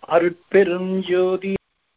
அருட்பெரும் ஜோதி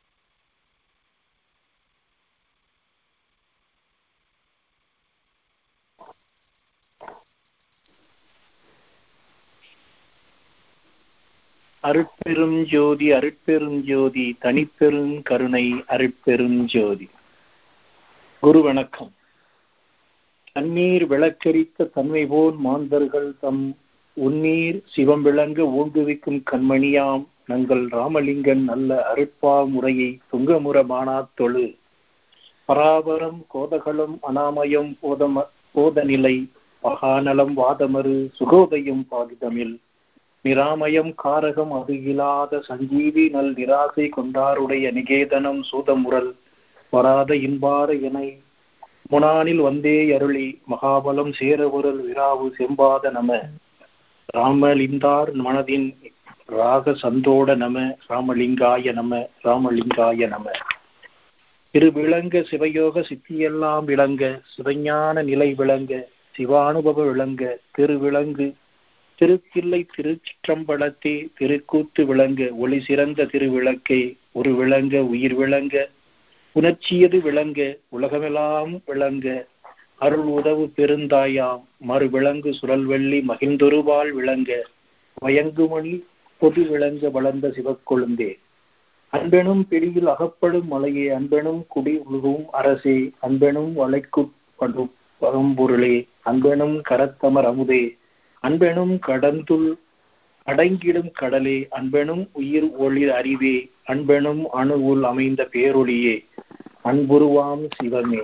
அருட்பெரும் ஜோதி அருட்பெரும் ஜோதி தனிப்பெரும் கருணை அருட்பெரும் ஜோதி குரு வணக்கம் தண்ணீர் விளக்கரித்த தன்மை போல் மாந்தர்கள் தம் உன்னீர் சிவம் விளங்க ஊங்குவிக்கும் கண்மணியாம் நங்கள் ராமலிங்கன் நல்ல அருட்பா முறையை துங்கமுற மானாத்தொழு பராபரம் கோதகளும் அனாமயம் போதம போதநிலை பகாநலம் வாதமறு சுகோதயம் பாதிதமில் நிராமயம் காரகம் அது இல்லாத சஞ்சீவி நல் நிராசை கொண்டாருடைய நிகேதனம் சூதமுரல் வராத இன்பார என முனானில் வந்தே அருளி மகாபலம் சேரவுரல் விராவு செம்பாத நம ராமலிந்தார் மனதின் ராக சந்தோட நம ராமலிங்காய நம ராமலிங்காய நம திரு விளங்க சிவயோக சித்தியெல்லாம் விளங்க சிவஞான நிலை விளங்க சிவானுபவ விளங்க திருவிளங்கு திருத்தில்லை திருச்சிற்றம்பலத்தே திருக்கூத்து விளங்க ஒளி சிறந்த திருவிளக்கே ஒரு விளங்க உயிர் விளங்க உணர்ச்சியது விளங்க உலகமெல்லாம் விளங்க அருள் உதவு பெருந்தாயாம் மறு விளங்கு சுழல்வெள்ளி மகிழ்ந்தொருவாள் விளங்க வயங்குமணி பொது விளங்க வளர்ந்த சிவக்கொழுந்தே அன்பெனும் பிடியில் அகப்படும் மலையே அன்பெனும் குடி உழுகும் அரசே அன்பெனும் வளைக்குப்படும் பரம்பொருளே அன்பெனும் கரத்தமர் அமுதே அன்பெனும் கடந்துள் அடங்கிடும் கடலே அன்பெனும் உயிர் ஒளி அறிவே அன்பெனும் அணுவுள் அமைந்த பேரொளியே அன்புருவாம் சிவமே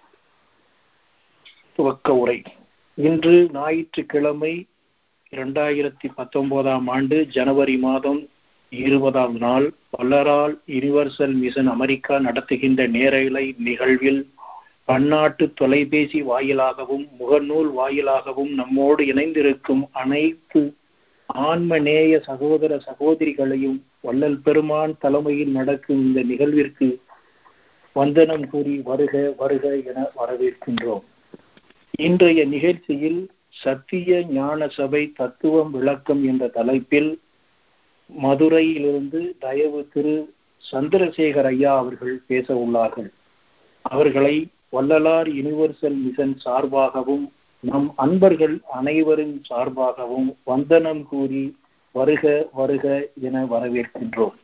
துவக்க உரை இன்று ஞாயிற்றுக்கிழமை இரண்டாயிரத்தி பத்தொன்பதாம் ஆண்டு ஜனவரி மாதம் இருபதாம் நாள் வல்லரால் யுனிவர்சல் மிஷன் அமெரிக்கா நடத்துகின்ற நேரலை நிகழ்வில் பன்னாட்டு தொலைபேசி வாயிலாகவும் முகநூல் வாயிலாகவும் நம்மோடு இணைந்திருக்கும் அனைத்து ஆன்மநேய சகோதர சகோதரிகளையும் வள்ளல் பெருமான் தலைமையில் நடக்கும் இந்த நிகழ்விற்கு வந்தனம் கூறி வருக வருக என வரவேற்கின்றோம் இன்றைய நிகழ்ச்சியில் சத்திய ஞான சபை தத்துவம் விளக்கம் என்ற தலைப்பில் மதுரையிலிருந்து தயவு திரு சந்திரசேகர் ஐயா அவர்கள் பேச உள்ளார்கள் அவர்களை வள்ளலார் யுனிவர்சல் மிஷன் சார்பாகவும் நம் அன்பர்கள் அனைவரின் சார்பாகவும் வந்தனம் கூறி வருக வருக என வரவேற்கின்றோம்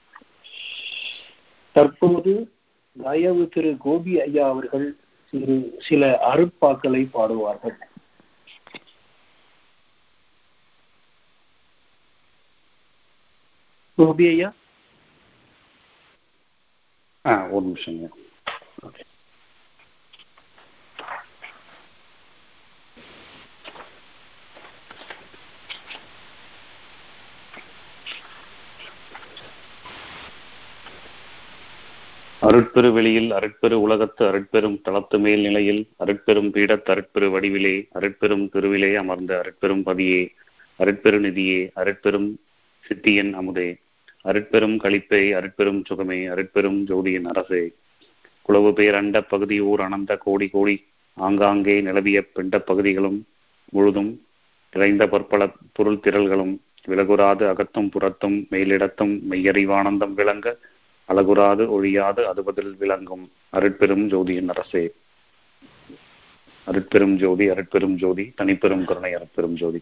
தற்போது தயவு திரு கோபி ஐயா அவர்கள் சிறு சில அருட்பாக்களை பாடுவார்கள் கோபி ஐயா ஆ ஒரு நிமிஷங்க அருட்பெரு வெளியில் அருட்பெரு உலகத்து அருட்பெரும் தளத்து மேல் நிலையில் அருட்பெரும் பீடத் அருட்பெரு வடிவிலே அருட்பெரும் திருவிலே அமர்ந்த அருட்பெரும் பதியே அருட்பெரு நிதியே அருட்பெரும் சித்தியன் அமுதே அருட்பெரும் கழிப்பே அருட்பெரும் சுகமே அருட்பெரும் ஜோதியின் அரசே குளவு பேர் அண்ட பகுதி ஊர் அனந்த கோடி கோடி ஆங்காங்கே நிலவிய பிண்ட பகுதிகளும் முழுதும் நிறைந்த பற்பல பொருள் திரள்களும் விலகுறாது அகத்தும் புறத்தும் மேலிடத்தும் மெய்யறிவானந்தம் விளங்க அழகுறாது ஒழியாது அதுபதில் விளங்கும் அருட்பெரும் ஜோதியின் அரசே அருட்பெரும் ஜோதி அருட்பெரும் ஜோதி தனிப்பெரும் கருணை அருட்பெரும் ஜோதி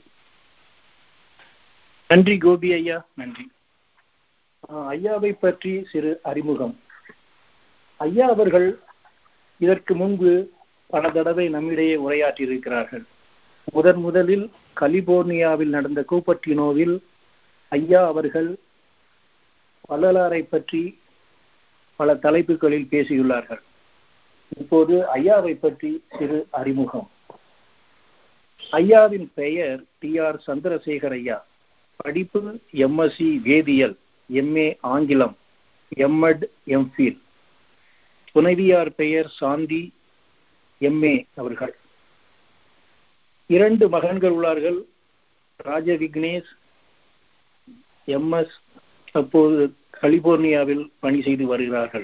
நன்றி கோபி ஐயா நன்றி ஐயாவை பற்றி சிறு அறிமுகம் ஐயா அவர்கள் இதற்கு முன்பு பல தடவை நம்மிடையே உரையாற்றியிருக்கிறார்கள் முதன் முதலில் கலிபோர்னியாவில் நடந்த கூப்பட்டினோவில் ஐயா அவர்கள் வள்ளலாரை பற்றி பல தலைப்புகளில் பேசியுள்ளார்கள் இப்போது ஐயாவை பற்றி சிறு அறிமுகம் ஐயாவின் பெயர் டி ஆர் சந்திரசேகர் ஐயா படிப்பு எம்எஸ்சி வேதியியல் எம்ஏ ஆங்கிலம் எம்எட் எம்ஃபில் துணைவியார் பெயர் சாந்தி எம்ஏ அவர்கள் இரண்டு மகன்கள் உள்ளார்கள் ராஜ விக்னேஷ் எம்எஸ் அப்போது கலிபோர்னியாவில் பணி செய்து வருகிறார்கள்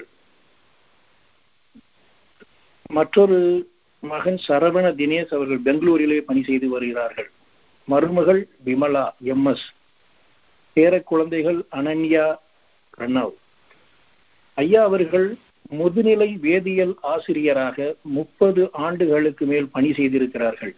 மற்றொரு மகன் சரவண தினேஷ் அவர்கள் பெங்களூரிலே பணி செய்து வருகிறார்கள் மருமகள் விமலா எம்எஸ் பேர குழந்தைகள் அனன்யா பிரணவ் ஐயா அவர்கள் முதுநிலை வேதியியல் ஆசிரியராக முப்பது ஆண்டுகளுக்கு மேல் பணி செய்திருக்கிறார்கள்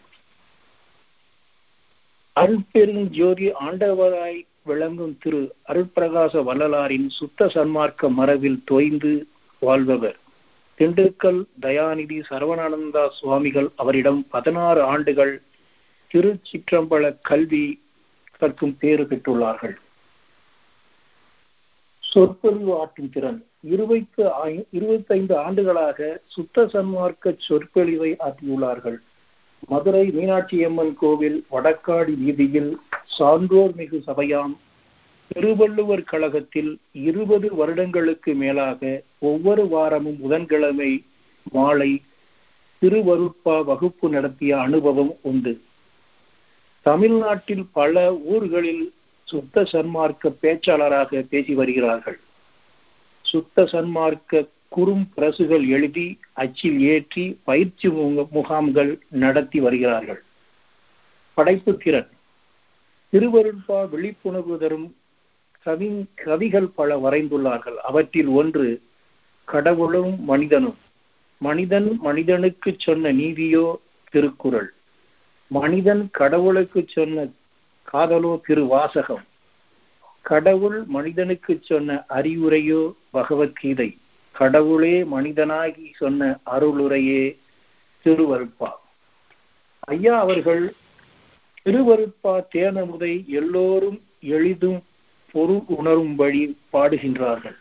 அருட்பெரும் ஜோதி ஆண்டவராய் விளங்கும் திரு அருட்பிரகாச வள்ளலாரின் சுத்த சன்மார்க்க மரபில் தோய்ந்து வாழ்பவர் திண்டுக்கல் தயாநிதி சரவணானந்தா சுவாமிகள் அவரிடம் பதினாறு ஆண்டுகள் திருச்சிற்றம்பல கல்வி கற்கும் பேறு பெற்றுள்ளார்கள் சொற்பொழிவு ஆற்றும் திறன் இருபத்து இருபத்தைந்து ஆண்டுகளாக சுத்த சன்மார்க்க சொற்பொழிவை ஆற்றியுள்ளார்கள் மதுரை மீனாட்சி அம்மன் கோவில் வடக்காடி வீதியில் சான்றோர் மிகு சபையாம் திருவள்ளுவர் கழகத்தில் இருபது வருடங்களுக்கு மேலாக ஒவ்வொரு வாரமும் புதன்கிழமை மாலை திருவருட்பா வகுப்பு நடத்திய அனுபவம் உண்டு தமிழ்நாட்டில் பல ஊர்களில் சுத்த சன்மார்க்க பேச்சாளராக பேசி வருகிறார்கள் சுத்த சன்மார்க்க குறும் பிரசுகள் எழுதி அச்சில் ஏற்றி பயிற்சி முகாம்கள் நடத்தி வருகிறார்கள் படைப்பு திறன் திருவருட்பா விழிப்புணர்வு தரும் கவி கவிகள் பல வரைந்துள்ளார்கள் அவற்றில் ஒன்று கடவுளும் மனிதனும் மனிதன் மனிதனுக்கு சொன்ன நீதியோ திருக்குறள் மனிதன் கடவுளுக்கு சொன்ன காதலோ திருவாசகம் கடவுள் மனிதனுக்கு சொன்ன அறிவுரையோ பகவத்கீதை கடவுளே மனிதனாகி சொன்ன அருளுரையே திருவருட்பா ஐயா அவர்கள் திருவருட்பா தேனமுதை எல்லோரும் எளிதும் பொருள் உணரும்படி பாடுகின்றார்கள்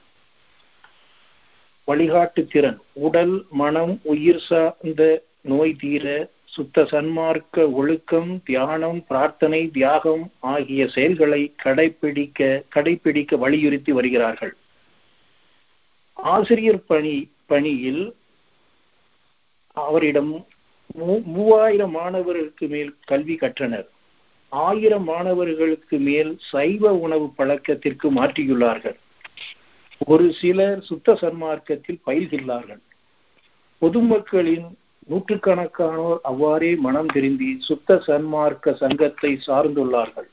வழிகாட்டு திறன் உடல் மனம் உயிர் சார்ந்த நோய் தீர சுத்த சன்மார்க்க ஒழுக்கம் தியானம் பிரார்த்தனை தியாகம் ஆகிய செயல்களை கடைபிடிக்க கடைபிடிக்க வலியுறுத்தி வருகிறார்கள் ஆசிரியர் பணி பணியில் அவரிடம் மூவாயிரம் மாணவர்களுக்கு மேல் கல்வி கற்றனர் ஆயிரம் மாணவர்களுக்கு மேல் சைவ உணவு பழக்கத்திற்கு மாற்றியுள்ளார்கள் ஒரு சிலர் சுத்த சன்மார்க்கத்தில் பயில்கிறார்கள் பொதுமக்களின் நூற்றுக்கணக்கானோர் அவ்வாறே மனம் திரும்பி சுத்த சன்மார்க்க சங்கத்தை சார்ந்துள்ளார்கள்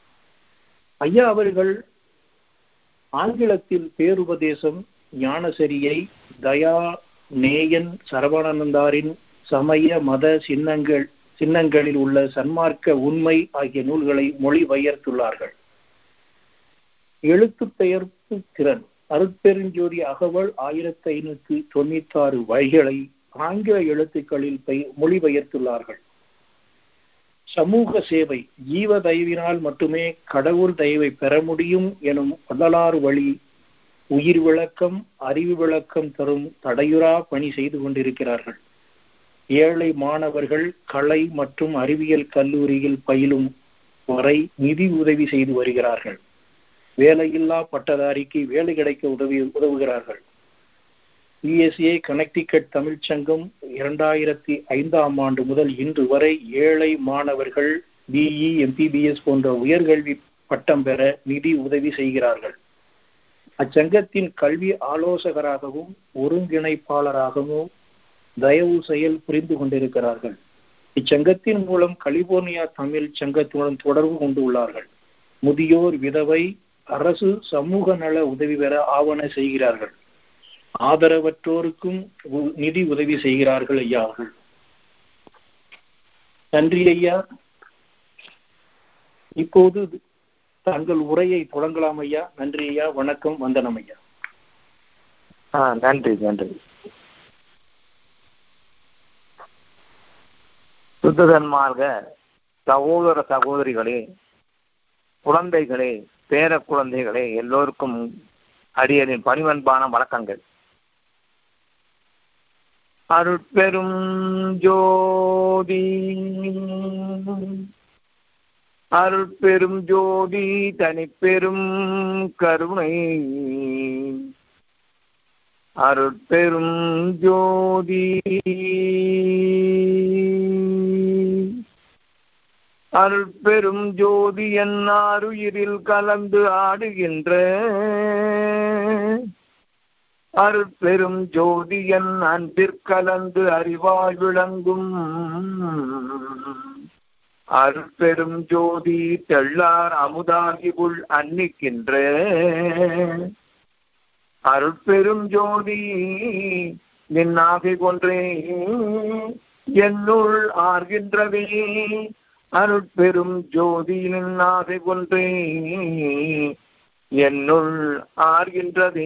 ஐயா அவர்கள் ஆங்கிலத்தில் பேருபதேசம் ஞானசரியை தயா நேயன் சரவணானந்தாரின் சமய மத சின்னங்கள் சின்னங்களில் உள்ள சன்மார்க்க உண்மை ஆகிய நூல்களை மொழிபெயர்த்துள்ளார்கள் எழுத்து பெயர்ப்பு திறன் அருட்பெருஞ்சோதி அகவல் ஆயிரத்தி ஐநூத்தி தொண்ணூத்தி ஆறு வழிகளை ஆங்கில எழுத்துக்களில் மொழிபெயர்த்துள்ளார்கள் சமூக சேவை ஜீவ தயவினால் மட்டுமே கடவுள் தயவை பெற முடியும் எனும் வள்ளலார் வழி உயிர் விளக்கம் அறிவு விளக்கம் தரும் தடையுறா பணி செய்து கொண்டிருக்கிறார்கள் ஏழை மாணவர்கள் கலை மற்றும் அறிவியல் கல்லூரியில் பயிலும் வரை நிதி உதவி செய்து வருகிறார்கள் வேலையில்லா பட்டதாரிக்கு வேலை கிடைக்க உதவி உதவுகிறார்கள் பிஎஸ்ஏ கனெக்டிகட் தமிழ்ச்சங்கம் இரண்டாயிரத்தி ஐந்தாம் ஆண்டு முதல் இன்று வரை ஏழை மாணவர்கள் பிஇ எம்பிபிஎஸ் போன்ற உயர்கல்வி பட்டம் பெற நிதி உதவி செய்கிறார்கள் அச்சங்கத்தின் கல்வி ஆலோசகராகவும் ஒருங்கிணைப்பாளராகவும் தயவு செயல் புரிந்து கொண்டிருக்கிறார்கள் இச்சங்கத்தின் மூலம் கலிபோர்னியா தமிழ் சங்கத்துடன் தொடர்பு கொண்டுள்ளார்கள் முதியோர் விதவை அரசு சமூக நல உதவி பெற ஆவண செய்கிறார்கள் ஆதரவற்றோருக்கும் நிதி உதவி செய்கிறார்கள் ஐயா அவர்கள் நன்றி ஐயா இப்போது தங்கள் உரையை தொடங்கலாம் ஐயா நன்றி ஐயா வணக்கம் வந்தனம் ஐயா ஆ நன்றி நன்றி சுத்ததன்மார்க சகோதர சகோதரிகளே குழந்தைகளே பேர குழந்தைகளே எல்லோருக்கும் அடியனின் பணிவன்பான வணக்கங்கள் அருட்பெரும் ஜோதி அருட்பெரும் ஜோதி தனிப்பெரும் கருணை அருட்பெரும் ஜோதி அருட்பெரும் ஜோதி என்னாருயிரில் கலந்து ஆடுகின்ற அருட்பெரும் ஜோதி என் அன்பிற்கலந்து அறிவாய் விளங்கும் அருட்பெரும் ஜோதி தெள்ளார் அமுதாகி உள் அன்னிக்கின்ற அருட்பெரும் ஜோதி நின் ஆசை கொன்றே என்னுள் ஆர்கின்றதே அருட்பெரும் ஜோதி நின் ஆசை கொன்றே என்னுள் ஆர்கின்றதே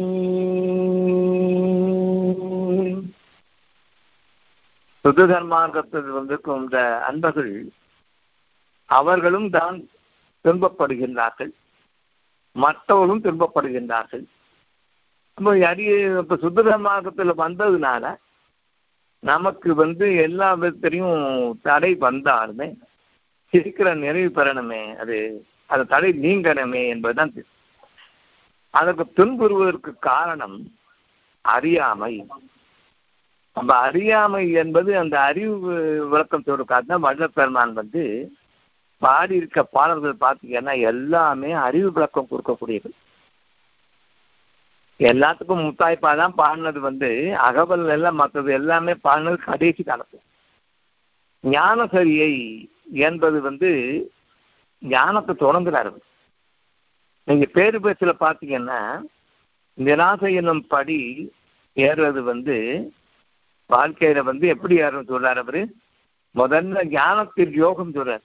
சுத்த தர்மார்க்கத்தில் வந்திருக்கும் இந்த அன்பர்கள் அவர்களும் தான் துன்பப்படுகின்றார்கள் மற்றவர்களும் துன்பப்படுகின்றார்கள் அப்போ அரிய இப்போ சுத்த தர்மார்க்கத்தில் வந்ததுனால நமக்கு வந்து எல்லா விதத்திலையும் தடை வந்தாலுமே சீக்கிரம் நிறைவு பெறணுமே அது அந்த தடை நீங்கணுமே என்பதுதான் தெ- அதற்கு துன்புறுவதற்கு காரணம் அறியாமை நம்ம அறியாமை என்பது அந்த அறிவு விளக்கம் சொல்றதுக்காக வள்ளல் பெருமான் வந்து பாடி இருக்க பாடல்கள் பார்த்தீங்கன்னா எல்லாமே அறிவு விளக்கம் கொடுக்கக்கூடியது எல்லாத்துக்கும் முத்தாய்ப்பா தான் பாடினது வந்து அகவல் எல்லாம் மற்றது எல்லாமே பாடினது கடைசி காலத்தில் ஞானசரியை என்பது வந்து ஞானத்தை தொடங்குறாரு நீங்க பேரு பேச்சுல பாத்தீங்கன்னா நிராசை என்னும் படி ஏறுறது வந்து வாழ்க்கையில வந்து எப்படி ஏறும் சொல்றாரு அவரு முதல்ல ஞானத்தில் யோகம் சொல்றாரு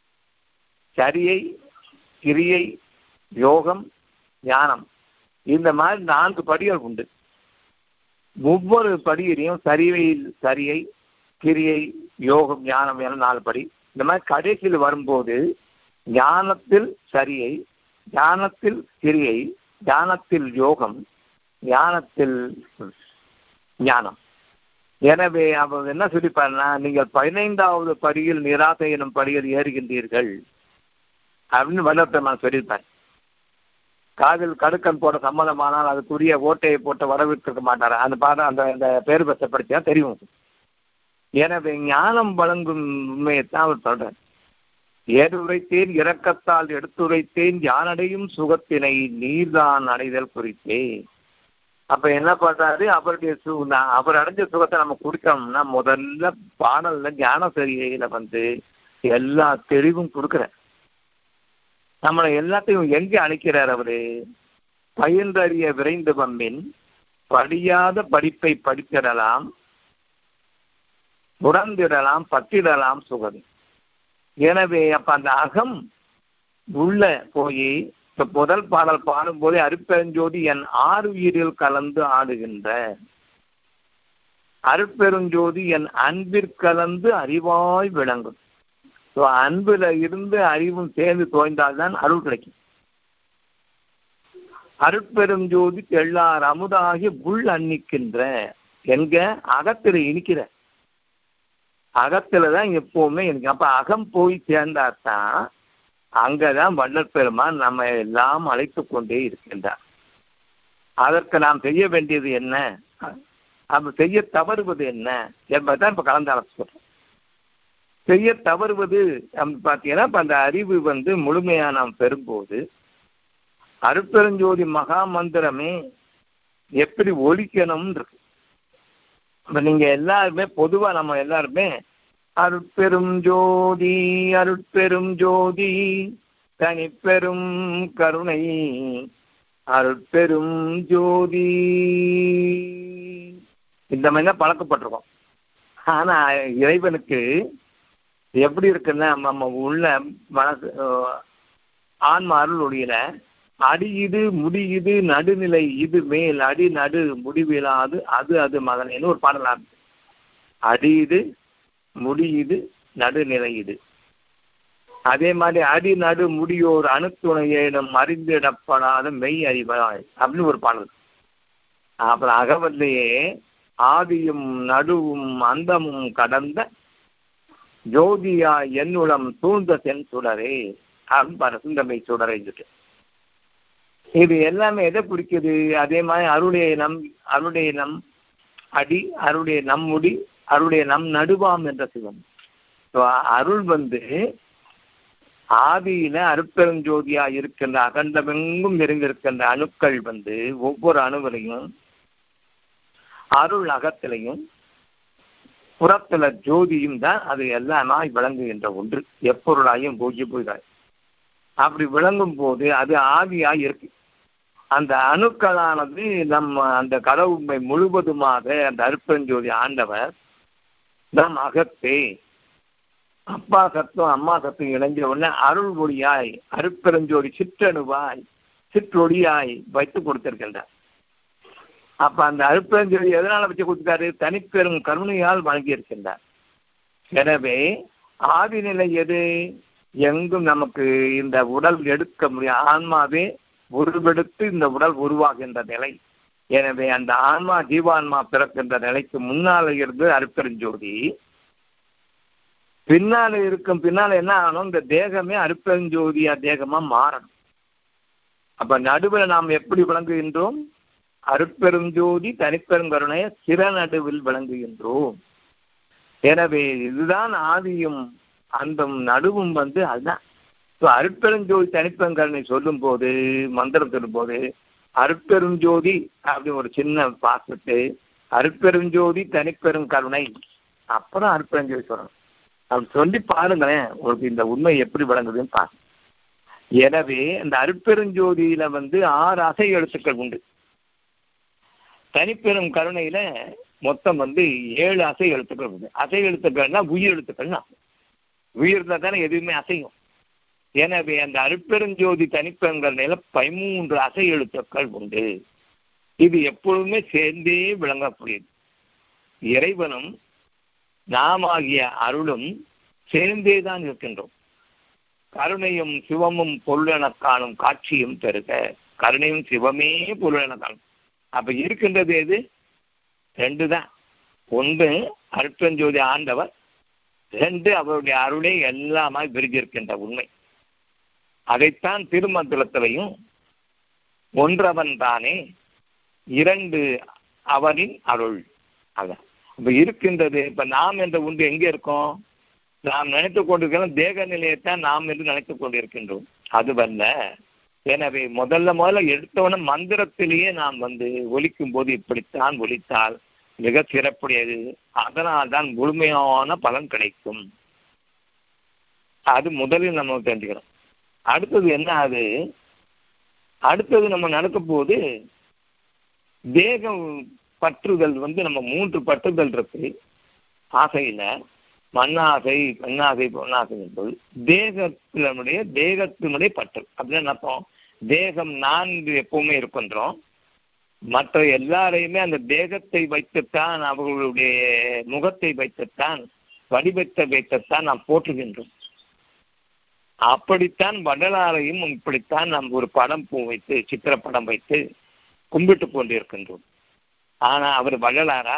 சரியை கிரியை யோகம் ஞானம் இந்த மாதிரி நான்கு படிகள் உண்டு ஒவ்வொரு படியிலையும் சரிவையில் சரியை கிரியை யோகம் ஞானம் என நாலு படி இந்த மாதிரி கடைசியில் வரும்போது ஞானத்தில் சரியை ஞானத்தில் கிரியை ஞானத்தில் யோகம் ஞானத்தில் ஞானம் எனவே அவர் என்ன சொல்லிப்பாருன்னா நீங்கள் பதினைந்தாவது படியில் நிராசை எனும் படியில் ஏறுகின்றீர்கள் அப்படின்னு வல்லத்தமான் சொல்லியிருப்பார் காதில் கடுக்கன் போட சம்மதமானால் அதுக்குரிய ஓட்டையை போட்டு வரவேற்க மாட்டார் அந்த பாடம் அந்த அந்த பேர் பச படிச்சா தெரியும் எனவே ஞானம் வழங்கும் உண்மையைத்தான் அவர் சொல்றார் ஏதுரைத்தேன் இரக்கத்தால் எடுத்துரைத்தேன் யானடையும் சுகத்தினை நீர்தான் அடைதல் குறித்தே அப்ப என்ன பண்றாரு அவருடைய சு நான் அவர் அடைஞ்ச சுகத்தை நம்ம கொடுக்கணும்னா முதல்ல பாடல்ல ஞான சரியில வந்து எல்லா தெளிவும் கொடுக்குற நம்மளை எல்லாத்தையும் எங்க அழைக்கிறார் அவரு பயின்றறிய விரைந்து வம்பின் படியாத படிப்பை படித்திடலாம் உடந்திடலாம் பத்திடலாம் சுகதி எனவே அப்ப அந்த அகம் உள்ள போய் இப்ப முதல் பாடல் பாடும்போதே அருப்பெருஞ்சோதி என் ஆறு உயிரில் கலந்து ஆடுகின்ற அருட்பெருஞ்சோதி என் அன்பிற்கலந்து அறிவாய் விளங்கும் ஸோ அன்புல இருந்து அறிவும் சேர்ந்து தோய்ந்தால்தான் அருள் கிடைக்கும் அருட்பெரும் ஜோதி எல்லார் அமுதாகி உள் அன்னிக்கின்ற எங்க அகத்துல இனிக்கிற அகத்துல தான் எப்பவுமே இருக்கு அப்ப அகம் போய் சேர்ந்தாதான் அங்கதான் வள்ளல் பெருமான் நம்ம எல்லாம் அழைத்து கொண்டே இருக்கின்றார் அதற்கு நாம் செய்ய வேண்டியது என்ன அது செய்ய தவறுவது என்ன என்பதுதான் இப்ப கலந்தாலோசி சொல்றோம் செய்ய தவறுவது பார்த்தீங்கன்னா இப்ப அந்த அறிவு வந்து முழுமையா நாம் பெறும்போது அருட்பெருஞ்சோதி மகா மந்திரமே எப்படி ஒழிக்கணும்னு இருக்கு இப்ப நீங்க எல்லாருமே பொதுவா நம்ம எல்லாருமே அருட்பெரும் ஜோதி அருட்பெரும் ஜோதி தனிப்பெரும் கருணை அருட்பெரும் ஜோதி இந்த மாதிரி தான் பழக்கப்பட்டிருக்கோம் ஆனா இறைவனுக்கு எப்படி இருக்குன்னா நம்ம உள்ள மனசு ஆன்ம அருள் ஒளியில அடி இது முடி இது நடுநிலை இது மேல் அடி நடு முடிவிலாது அது அது மகனேன்னு ஒரு பாடலா இருக்கு அடி இது முடி இது நடுநிலை இது அதே மாதிரி அடி நடு முடியோர் அணுத்துணையிடம் அறிந்திடப்படாத மெய் அறிவாய் அப்படின்னு ஒரு பாடல் அப்புறம் அகவல்லையே ஆதியும் நடுவும் அந்தமும் கடந்த ஜோதியா என்னுளம் சூழ்ந்த தென் சுடரே அப்படின்னு சிந்தமை சுடரை இது எல்லாமே எதை குறிக்குது அதே மாதிரி அருடைய நம் அருடைய நம் அடி அருடைய நம் முடி அருடைய நம் நடுவாம் என்ற சிவம் அருள் வந்து ஆதியில அருப்பெருஞ்சோதியா இருக்கின்ற அகண்டமெங்கும் நிறைந்திருக்கின்ற அணுக்கள் வந்து ஒவ்வொரு அணுவிலையும் அருள் அகத்திலையும் புறத்துல ஜோதியும் தான் அது எல்லாமாய் விளங்குகின்ற ஒன்று எப்பொருளாயும் பூஜ்ய பூஜாய் அப்படி விளங்கும் போது அது ஆவியாய் இருக்கு அந்த அணுக்களானது நம்ம அந்த கடவுண்மை முழுவதுமாக அந்த அருப்பெருஞ்சோதி ஆண்டவர் நம் அகத்தே அப்பா சத்தம் அம்மா சத்தம் இணைஞ்ச உடனே அருள் ஒளியாய் அருப்பெருஞ்சோதி சிற்றணுவாய் சிற்றொளியாய் வைத்து கொடுத்திருக்கின்றார் அப்ப அந்த அருப்பெருஞ்சோதி எதனால வச்சு கொடுத்தாரு தனிப்பெரும் கருணையால் வழங்கி இருக்கின்றார் எனவே ஆதிநிலை எது எங்கும் நமக்கு இந்த உடல் எடுக்க முடியும் ஆன்மாவே உருவெடுத்து இந்த உடல் உருவாகின்ற நிலை எனவே அந்த ஆன்மா ஜீவான்மா பிறக்கின்ற நிலைக்கு முன்னால இருந்து அருப்பெருஞ்சோதி பின்னால இருக்கும் பின்னால என்ன ஆகணும் இந்த தேகமே அருப்பெருஞ்சோதியா தேகமா மாறணும் அப்ப நடுவில் நாம் எப்படி விளங்குகின்றோம் அருட்பெருஞ்சோதி தனிப்பெருங்கருணைய சிற நடுவில் விளங்குகின்றோம் எனவே இதுதான் ஆதியும் அந்த நடுவும் வந்து அதுதான் அருட்பெருஞ்சோதி தனிப்பெருங்கருணை சொல்லும் போது மந்திரம் சொல்லும் போது அருட்பெருஞ்சோதி அப்படி ஒரு சின்ன பாசத்து அருட்பெருஞ்சோதி தனிப்பெருங்கருணை அப்புறம் அருட்பெருஞ்சோதி சொல்லணும் அப்படி சொல்லி பாருங்களேன் உங்களுக்கு இந்த உண்மை எப்படி விளங்குதுன்னு பாருங்க எனவே இந்த அருட்பெருஞ்சோதியில வந்து ஆறு அசை எழுத்துக்கள் உண்டு தனிப்பெரும் கருணையில மொத்தம் வந்து ஏழு அசை எழுத்துக்கள் உண்டு அசை எழுத்துக்கள்னா உயிர் எழுத்துக்கள்னா உயிர்ல தானே எதுவுமே அசையும் எனவே அந்த அருட்பெருஞ்சோதி தனிப்பெருங்கருணையில பதிமூன்று அசை எழுத்துக்கள் உண்டு இது எப்பொழுதுமே சேர்ந்தே விளங்கக்கூடியது இறைவனும் நாமாகிய அருளும் சேர்ந்தே தான் இருக்கின்றோம் கருணையும் சிவமும் பொருளென காணும் காட்சியும் பெருக கருணையும் சிவமே பொருளென காணும் அப்ப இருக்கின்றது எது ரெண்டு தான் ஒன்று அருட்பெருஞ்சோதி ஆண்டவர் ரெண்டு அவருடைய அருளே எல்லாமே விரிஞ்சிருக்கின்ற உண்மை அதைத்தான் திருமந்திரத்திலையும் ஒன்றவன் தானே இரண்டு அவனின் அருள் அதான் இப்ப இருக்கின்றது இப்ப நாம் என்ற ஒன்று எங்க இருக்கோம் நாம் நினைத்துக் கொண்டிருக்கிறோம் தேக நிலையத்தான் நாம் என்று நினைத்துக் கொண்டிருக்கின்றோம் அதுவல்ல எனவே முதல்ல முதல்ல எடுத்தவன மந்திரத்திலேயே நாம் வந்து ஒலிக்கும் போது இப்படித்தான் ஒலித்தால் மிக சிறப்புடையது அதனால் தான் முழுமையான பலன் கிடைக்கும் அது முதலில் நம்ம தெரிஞ்சுக்கிறோம் அடுத்தது என்ன அது அடுத்தது நம்ம நடக்க போது தேகம் பற்றுதல் வந்து நம்ம மூன்று பற்றுதல் இருக்கு ஆசையில மண்ணாசை பெண்ணாசை பொன்னாசை என்பது தேகத்தினுடைய தேகத்தினுடைய பற்று அப்படின்னு நினைப்போம் தேகம் நான் எப்பவுமே இருக்கின்றோம் மற்ற எல்லாரையுமே அந்த தேகத்தை வைத்துத்தான் அவர்களுடைய முகத்தை வைத்துத்தான் வடிவத்தை வைத்துத்தான் நாம் போற்றுகின்றோம் அப்படித்தான் வடலாரையும் இப்படித்தான் நாம் ஒரு படம் பூ வைத்து சித்திரப்படம் வைத்து கும்பிட்டு கொண்டிருக்கின்றோம் ஆனா அவர் வள்ளலாரா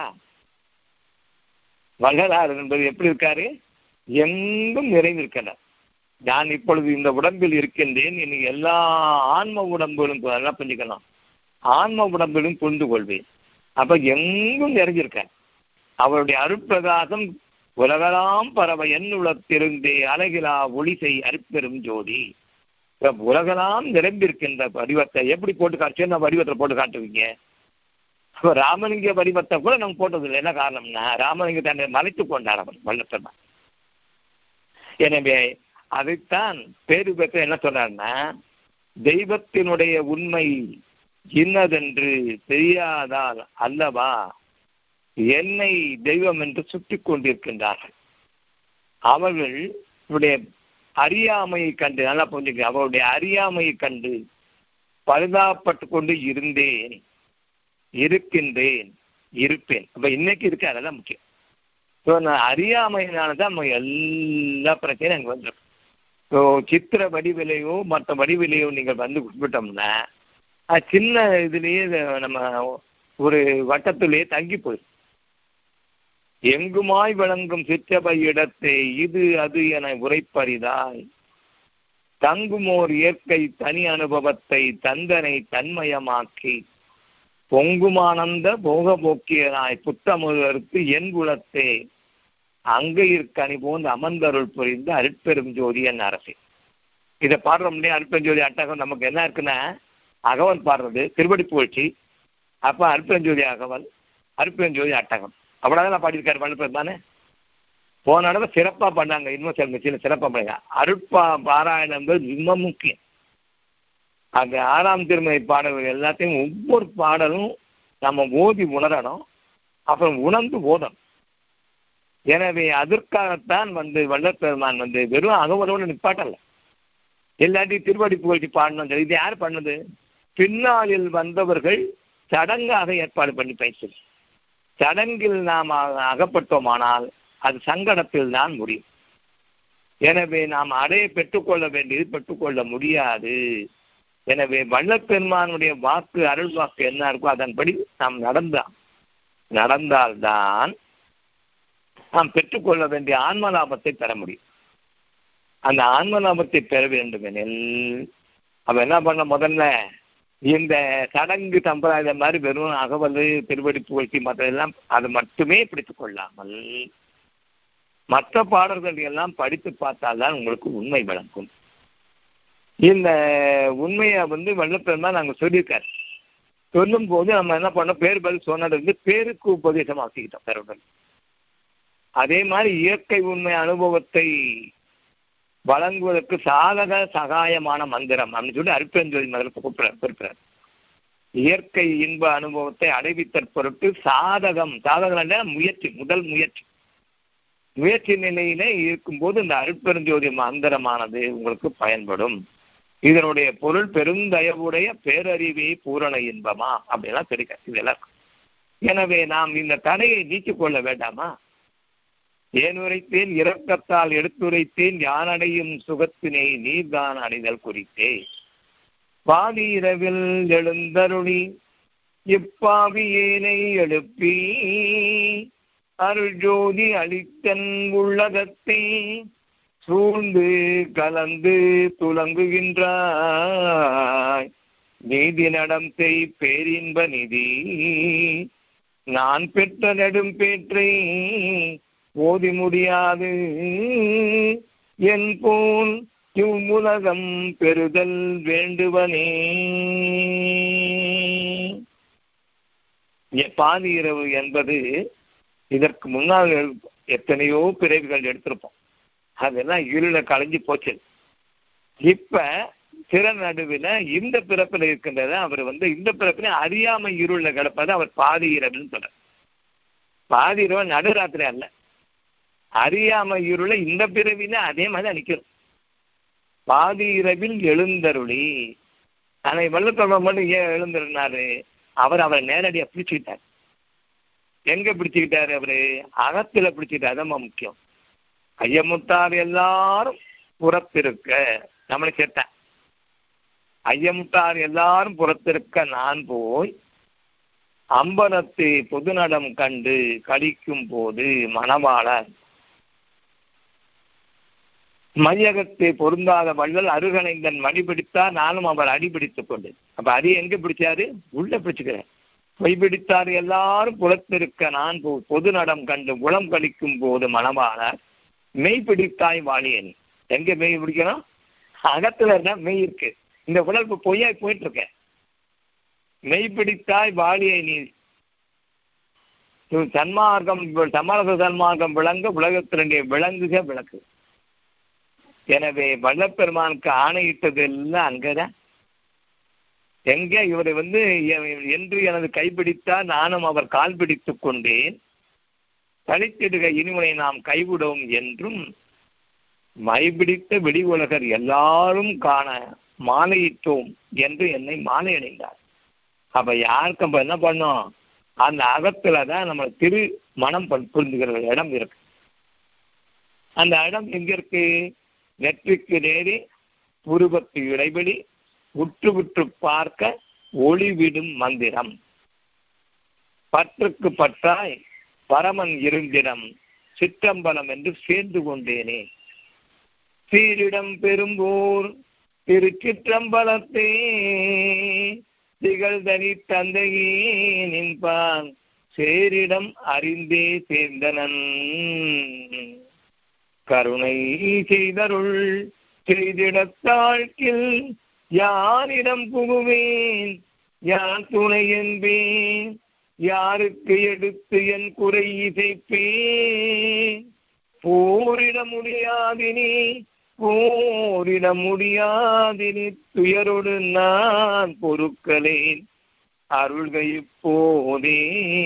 வள்ளலார் என்பது எப்படி இருக்காரு எங்கும் நிறைந்திருக்கிறார் நான் இப்பொழுது இந்த உடம்பில் இருக்கின்றேன் இனி எல்லா ஆன்ம உடம்புகளும் நல்லா புரிஞ்சுக்கலாம் ஆன்ம உடம்பிலும் புரிந்து கொள்வேன் அப்ப எங்கும் நிறைஞ்சிருக்கார் அவருடைய அருட்பிரகாசம் உலகலாம் பரவ என்னுளத்திருந்தே அழகிலா ஒளிசை அருப்பெரும் ஜோதி உலகலாம் நிரம்பியிருக்கின்ற வடிவத்தை எப்படி போட்டு காட்சி நான் வடிவத்தை போட்டு காட்டுவீங்க அப்ப ராமலிங்க வடிவத்தை கூட நம்ம போட்டது இல்லை என்ன காரணம்னா ராமலிங்க தன்னை மறைத்துக் கொண்டார் அவர் வல்லத்தன் எனவே அதைத்தான் பேரு பெற்ற என்ன சொன்னார்னா தெய்வத்தினுடைய உண்மை இன்னதென்று தெரியாதால் அல்லவா என்னை தெய்வம் என்று சுட்டிக் கொண்டிருக்கின்றார்கள் அவர்களுடைய அறியாமையை கண்டு நல்லா புரிஞ்சுக்க அவருடைய அறியாமையை கண்டு பரிதாபப்பட்டு கொண்டு இருந்தேன் இருக்கின்றேன் இருப்பேன் அப்ப இன்னைக்கு இருக்கு அதெல்லாம் முக்கியம் ஸோ நான் அறியாமையினால தான் நம்ம எல்லா பிரச்சனையும் அங்கே வந்துடும் ஸோ சித்திர வடிவிலையோ மற்ற வடிவிலையோ நீங்கள் வந்து கும்பிட்டோம்னா அது சின்ன இதுலேயே நம்ம ஒரு வட்டத்திலேயே தங்கி போயிடும் எங்குமாய் விளங்கும் சிற்றபை இடத்தை இது அது என உரைப்பரிதாய் தங்குமோர் இயற்கை தனி அனுபவத்தை தந்தனை தன்மயமாக்கி பொங்குமானந்த போகபோக்கியனாய் புத்தமுதற்கு என் குலத்தே அங்கையிற்கனி போன்று அமர்ந்தருள் புரிந்து அருட்பெரும் ஜோதி என் அரசு இதை பாடுறோம் இல்லையா அருட்பெருஞ்சோதி அட்டகம் நமக்கு என்ன இருக்குன்னா அகவல் பாடுறது திருவடி புகழ்ச்சி அப்போ அருட்பெருஞ்சோதி அகவல் அருட்பெருஞ்சோதி அட்டகம் அவ்வளோதான் நான் பாடியிருக்காரு வள்ளுவர் தானே போன தடவை சிறப்பாக பண்ணாங்க இன்னும் சில சில சிறப்பாக பண்ணாங்க அருட்பா பாராயணம் என்பது ரொம்ப முக்கியம் அந்த ஆறாம் திருமலை பாடல்கள் எல்லாத்தையும் ஒவ்வொரு பாடலும் நம்ம ஓதி உணரணும் அப்புறம் உணர்ந்து ஓதணும் எனவே அதற்காகத்தான் வந்து வல்லப்பெருமான் வந்து வெறும் அகவலோடு நிப்பாட்டல எல்லாத்தையும் திருவடி புகழ்ச்சி பாடணும் சொல்லி இது யார் பண்ணது பின்னாளில் வந்தவர்கள் சடங்காக ஏற்பாடு பண்ணி பயிற்சி சடங்கில் நாம் அ- அகப்பட்டோமானால் அது சங்கடத்தில் தான் முடியும் எனவே நாம் அடைய பெற்றுக்கொள்ள வேண்டியது பெற்றுக்கொள்ள முடியாது எனவே வல்லப்பெருமானுடைய வாக்கு அருள் வாக்கு என்ன இருக்கோ அதன்படி நாம் நடந்தா நடந்தால்தான் நாம் பெற்றுக்கொள்ள வேண்டிய ஆன்ம லாபத்தை பெற முடியும் அந்த ஆன்ம லாபத்தை பெற வேண்டும் எனில் அவ என்ன பண்ண முதல்ல இந்த சடங்கு சம்பிரதாயம் மாதிரி வெறும் அகவல் திருவடி புகழ்ச்சி மற்றதெல்லாம் அது மட்டுமே பிடித்துக் கொள்ளாமல் மற்ற பாடல்கள் எல்லாம் படித்து பார்த்தால்தான் உங்களுக்கு உண்மை விளங்கும் இந்த உண்மையை வந்து வல்லப்பெருமா நாங்கள் சொல்லியிருக்காரு சொல்லும் போது நம்ம என்ன பண்ணோம் பேர் பதில் சொன்னது வந்து பேருக்கு உபதேசமாக்கிக்கிட்டோம் பேருடன் அதே மாதிரி இயற்கை உண்மை அனுபவத்தை வழங்குவதற்கு சாதக சகாயமான மந்திரம் அப்படின்னு சொல்லி அருப்பெஞ்சோதி முதல்ல கூப்பிடுறார் குறிப்பிடார் இயற்கை இன்ப அனுபவத்தை அடைவித்தற் பொருட்டு சாதகம் சாதகம் முயற்சி முதல் முயற்சி முயற்சி நிலையிலே இருக்கும்போது இந்த அருட்பெருஞ்சோதி மந்திரமானது உங்களுக்கு பயன்படும் இதனுடைய பொருள் பெருந்தயவுடைய பேரறிவே பூரண இன்பமா அப்படிலாம் தெரியும் இதெல்லாம் எனவே நாம் இந்த தடையை நீக்கிக் கொள்ள வேண்டாமா ஏன் உரைத்தேன் இரக்கத்தால் எடுத்துரைத்தேன் யானடையும் சுகத்தினை நீர்தான் அடைதல் குறித்தே பாதி இரவில் எழுந்தருளி இப்பாவியேனை எழுப்பி அருள் ஜோதி அளித்தன் உள்ளகத்தை சூழ்ந்து கலந்து துலங்குகின்றாய் நீதி நடம் செய் பேரின்ப நிதி நான் பெற்ற நெடும் பேற்றை ஓதி முடியாது என் போல் இவ்வுலகம் பெறுதல் வேண்டுவனே இங்கே பாதி இரவு என்பது இதற்கு முன்னால் எத்தனையோ பிறவிகள் எடுத்திருப்போம் அதெல்லாம் இருள களைஞ்சு போச்சு இப்ப திற நடுவில் இந்த பிறப்பில் இருக்கின்றத அவர் வந்து இந்த பிறப்பில அறியாம இருள கிடப்பதை அவர் பாதி இரவுன்னு சொல்றார் பாதி இரவு நடுராத்திரி அல்ல அறியாம இருள இந்த பிறவில அதே மாதிரி தான் நிக்கணும் பாதி இரவில் எழுந்தருளி ஆனா வல்லத்தொடர் மட்டும் ஏன் எழுந்திருந்தாரு அவர் அவரை நேரடியா பிடிச்சுக்கிட்டார் எங்க பிடிச்சுக்கிட்டாரு அவரு அகத்துல பிடிச்சுக்கிட்டாரு ரொம்ப முக்கியம் ஐயமுத்தார் எல்லாரும் புறத்திருக்க நம்மளை சேர்த்தேன் ஐயமுத்தார் எல்லாரும் புறத்திருக்க நான் போய் அம்பலத்தை பொதுநடம் கண்டு கழிக்கும் போது மணவாளர் மையகத்தை பொருந்தாத வள்ளல் அருகணைந்தன் மடி பிடித்தார் நானும் அவர் அடி பிடித்துக் கொண்டேன் அப்ப அடி எங்க பிடிச்சாரு உள்ள பிடிச்சுக்கிறேன் பொய் பிடித்தார் எல்லாரும் புலத்திருக்க நான் பொ- பொது நடம் கண்டு குளம் கழிக்கும் போது மணவாளர் மெய் பிடித்தாய் வாழியன் எங்க மெய் பிடிக்கணும் அகத்துல இருந்தா மெய் இருக்கு இந்த உடல் இப்ப பொய்யாய் போயிட்டு இருக்க மெய் பிடித்தாய் வாழியை நீ இது சன்மார்க்கம் சமரச சன்மார்க்கம் விளங்க உலகத்தினுடைய விளங்குக விளக்கு எனவே வல்லப்பெருமானுக்கு ஆணையிட்டது எல்லாம் அங்கதான் எங்க இவரை வந்து எ- என்று எனது கைப்பிடித்தார் நானும் அவர் கால் பிடித்துக் கொண்டேன் கழித்திடுக இனிவனை நாம் கைவிடுவோம் என்றும் மைபிடித்த வெடி உலகர் எல்லாரும் காண மாலையிட்டோம் என்று என்னை மாலை அடைந்தார் அப்ப யாருக்கு அப்ப என்ன பண்ணோம் அந்த அகத்துல தான் நம்ம திரு மனம் பு- புரிந்துகிற இடம் இருக்கு அந்த இடம் எங்க இருக்கு நெற்றிக்கு நேரே புருவத்து இடைவெளி உற்று உற்று பார்க்க ஒளிவிடும் மந்திரம் பற்றுக்கு பற்றாய் பரமன் இருந்திடம் சிற்றம்பலம் என்று சேர்ந்து கொண்டேனே சீரிடம் பெரும்போர் திருச்சிற்றம்பலத்தே திகழ்தனி தந்தையே நின்பான் சேரிடம் அறிந்தே சேர்ந்தனன் கருணை செய்தருள் செய்திடத்தாழ்கில் யாரிடம் புகுவேன் யார் துணை என்பேன் யாருக்கு எடுத்து என் குறை இசைப்பேன் போரிட முடியாதினி போரிட முடியாதினி துயரோடு நான் பொருட்களேன் அருள்கை போதே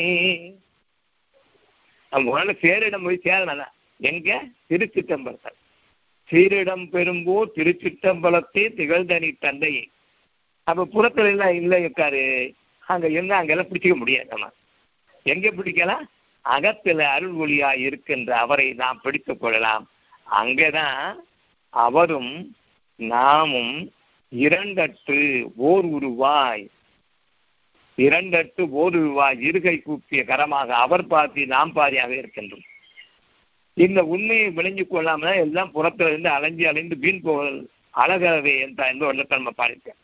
முதல்ல சேரிடம் போய் சேரணும் எங்க திருச்சிட்டம்பலத்தில் சீரிடம் பெரும்போர் திருச்சிட்டம்பலத்தே திகழ்தனி தந்தையே அப்ப புறத்துல எல்லாம் இல்லை இருக்காரு அங்க இருந்தா அங்கெல்லாம் பிடிச்சிக்க முடியாது நம்ம எங்க பிடிக்கலாம் அகத்துல அருள் ஒளியா இருக்கின்ற அவரை நாம் பிடித்துக் கொள்ளலாம் அங்கதான் அவரும் நாமும் இரண்டற்று ஓர் உருவாய் இரண்டற்று ஓர் உருவாய் இருகை கூப்பிய கரமாக அவர் பாதி நாம் பாதியாக இருக்கின்றோம் இந்த உண்மையை விளங்கி கொள்ளாம எல்லாம் புறத்துல இருந்து அலைஞ்சு அலைந்து வீண் போவல் அழகவே என்ற எந்த வெள்ளத்தை நம்ம பாடிட்டேன்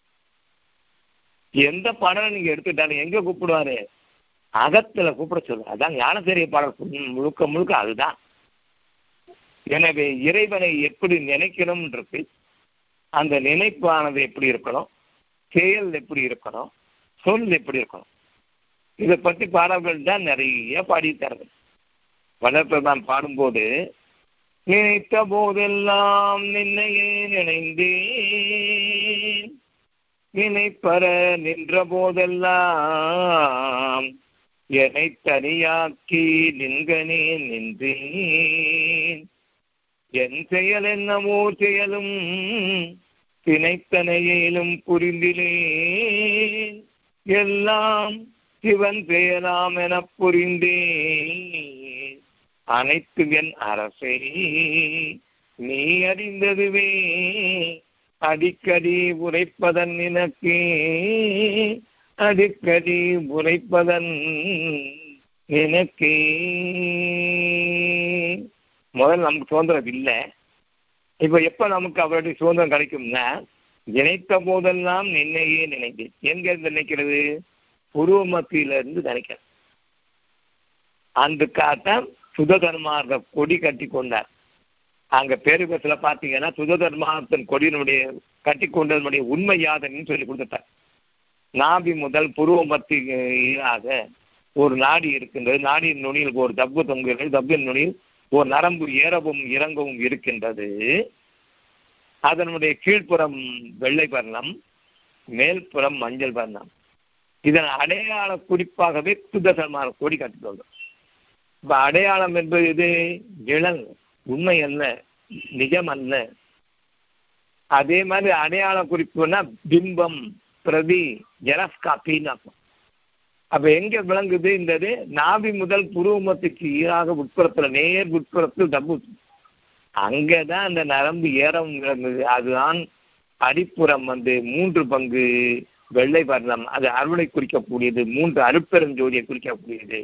எந்த பாடலை நீங்க எடுத்துட்டாலும் எங்க கூப்பிடுவாரு அகத்துல கூப்பிட சொல்லுவார் அதான் ஞானசரிய பாடல் முழுக்க முழுக்க அதுதான் எனவே இறைவனை எப்படி நினைக்கணும் இருக்கு அந்த நினைப்பானது எப்படி இருக்கணும் செயல் எப்படி இருக்கணும் சொல் எப்படி இருக்கணும் இதை பற்றி பாடல்கள் தான் நிறைய பாடித்தார்கள் வளர்ப்பதான் பாடும்போது நினைத்த போதெல்லாம் நின்னையே நினைந்தேன் நினைப்பற நின்ற போதெல்லாம் என்னை தனியாக்கி நின்கனே நின்றேன் என் செயல் என்னமோ செயலும் திணைத்தனையிலும் புரிந்திலேன் எல்லாம் சிவன் பெயராம் என புரிந்தேன் அனைத்து என் அரசே நீ அறிந்ததுவே அடிக்கடி உரைப்பதன் நினக்கே அடிக்கடி உரைப்பதன் நினக்கே முதல்ல நமக்கு சுதந்திரம் இல்லை இப்ப எப்ப நமக்கு அவருடைய சுதந்திரம் கிடைக்கும்னா நினைத்த போதெல்லாம் நின்னையே நினைத்து எங்க இருந்து நினைக்கிறது புருவ மத்தியில இருந்து நினைக்கிறது அந்த காத்தான் சுததர்மார்க்க கொடி கட்டி கொண்டார் அங்க பேருபத்துல பாத்தீங்கன்னா சுததர்மார்த்தன் கொடியினுடைய கட்டி கொண்டதனுடைய உண்மை யாதன்னு சொல்லி கொடுத்துட்டார் நாபி முதல் புருவ மத்தியாக ஒரு நாடி இருக்கின்றது நாடியின் நுனியில் ஒரு தப்பு தொங்குகிறது தப்பின் நுனியில் ஒரு நரம்பு ஏறவும் இறங்கவும் இருக்கின்றது அதனுடைய கீழ்ப்புறம் வெள்ளை வர்ணம் மேல்புறம் மஞ்சள் வர்ணம் இதன் அடையாள குறிப்பாகவே சுத்தசர்மான கொடி கட்டுள்ளது இப்ப அடையாளம் என்பது இது நிழல் உண்மை அல்ல நிஜம் அல்ல அதே மாதிரி அடையாள குறிப்புன்னா பிம்பம் பிரதி ஜெரஸ்காப்பின்னு அர்த்தம் அப்ப எங்க விளங்குது இந்த இது நாவி முதல் புருவமத்துக்கு ஈராக உட்புறத்துல நேர் உட்புறத்தில் தப்பு அங்கதான் அந்த நரம்பு ஏறம் விளங்குது அதுதான் அடிப்புறம் வந்து மூன்று பங்கு வெள்ளை வர்ணம் அது அருளை குறிக்கக்கூடியது மூன்று அருப்பெரும் ஜோதியை குறிக்கக்கூடியது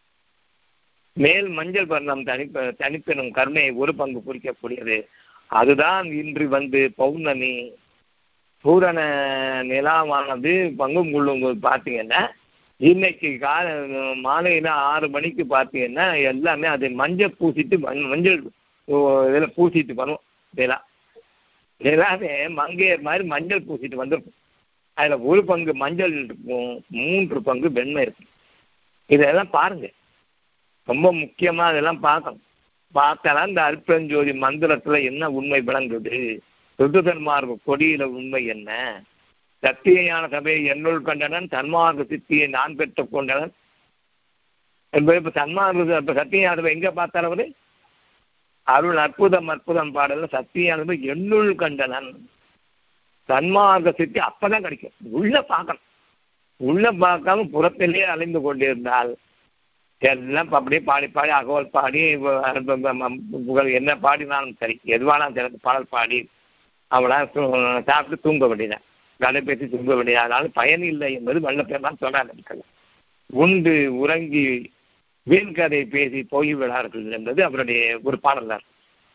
மேல் மஞ்சள் வர்ணம் தனிப்ப தனிப்பெரும் கருணையை ஒரு பங்கு குறிக்கக்கூடியது அதுதான் இன்று வந்து பௌர்ணமி பூரண நிலாவானது பங்கும் கொள்ளும் போது பார்த்தீங்கன்னா இன்னைக்கு கால மாலையில ஆறு மணிக்கு பார்த்தீங்கன்னா எல்லாமே அது மஞ்சள் பூசிட்டு மஞ்சள் இதில் பூசிட்டு வரும் நிலா நிலாவே மங்கையர் மாதிரி மஞ்சள் பூசிட்டு வந்திருக்கும் அதில் ஒரு பங்கு மஞ்சள் இருக்கும் மூன்று பங்கு வெண்மை இருக்கும் இதெல்லாம் பாருங்க ரொம்ப முக்கியமா அதெல்லாம் பார்க்கணும் பார்த்தாலும் இந்த அற்பஞ்சோதி மந்திரத்துல என்ன உண்மை விளங்குது ருதுதன்மார்க்கு கொடியில உண்மை என்ன சத்தியான சபையை என்னுள் கண்டனன் தன்மார்க்க சித்தியை நான் பெற்று கொண்டனன் என்பது இப்ப தன்மார்க்க இப்ப சத்தியான சபை எங்க பார்த்தார் அவரு அருள் அற்புதம் அற்புதம் பாடல சத்தியானது என்னுள் கண்டனன் தன்மார்க்க சித்தி அப்பதான் கிடைக்கும் உள்ள பார்க்கணும் உள்ள பார்க்காம புறத்திலேயே அலைந்து கொண்டிருந்தால் எல்லாம் அப்படியே பாடி பாடி அகவல் பாடி புகழ் என்ன பாடினாலும் சரி எதுவானாலும் சரி பாடல் பாடி அவளா சாப்பிட்டு தூங்க வேண்டியதான் கதை பேசி தூங்க வேண்டியது அதனால பயன் இல்லை என்பது வல்ல பேர் சொல்றாங்க உண்டு உறங்கி வீண் கதை பேசி போய்விடார்கள் என்பது அவருடைய ஒரு பாடல் தான்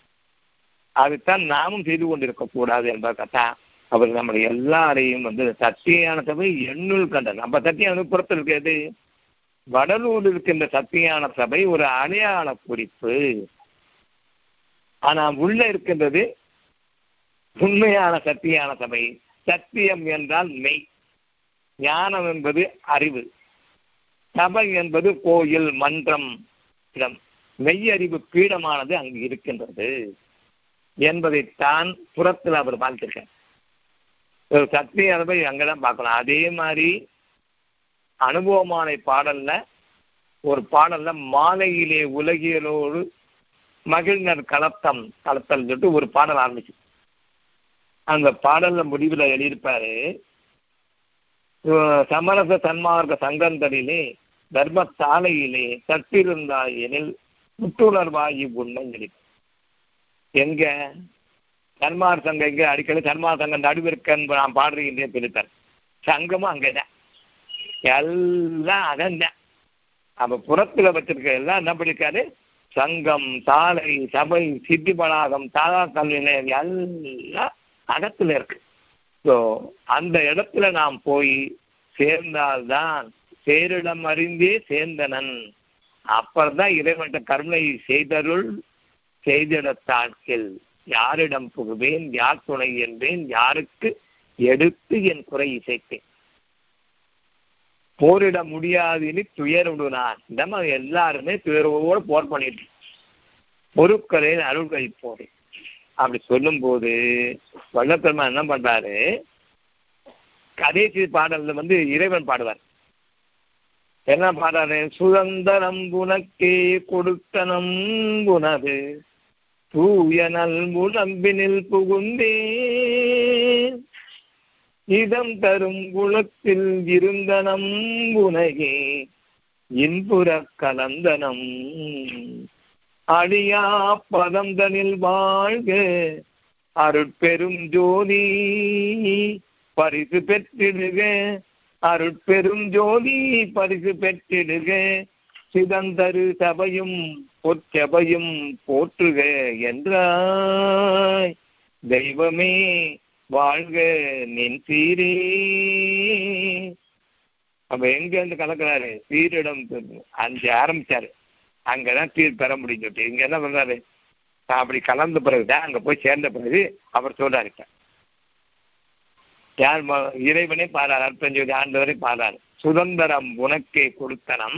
அதுதான் நாமும் செய்து கொண்டிருக்க கூடாது என்பதற்காக அவர் நம்முடைய எல்லாரையும் வந்து சத்தியான சபை எண்ணுள் கண்டார் நம்ம சத்தியான புறத்தில் இருக்கிறது வடலூர் இருக்கின்ற சத்தியான சபை ஒரு அடையாள குறிப்பு ஆனா உள்ள இருக்கின்றது உண்மையான சத்தியான சபை சத்தியம் என்றால் மெய் ஞானம் என்பது அறிவு சபை என்பது கோயில் மன்றம் இடம் மெய்யறிவு பீடமானது அங்கு இருக்கின்றது என்பதைத்தான் புறத்தில் அவர் வாழ்த்திருக்கார் ஒரு சக்தி அதை அங்கதான் பார்க்கலாம் அதே மாதிரி அனுபவமான பாடல்ல ஒரு பாடல்ல மாலையிலே உலகியலோடு மகிழ்நர் கலத்தம் கலத்தல் சொல்லிட்டு ஒரு பாடல் ஆரம்பிச்சு அந்த பாடல்ல முடிவுல எழுதியிருப்பாரு சமரச சன்மார்க்க சங்கங்களிலே தர்ம சாலையிலே தட்டிருந்தாய் எனில் முட்டுணர்வாயி உண்மை நினைப்பு எங்க சன்மார் சங்கம் இங்க அடிக்கடி சன்மார் சங்கம் நடுவிற்கன் நான் பாடுறீங்கன்னு சொல்லிட்டார் சங்கமும் அங்கதான் எல்லாம் அதான் அப்ப புறத்துல வச்சிருக்க எல்லாம் என்ன பண்ணிருக்காரு சங்கம் சாலை சபை சித்தி பலாகம் தாதா கல்வி நிலையம் எல்லாம் அகத்துல இருக்கு ஸோ அந்த இடத்துல நாம் போய் சேர்ந்தால்தான் சேரிடம் அறிந்தே சேர்ந்தனன் அப்புறம்தான் இறைவன்ட்ட கருணை செய்தருள் செய்திடத்தாட்கள் யாரிடம் புகுவேன் யார் துணை என்பேன் யாருக்கு எடுத்து என் குறை இசைத்தேன் போரிட முடியாதுன்னு துயருடுனான் இந்த மாதிரி எல்லாருமே துயரோடு போர் பண்ணிட்டு பொருட்களில் அருள்கை போரே அப்படி சொல்லும் போது வல்லப்பெருமா என்ன பண்றாரு கடைசி பாடல்ல வந்து இறைவன் பாடுவார் என்ன பாடுறாரு சுதந்திரம் உனக்கே கொடுத்தனம் உனது தூய நல்முழம்பினில் புகுந்தே இதம் தரும் குலத்தில் இருந்தனம் உனகே இன்புற கலந்தனம் அழியா பதந்தனில் வாழ்க அருட்பெரும் ஜோதி பரிசு பெற்றிடுக அருட்பெரும் ஜோதி பரிசு பெற்றிடுக சிதந்தரு சபையும் பொற்சபையும் போற்றுக என்றாய் தெய்வமே வாழ்க நின் சீரே அப்ப எங்க இருந்து கலக்குறாரு சீரிடம் அஞ்சு ஆரம்பிச்சாரு அங்கதான் தீர் பெற முடியும் சொல்லிட்டு இங்க என்ன பண்றாரு அப்படி கலந்த பிறகுதான் அங்க போய் சேர்ந்த பிறகு அவர் சொல்றாரு இப்ப யார் இறைவனே பாடுறார் அற்பஞ்சோதி ஆண்டவரை பாடுறாரு சுதந்திரம் உனக்கே கொடுத்தனம்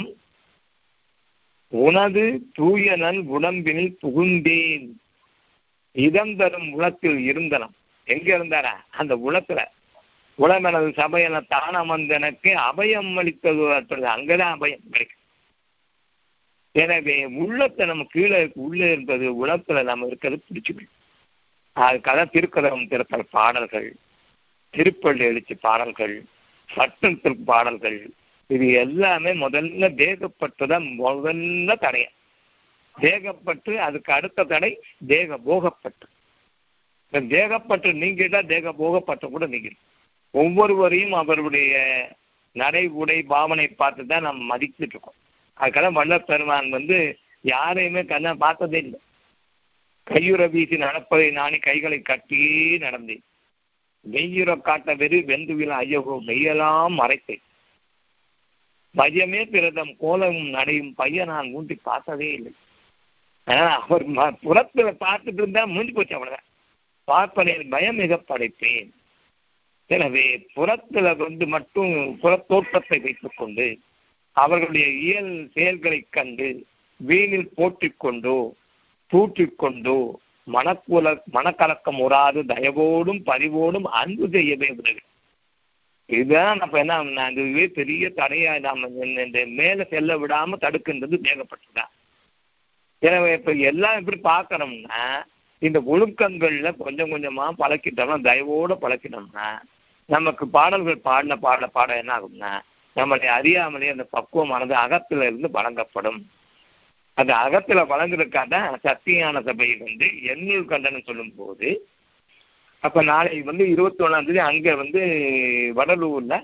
உனது தூயனன் உடம்பினில் புகுந்தேன் இதம் தரும் உலத்தில் இருந்தனம் எங்க இருந்தாரா அந்த உலத்துல உலமெனது சபையென தானம் வந்தனக்கு அபயம் அளித்தது அங்கதான் அபயம் கிடைக்கும் எனவே உள்ளத்தை நம்ம கீழே உள்ளே இருப்பது உலகத்துல நம்ம இருக்கிறது பிடிச்சுக்கணும் அதுக்காக திருக்கதம் திறத்தல் பாடல்கள் திருப்பள்ளி எழுச்சி பாடல்கள் சட்டம் பாடல்கள் இது எல்லாமே முதல்ல தேகப்பட்டுதான் முதல்ல தடைய தேகப்பட்டு அதுக்கு அடுத்த தடை தேக போகப்பட்டு தேகப்பட்டு நீங்கிட்டா தேக போகப்பட்டு கூட நீங்கிடும் ஒவ்வொருவரையும் அவருடைய நடை உடை பாவனை பார்த்து தான் நம்ம மதிச்சுட்டு இருக்கோம் அதுக்காக வல்லப் பெருமான் வந்து யாரையுமே கண்ணா பார்த்ததே இல்லை கையுற வீசி நடப்பதை நானே கைகளை கட்டியே நடந்தேன் வெய்யுற காட்ட வெறு வெந்துவில ஐயகோ மெய்யெல்லாம் மறைத்தேன் பயமே பிரதம் கோலமும் நடையும் பையன் நான் மூண்டி பார்த்ததே இல்லை அவர் புறத்துல பார்த்துட்டு இருந்தா மூஞ்சி போச்சு அவ்வளவுதான் பார்ப்பனேன் பயம் மிக படைப்பேன் எனவே புறத்துல வந்து மட்டும் புறத்தோற்றத்தை வைத்துக் கொண்டு அவர்களுடைய இயல் செயல்களை கண்டு வீணில் போற்றிக் கொண்டோ தூற்றிக் கொண்டோ மனக்குல மனக்கலக்கம் உறாது தயவோடும் பரிவோடும் அன்பு செய்யவே உதவி இதுதான் நம்ம என்ன இதுவே பெரிய தடையா நாம இந்த மேல செல்ல விடாம தடுக்கின்றது தேவைப்பட்டதுதான் எனவே இப்ப எல்லாம் எப்படி பார்க்கணும்னா இந்த ஒழுக்கங்கள்ல கொஞ்சம் கொஞ்சமா பழக்கிட்டோம்னா தயவோட பழக்கிட்டோம்னா நமக்கு பாடல்கள் பாடின பாட பாட என்ன ஆகும்னா நம்மளை அறியாமலே அந்த பக்குவமானது அகத்துல இருந்து வழங்கப்படும் அந்த அகத்துல வழங்குறதுக்காக சத்தியான சபை வந்து எண்ணூர் கண்டனம் சொல்லும் போது அப்ப நாளை வந்து இருபத்தி ஒண்ணாம் தேதி அங்க வந்து வடலூர்ல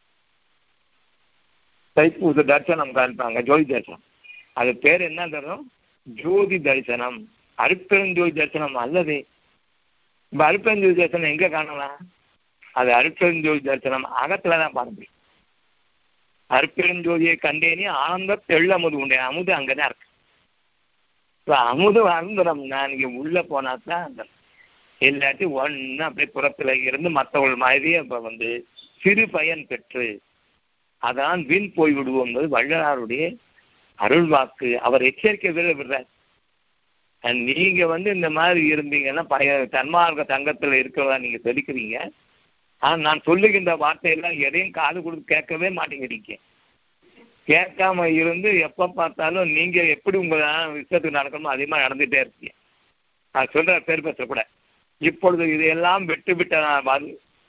தைப்பூச தரிசனம் காண்பாங்க ஜோதி தரிசனம் அது பேர் என்ன தரும் ஜோதி தரிசனம் அருட்பெருஞ்சோதி தரிசனம் அல்லது இப்ப அருட்பெருஞ்சோதி தரிசனம் எங்க காணலாம் அது அருட்பெருஞ்சோதி தரிசனம் அகத்துலதான் பார்க்க முடியும் அருட்பெருஞ்சோதியை கண்டேனே ஆனந்த தெள்ளமுது உண்டே அமுது அங்கதான் இருக்கு அமுது அருந்தரம்னா நீங்க உள்ள போனா தான் அந்த இல்லாட்டி ஒன்னு அப்படியே புறத்துல இருந்து மற்றவர்கள் மாதிரியே இப்ப வந்து சிறு பயன் பெற்று அதான் வீண் போய் விடுவோம் வள்ளலாருடைய அருள் வாக்கு அவர் எச்சரிக்கை விட விடுறார் நீங்க வந்து இந்த மாதிரி இருந்தீங்கன்னா பய தன்மார்க்க சங்கத்துல இருக்கிறதா நீங்க சொல்லிக்கிறீங்க ஆனா நான் சொல்லுகின்ற வார்த்தையெல்லாம் எதையும் காது கொடுத்து கேட்கவே மாட்டேங்கிறீங்க கேட்காம இருந்து எப்ப பார்த்தாலும் நீங்க எப்படி உங்க விஷயத்துக்கு நடக்கணுமோ அதே மாதிரி நடந்துட்டே இருக்கீங்க நான் சொல்ற பேர் பேச கூட இப்பொழுது இதையெல்லாம் விட்டு விட்ட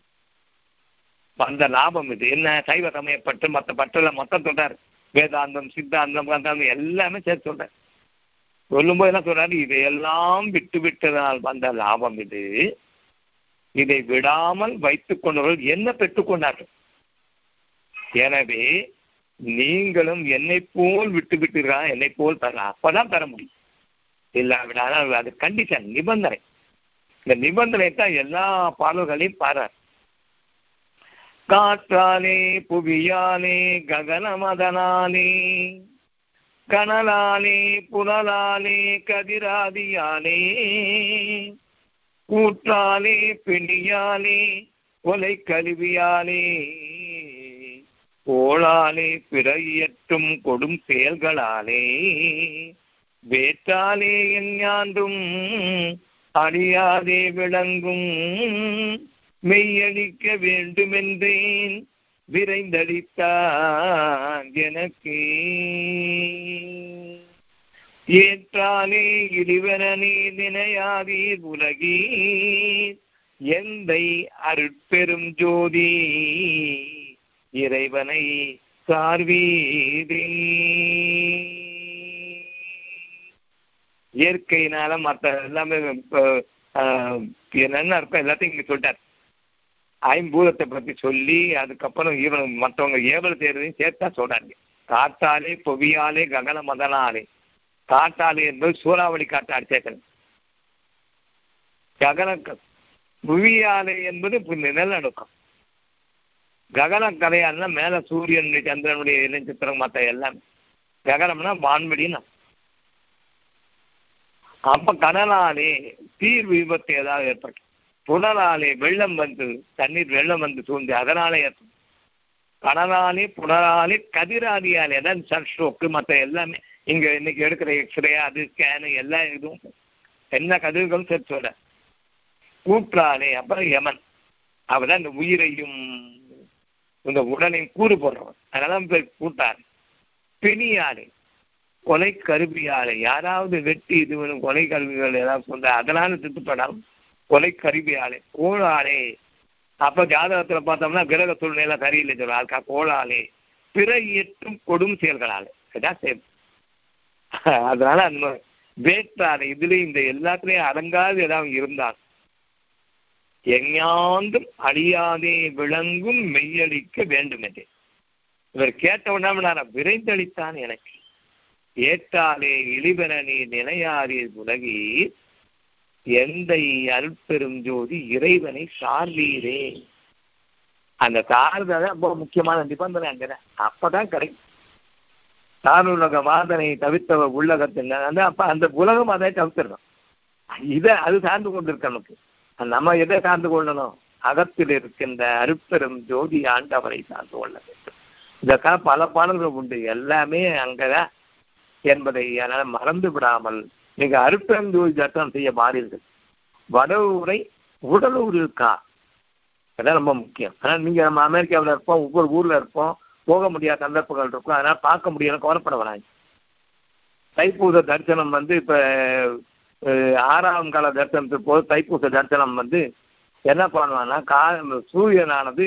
வந்த லாபம் இது என்ன சைவ சமயப்பட்டு மற்ற பற்றுல மொத்தம் சொல்றாரு வேதாந்தம் சித்தாந்தம் வேதாந்தம் எல்லாமே சேர்த்து சொல்றாரு சொல்லும்போது என்ன சொல்றாரு இதையெல்லாம் விட்டு விட்டதால் வந்த லாபம் இது இதை விடாமல் வைத்துக் கொண்டவர்கள் என்ன பெற்றுக்கொண்டார்கள் எனவே நீங்களும் என்னை போல் விட்டு விட்டீர்களா என்னை போல் பெற அப்பதான் பெற முடியும் இல்லாவிடால் அது கண்டிஷன் நிபந்தனை இந்த நிபந்தனை தான் எல்லா பாடல்களையும் பாடுறார் காற்றாலே புவியாலே ககனமதனாலே கனலாலே புனலாலே கதிராதியாலே கூற்றாலே பிணியாலே கொலை கருவியாலே கோளாலே பிறையற்றும் கொடும் செயல்களாலே வேற்றாலே எஞ்ஞான்றும் அழியாதே விளங்கும் மெய்யளிக்க வேண்டுமென்றேன் விரைந்தளித்தான் எனக்கு ஏற்றாலே இடிவனே நினையாதீர் உலகீர் எந்தை அருட்பெரும் ஜோதி இறைவனை சார்வீரே இயற்கையினால மற்ற எல்லாமே என்னென்ன இருக்கும் எல்லாத்தையும் இங்க சொல்லிட்டார் ஐம்பூதத்தை பத்தி சொல்லி அதுக்கப்புறம் இவன் மற்றவங்க ஏவல் தேர்வையும் சேர்த்தா சொல்றாங்க காத்தாலே பொவியாலே ககன மதனாலே காட்டாலே என்பது சூறாவளி காற்றாடி சேர்க்கணும் ககன புவியாலே என்பது நிலநடுக்கம் ககன கதையால்னா மேல சூரியன் சந்திரனுடைய இளஞ்சித்திரம் மற்ற எல்லாமே ககனம்னா வான்வெளின்னு அப்ப கடலாலே தீர் விபத்து ஏதாவது ஏற்பட்டு புனலாலே வெள்ளம் வந்து தண்ணீர் வெள்ளம் வந்து சூழ்ந்து அதனாலே ஏற்படும் கடலாலே புனலாலே கதிராதியாலே தான் சன்ஸ்ட்ரோக்கு மற்ற எல்லாமே இங்க இன்னைக்கு எடுக்கிற எக்ஸ்ரே அது ஸ்கேனு எல்லா இதுவும் என்ன கதிர்களும் சேர்த்து சொல்ற கூற்றாலே அப்புறம் யமன் அவதான் இந்த உயிரையும் இந்த உடலையும் கூறு போடுறவன் அதனால கூட்டார் பிணியாலே கொலை கருவியாலே யாராவது வெட்டி இது கொலை கருவிகள் ஏதாவது சொல்ற அதனால திட்டுப்படாம கொலை கருவியாலே கோளாலே அப்ப ஜாதகத்துல பார்த்தோம்னா கிரக சூழ்நிலை சரியில்லை சொல்றாங்க கோளாலே பிற எட்டும் கொடும் செயல்களாலே இதான் சேம் அதனால அந்த வேற்றாலே இதுல இந்த எல்லாத்துலயும் அடங்காது ஏதாவது இருந்தால் எஞ்ஞாந்தும் அழியாதே விளங்கும் மெய்யளிக்க வேண்டும் என்று இவர் கேட்ட உடனே விரைந்தளித்தான் எனக்கு ஏற்றாலே இழிபெறனே நிலையாரீர் உலகீர் எந்தை அருட்பெரும் ஜோதி இறைவனை சார்வீரே அந்த சார்ந்ததை ரொம்ப முக்கியமான நிபந்தனை அங்கே அப்பதான் கிடைக்கும் சாருலக வாதனை தவிர்த்தவர் உள்ளகத்தில் அந்த அப்ப அந்த உலகம் அதை தவிர்த்திடணும் இதை அது சார்ந்து கொண்டிருக்க நமக்கு நம்ம எதை சார்ந்து கொள்ளணும் அகத்தில் இருக்கின்ற அருட்பெரும் ஜோதி ஆண்டவரை சார்ந்து கொள்ள வேண்டும் இதற்காக பல பாடல்கள் உண்டு எல்லாமே அங்கதான் என்பதை அதனால் மறந்து விடாமல் நீங்க அருட்பெரும் ஜோதி தர்சனம் செய்ய மாறீர்கள் வடவுரை உடலூர் இருக்கா அதான் ரொம்ப முக்கியம் ஆனால் நீங்க நம்ம அமெரிக்காவில் இருப்போம் ஒவ்வொரு ஊர்ல இருப்போம் போக முடியாத சந்தர்ப்பங்கள் இருக்கும் அதனால பார்க்க முடியல கவலைப்பட வராங்க தைப்பூச தரிசனம் வந்து இப்ப ஆறாம் கால தரிசனத்துக்கு போது தைப்பூச தரிசனம் வந்து என்ன பண்ணுவான்னா கா சூரியனானது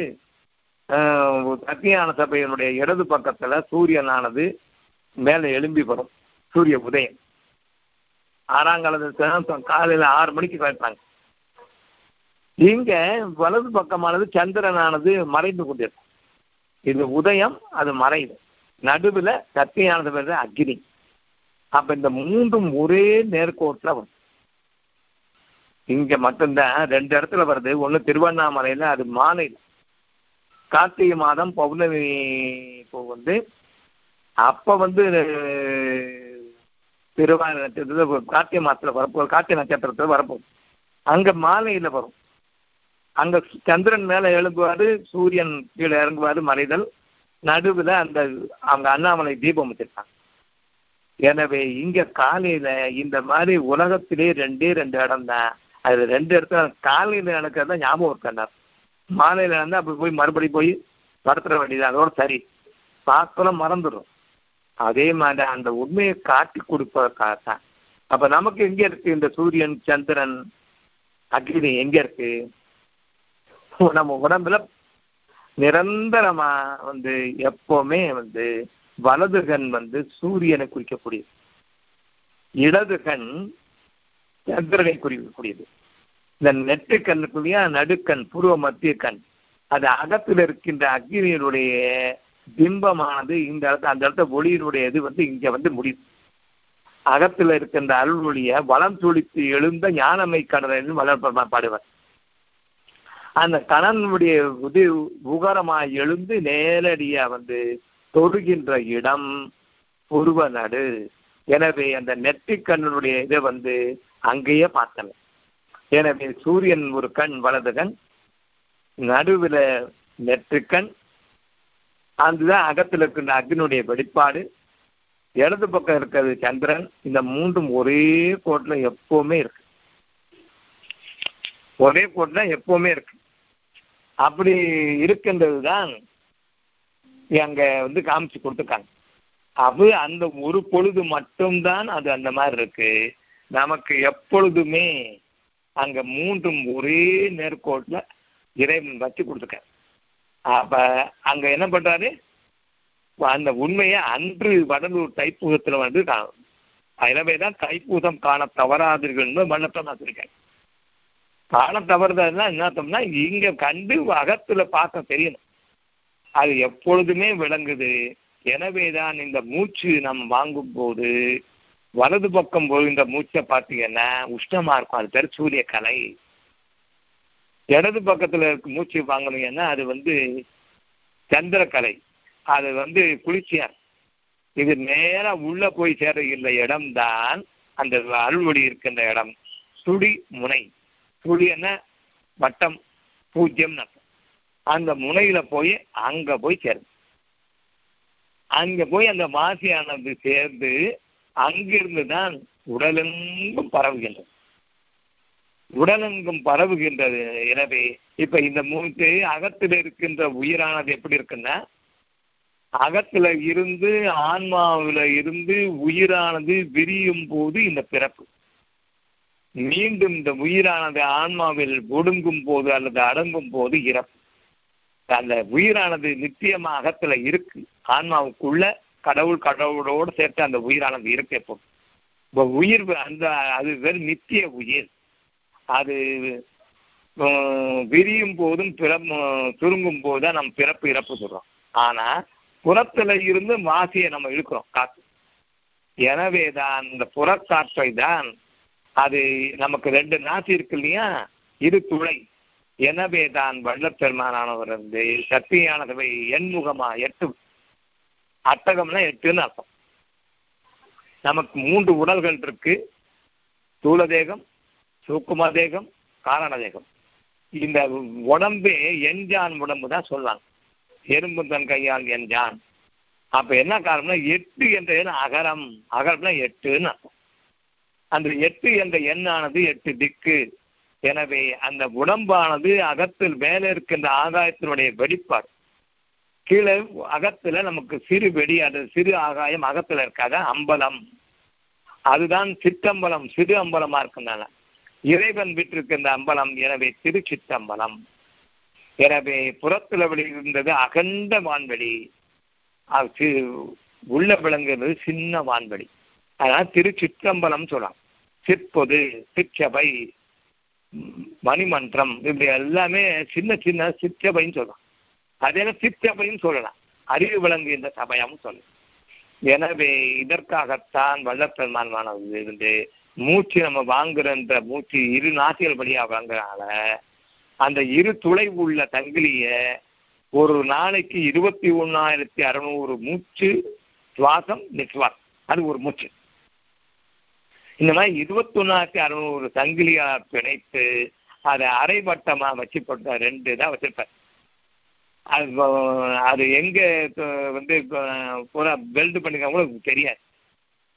சத்தியான சபையினுடைய இடது பக்கத்துல சூரியனானது மேல எழும்பி வரும் சூரிய உதயம் ஆறாம் கால தரிசனம் காலையில ஆறு மணிக்கு வைப்பாங்க இங்க வலது பக்கமானது சந்திரனானது மறைந்து கொண்டிருக்கும் இது உதயம் அது மறைவு நடுவுல சத்தியானது வருது அக்னி அப்ப இந்த மூன்றும் ஒரே நேர்கோட்டில் வரும் இங்க மட்டும்தான் ரெண்டு இடத்துல வருது ஒண்ணு திருவண்ணாமலையில அது மாலையில் கார்த்திகை மாதம் பௌர்ணமி இப்போ வந்து அப்ப வந்து திருவாரூர் நட்சத்திரத்தில் கார்த்திகை மாசத்துல வரப்போ கார்த்திகை நட்சத்திரத்துல வரப்போகுது அங்க மாலையில வரும் அங்க சந்திரன் மேல எழும்புவாரு சூரியன் கீழே இறங்குவாரு மறைதல் நடுவுல அந்த அவங்க அண்ணாமலை தீபம் வச்சிருக்காங்க எனவே இங்க காலையில இந்த மாதிரி உலகத்திலே ரெண்டே ரெண்டு இடம் தான் அது ரெண்டு இடத்துல காலையில நடக்கிறதா ஞாபகம் இருக்காண்டார் மாலையில நடந்தா அப்படி போய் மறுபடியும் போய் படுத்துற வேண்டியது அதோட சரி பார்க்கலாம் மறந்துடும் அதே மாதிரி அந்த உண்மையை காட்டி கொடுப்பதற்காகத்தான் அப்ப நமக்கு எங்க இருக்கு இந்த சூரியன் சந்திரன் அக்னி எங்க இருக்கு நம்ம உடம்புல நிரந்தரமா வந்து எப்பவுமே வந்து வலது கண் வந்து சூரியனை குறிக்கக்கூடியது இடது கண் சந்திரனை குறிக்கக்கூடியது இந்த நெட்டு கண்ணுக்குள்ளேயா நடுக்கண் பூர்வ மத்திய கண் அது அகத்தில் இருக்கின்ற அக்னியினுடைய பிம்பமானது இந்த இடத்துல அந்த இடத்துல ஒளியினுடைய இது வந்து இங்க வந்து முடியும் அகத்துல இருக்கின்ற அருள்வொழிய வளம் துளித்து எழுந்த ஞானமை கடலில் வளர்ப்ப பாடுவார் அந்த கணனுடைய இது உகரமாய் எழுந்து நேரடியா வந்து தொடுகின்ற இடம் புருவ நடு எனவே அந்த நெற்றிக்கண்ணுடைய இதை வந்து அங்கேயே பார்த்தல எனவே சூரியன் ஒரு கண் வலது கண் நடுவில் நெற்றுக்கண் அதுதான் அகத்தில் இருக்கின்ற அக்னுடைய வெளிப்பாடு இடது பக்கம் இருக்கிறது சந்திரன் இந்த மூன்றும் ஒரே கோட்டில் எப்பவுமே இருக்கு ஒரே கோட்டில் எப்பவுமே இருக்கு அப்படி இருக்கின்றது தான் அங்க வந்து காமிச்சு கொடுத்துருக்காங்க அது அந்த ஒரு பொழுது மட்டும்தான் அது அந்த மாதிரி இருக்கு நமக்கு எப்பொழுதுமே அங்க மூன்றும் ஒரே நேர்கோட்டில் இறைவன் வச்சு கொடுத்துருக்காரு அப்ப அங்க என்ன பண்றாரு அந்த உண்மையை அன்று வடலூர் தைப்பூசத்துல வந்து எனவேதான் தைப்பூசம் காண தவறாதீர்கள் மன்னத்தை மாத்திருக்காரு காண தவறுதல்னா என்ன அர்த்தம்னா இங்க கண்டு அகத்துல பார்க்க தெரியணும் அது எப்பொழுதுமே விளங்குது எனவேதான் இந்த மூச்சு நம்ம வாங்கும் போது வலது பக்கம் போய் இந்த மூச்சை பார்த்தீங்கன்னா உஷ்ணமா இருக்கும் அது பேர் சூரிய கலை இடது பக்கத்துல இருக்க மூச்சு வாங்கணுங்கன்னா அது வந்து சந்திரக்கலை அது வந்து குளிர்ச்சியா இது நேரா உள்ள போய் சேர இல்லை இடம்தான் அந்த அருள்வொடி இருக்கின்ற இடம் சுடி முனை சுடி என்ன வட்டம் பூஜ்யம் அந்த முனையில போய் அங்க போய் சேரும் அங்க போய் அந்த மாசியானது சேர்ந்து அங்கிருந்து தான் உடலெங்கும் பரவுகின்றது உடலெங்கும் பரவுகின்றது எனவே இப்ப இந்த மூச்சு அகத்தில் இருக்கின்ற உயிரானது எப்படி இருக்குன்னா அகத்துல இருந்து ஆன்மாவில இருந்து உயிரானது விரியும் போது இந்த பிறப்பு மீண்டும் இந்த உயிரானது ஆன்மாவில் ஒடுங்கும் போது அல்லது அடங்கும் போது இறப்பு அந்த உயிரானது நித்தியமா அகத்துல இருக்கு ஆன்மாவுக்குள்ள கடவுள் கடவுளோடு சேர்த்து அந்த உயிரானது இருக்கு எப்போ இப்போ உயிர் அந்த அது வெறும் நித்திய உயிர் அது விரியும் போதும் பிறம் சுருங்கும் போது தான் நம்ம பிறப்பு இறப்பு சொல்றோம் ஆனா புறத்துல இருந்து வாசியை நம்ம இழுக்கிறோம் காத்து எனவே தான் இந்த புறக்காற்றை தான் அது நமக்கு ரெண்டு நாசி இருக்கு இல்லையா இரு துளை எனவே தான் வள்ளப்பெருமானானவர் வந்து சக்தியானவை எண்முகமா எட்டு அட்டகம்னா எட்டுன்னு அர்த்தம் நமக்கு மூன்று உடல்கள் இருக்கு ஸ்தூல தேகம் சூக்கும தேகம் காரண தேகம் இந்த உடம்பே எஞ்சான் உடம்பு தான் சொல்லுவாங்க எறும்பு தன் கையால் எஞ்சான் அப்ப என்ன காரணம்னா எட்டு என்ற எண் அகரம் அகரம்னா எட்டுன்னு அர்த்தம் அந்த எட்டு என்ற எண்ணானது எட்டு திக்கு எனவே அந்த உடம்பானது அகத்தில் மேலே இருக்கின்ற ஆகாயத்தினுடைய வெளிப்பாடு கீழே அகத்துல நமக்கு சிறு வெடி அது சிறு ஆகாயம் அகத்துல இருக்காத அம்பலம் அதுதான் சிற்றம்பலம் சிறு அம்பலமா இருக்குனால இறைவன் விட்டிருக்கின்ற அம்பலம் எனவே திரு சிற்றம்பலம் எனவே புறத்துல வெளியிருந்தது அகண்ட வான்வெளி உள்ள விளங்குறது சின்ன வான்வெளி அதனால திரு சிற்றம்பலம் சொல்லலாம் சிற்பொது சிற்றபை மணிமன்றம் இப்படி எல்லாமே சின்ன சின்ன சிற்றபைன்னு சொல்லலாம் அதே சிற்றபைன்னு சொல்லலாம் அறிவு விளங்குகின்ற சபையாவும் சொல்லலாம் எனவே இதற்காகத்தான் வல்லப்பெருமானது இருந்து மூச்சு நம்ம வாங்குறன்ற மூச்சு இரு நாசிகள் வழியா வாங்குறதுனால அந்த இரு துளை உள்ள தங்கிலிய ஒரு நாளைக்கு இருபத்தி ஒன்னாயிரத்தி அறுநூறு மூச்சு சுவாசம் நிஸ்வாசம் அது ஒரு மூச்சு இந்த மாதிரி இருபத்தி ஒன்னாயிரத்தி அறுநூறு சங்கிலியா பிணைத்து அதை அரைவட்டமா வச்சு போட்ட ரெண்டு தான் வச்சிருப்பார் அது அது எங்க வந்து பூரா பெல்ட் பண்ணிருக்காங்க கூட தெரியாது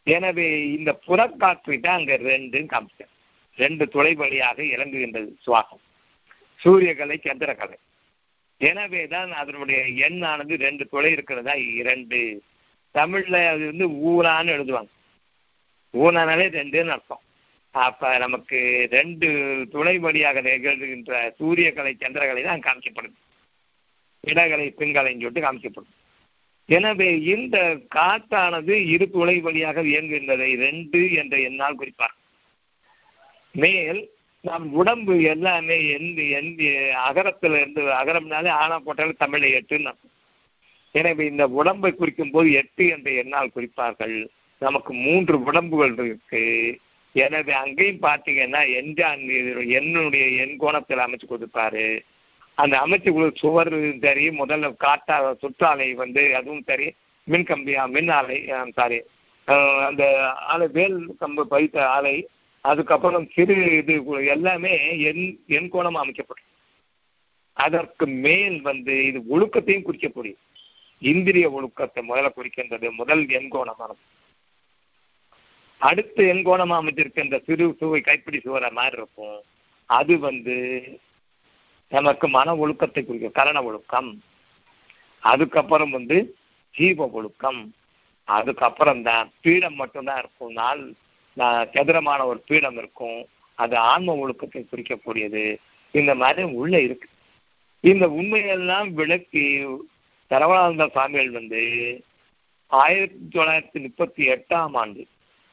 எனவே இந்த புறக்காற்றை தான் அங்க ரெண்டு காமிச்சேன் ரெண்டு துளை வழியாக இறங்குகின்றது சுவாசம் சூரியகலை சந்திரகலை எனவே தான் அதனுடைய எண்ணானது ரெண்டு துளை இருக்கிறதா இரண்டு தமிழ்ல அது வந்து ஊரான்னு எழுதுவாங்க ஊனானாலே ரெண்டுன்னு அர்த்தம் அப்ப நமக்கு ரெண்டு துணை வழியாக நிகழ்கின்ற சூரியகலை சந்திரகலை தான் காமிக்கப்படுது இடகலை பின்கலைன்னு சொல்லிட்டு காமிக்கப்படும் எனவே இந்த காற்றானது இரு துளை வழியாக இயங்குகின்றதை ரெண்டு என்ற எண்ணால் குறிப்பார் மேல் நம் உடம்பு எல்லாமே எந்த எந்த அகரத்துல இருந்து அகரம்னாலே ஆனா போட்டாலும் தமிழ்ல எட்டுன்னு அர்த்தம். எனவே இந்த உடம்பை குறிக்கும் போது எட்டு என்ற எண்ணால் குறிப்பார்கள் நமக்கு மூன்று உடம்புகள் இருக்கு எனவே அங்கேயும் பார்த்தீங்கன்னா எஞ்சான் என்னுடைய எண் கோணத்தில் அமைச்சு கொடுப்பாரு அந்த அமைச்சு கொடு- சுவர் சரி முதல்ல காட்டா சுற்றாலை வந்து அதுவும் சரி மின் கம்பியா மின் ஆலை சாரி அந்த ஆலை வேல் கம்பு பைத்த ஆலை அதுக்கப்புறம் சிறு இது கு- எல்லாமே எண் எண் கோணம் அமைக்கப்படும் அதற்கு மேல் வந்து இது ஒழுக்கத்தையும் குறிக்கக்கூடிய இந்திரிய ஒழுக்கத்தை முதல்ல குறிக்கின்றது முதல் எண்கோணமானது அடுத்த எண்கோணமா அமைச்சிருக்கின்ற சிறு சுவை கைப்பிடி சுவர மாதிரி இருக்கும் அது வந்து நமக்கு மன ஒழுக்கத்தை குறிக்கும் கரண ஒழுக்கம் அதுக்கப்புறம் வந்து ஜீவ ஒழுக்கம் அதுக்கப்புறம் தான் பீடம் மட்டும்தான் இருக்கும் நாள் நா- சதுரமான ஒரு பீடம் இருக்கும் அது ஆன்ம ஒழுக்கத்தை குறிக்கக்கூடியது இந்த மாதிரி உள்ள இருக்கு இந்த உண்மையெல்லாம் விளக்கி சரவணானந்த சுவாமிகள் வந்து ஆயிரத்தி தொள்ளாயிரத்தி முப்பத்தி எட்டாம் ஆண்டு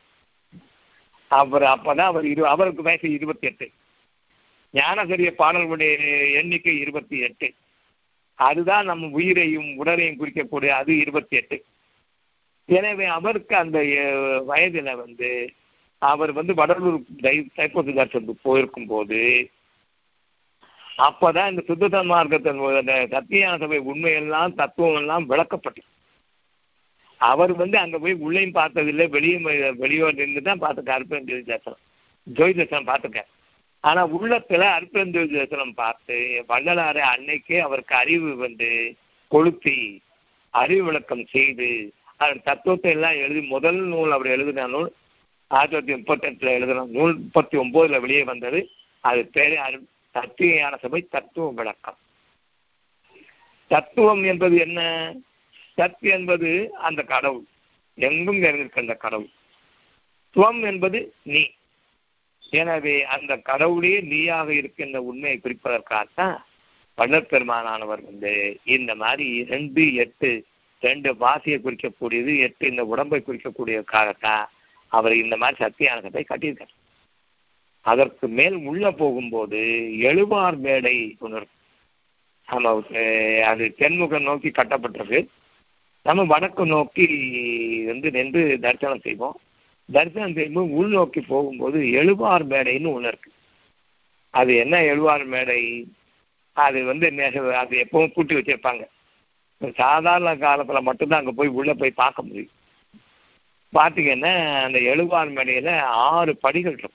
அவர் அப்பதான் அவர் இரு அவருக்கு வயசு இருபத்தி எட்டு ஞானசரிய பாடல்களுடைய எண்ணிக்கை இருபத்தி எட்டு அதுதான் நம்ம உயிரையும் உடலையும் குறிக்கக்கூடிய அது இருபத்தி எட்டு எனவே அவருக்கு அந்த அஹ், வயதுல வந்து அவர் வந்து வடலூர் தை- தைப்பூச தரிசனத்துக்கு போயிருக்கும் போது அப்பதான் இந்த சுத்த மார்க்கத்தின் அந்த சத்தியான சபை உண்மையெல்லாம் தத்துவம் எல்லாம் விளக்கப்பட்டு அவர் வந்து அங்க போய் உள்ளேயும் பார்த்ததில்லை வெளியும் வெளியோர் நின்று தான் பார்த்துக்க அற்புதம் ஜோதி தரிசனம் ஜோதி தரிசனம் பார்த்துக்க ஆனா உள்ளத்துல அற்புதம் ஜோதி தரிசனம் பார்த்து வள்ளலாறு அன்னைக்கே அவருக்கு அறிவு வந்து கொளுத்தி அறிவு விளக்கம் செய்து அதன் தத்துவத்தை எல்லாம் எழுதி முதல் நூல் அவர் எழுதின நூல் ஆயிரத்தி தொள்ளாயிரத்தி முப்பத்தி எட்டுல எழுதின நூல் முப்பத்தி ஒன்பதுல வெளியே வந்தது அது பேரு அரு- சத்தியான சபை தத்துவ விளக்கம் தத்துவம் என்பது என்ன சத் என்பது அந்த கடவுள் எங்கும் நிறைந்திருக்கின்ற கடவுள் துவம் என்பது நீ எனவே அந்த கடவுளே நீயாக இருக்கின்ற உண்மையை குறிப்பதற்காகத்தான் வள்ளற் பெருமானானவர் வந்து இந்த மாதிரி ரெண்டு எட்டு ரெண்டு வாசியை குறிக்கக்கூடியது எட்டு இந்த உடம்பை குறிக்கக்கூடியதுக்காகத்தான் அவர் இந்த மாதிரி சத்தியானத்தை கட்டியிருக்கார் அதற்கு மேல் உள்ள போகும்போது எழுவார் மேடை ஒன்று இருக்கு. நம்ம அஹ், அது தென்முகம் நோக்கி கட்டப்பட்டிருக்கு நம்ம வடக்கு நோக்கி வந்து நின்று தரிசனம் செய்வோம் தரிசனம் செய்யும்போது உள் நோக்கி போகும்போது எழுவார் மேடைன்னு ஒன்று இருக்கு அது என்ன எழுவார் மேடை அது வந்து நெ- அது எப்பவும் பூட்டி வச்சிருப்பாங்க சாதாரண காலத்துல மட்டும்தான் அங்க போய் உள்ள போய் பார்க்க முடியும் பார்த்தீங்கன்னா அந்த எழுவார் மேடையில ஆறு படிகள் இருக்கும்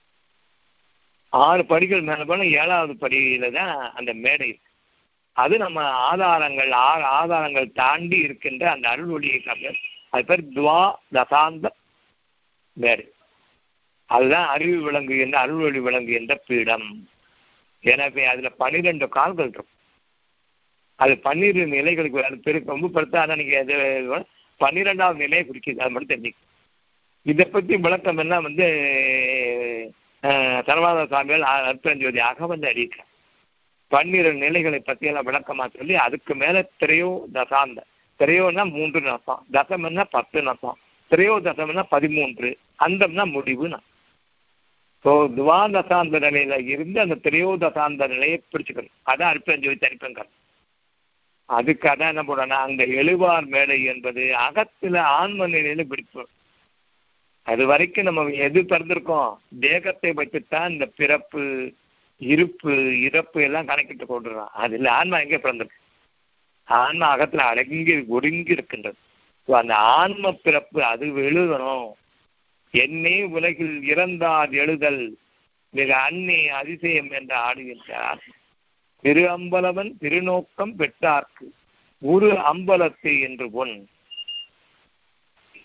ஆறு படிகள் மேல போனா ஏழாவது படியில தான் அந்த மேடை இருக்கு. அது நம்ம ஆதாரங்கள் ஆறு ஆதாரங்கள் தாண்டி இருக்கின்ற அந்த அருள் ஒளியை காமிக்க அது பேர் துவா தசாந்த மேடை அதுதான் அறிவு விளங்குகின்ற அருள் ஒளி விளங்குகின்ற பீடம் எனவே அதுல பன்னிரெண்டு கால்கள் இருக்கும் அது பன்னிரு நிலைகளுக்கு அது பெரு ரொம்ப பெருத்தா நீங்க அது பன்னிரெண்டாவது நிலையை குறிக்குது அது மட்டும் தெரிஞ்சுக்க இதை பத்தி விளக்கம் எல்லாம் வந்து சர்வாத சுவாமிகள் அற்பஞ்சோதி அகவந்து அறிவிக்க பன்னிரண்டு நிலைகளை பத்தி எல்லாம் விளக்கமா சொல்லி அதுக்கு மேல திரையோ தசாந்த திரையோன்னா மூன்று நசம் தசம்னா பத்து நசம் திரையோ தசம்னா பதிமூன்று அந்தம்னா முடிவுனா ஸோ துவாதசாந்த நிலையில இருந்து அந்த திரையோதசாந்த நிலையை பிடிச்சுக்கணும் அதான் அற்பஞ்சோதி தனிப்பங்கர் அதுக்கு அதான் என்ன போடணும் அந்த எழுவார் மேடை என்பது அகத்துல ஆன்ம நிலையில பிடிப்பு அது வரைக்கும் நம்ம எது பிறந்திருக்கோம் தேகத்தை வைத்துத்தான் இந்த பிறப்பு இருப்பு இறப்பு எல்லாம் கணக்கிட்டு கொண்டுறோம் அதுல ஆன்மா எங்க பிறந்திருக்கு ஆன்மா அகத்துல அடங்கி ஒடுங்கி இருக்கின்றது So, அந்த ஆன்ம பிறப்பு அது எழுதணும் என்னே உலகில் இறந்தார் எழுதல் மிக அன்னே அதிசயம் என்று ஆடுகின்றார் திரு அம்பலவன் திருநோக்கம் பெற்றார்க்கு ஒரு அம்பலத்தை என்று பொன்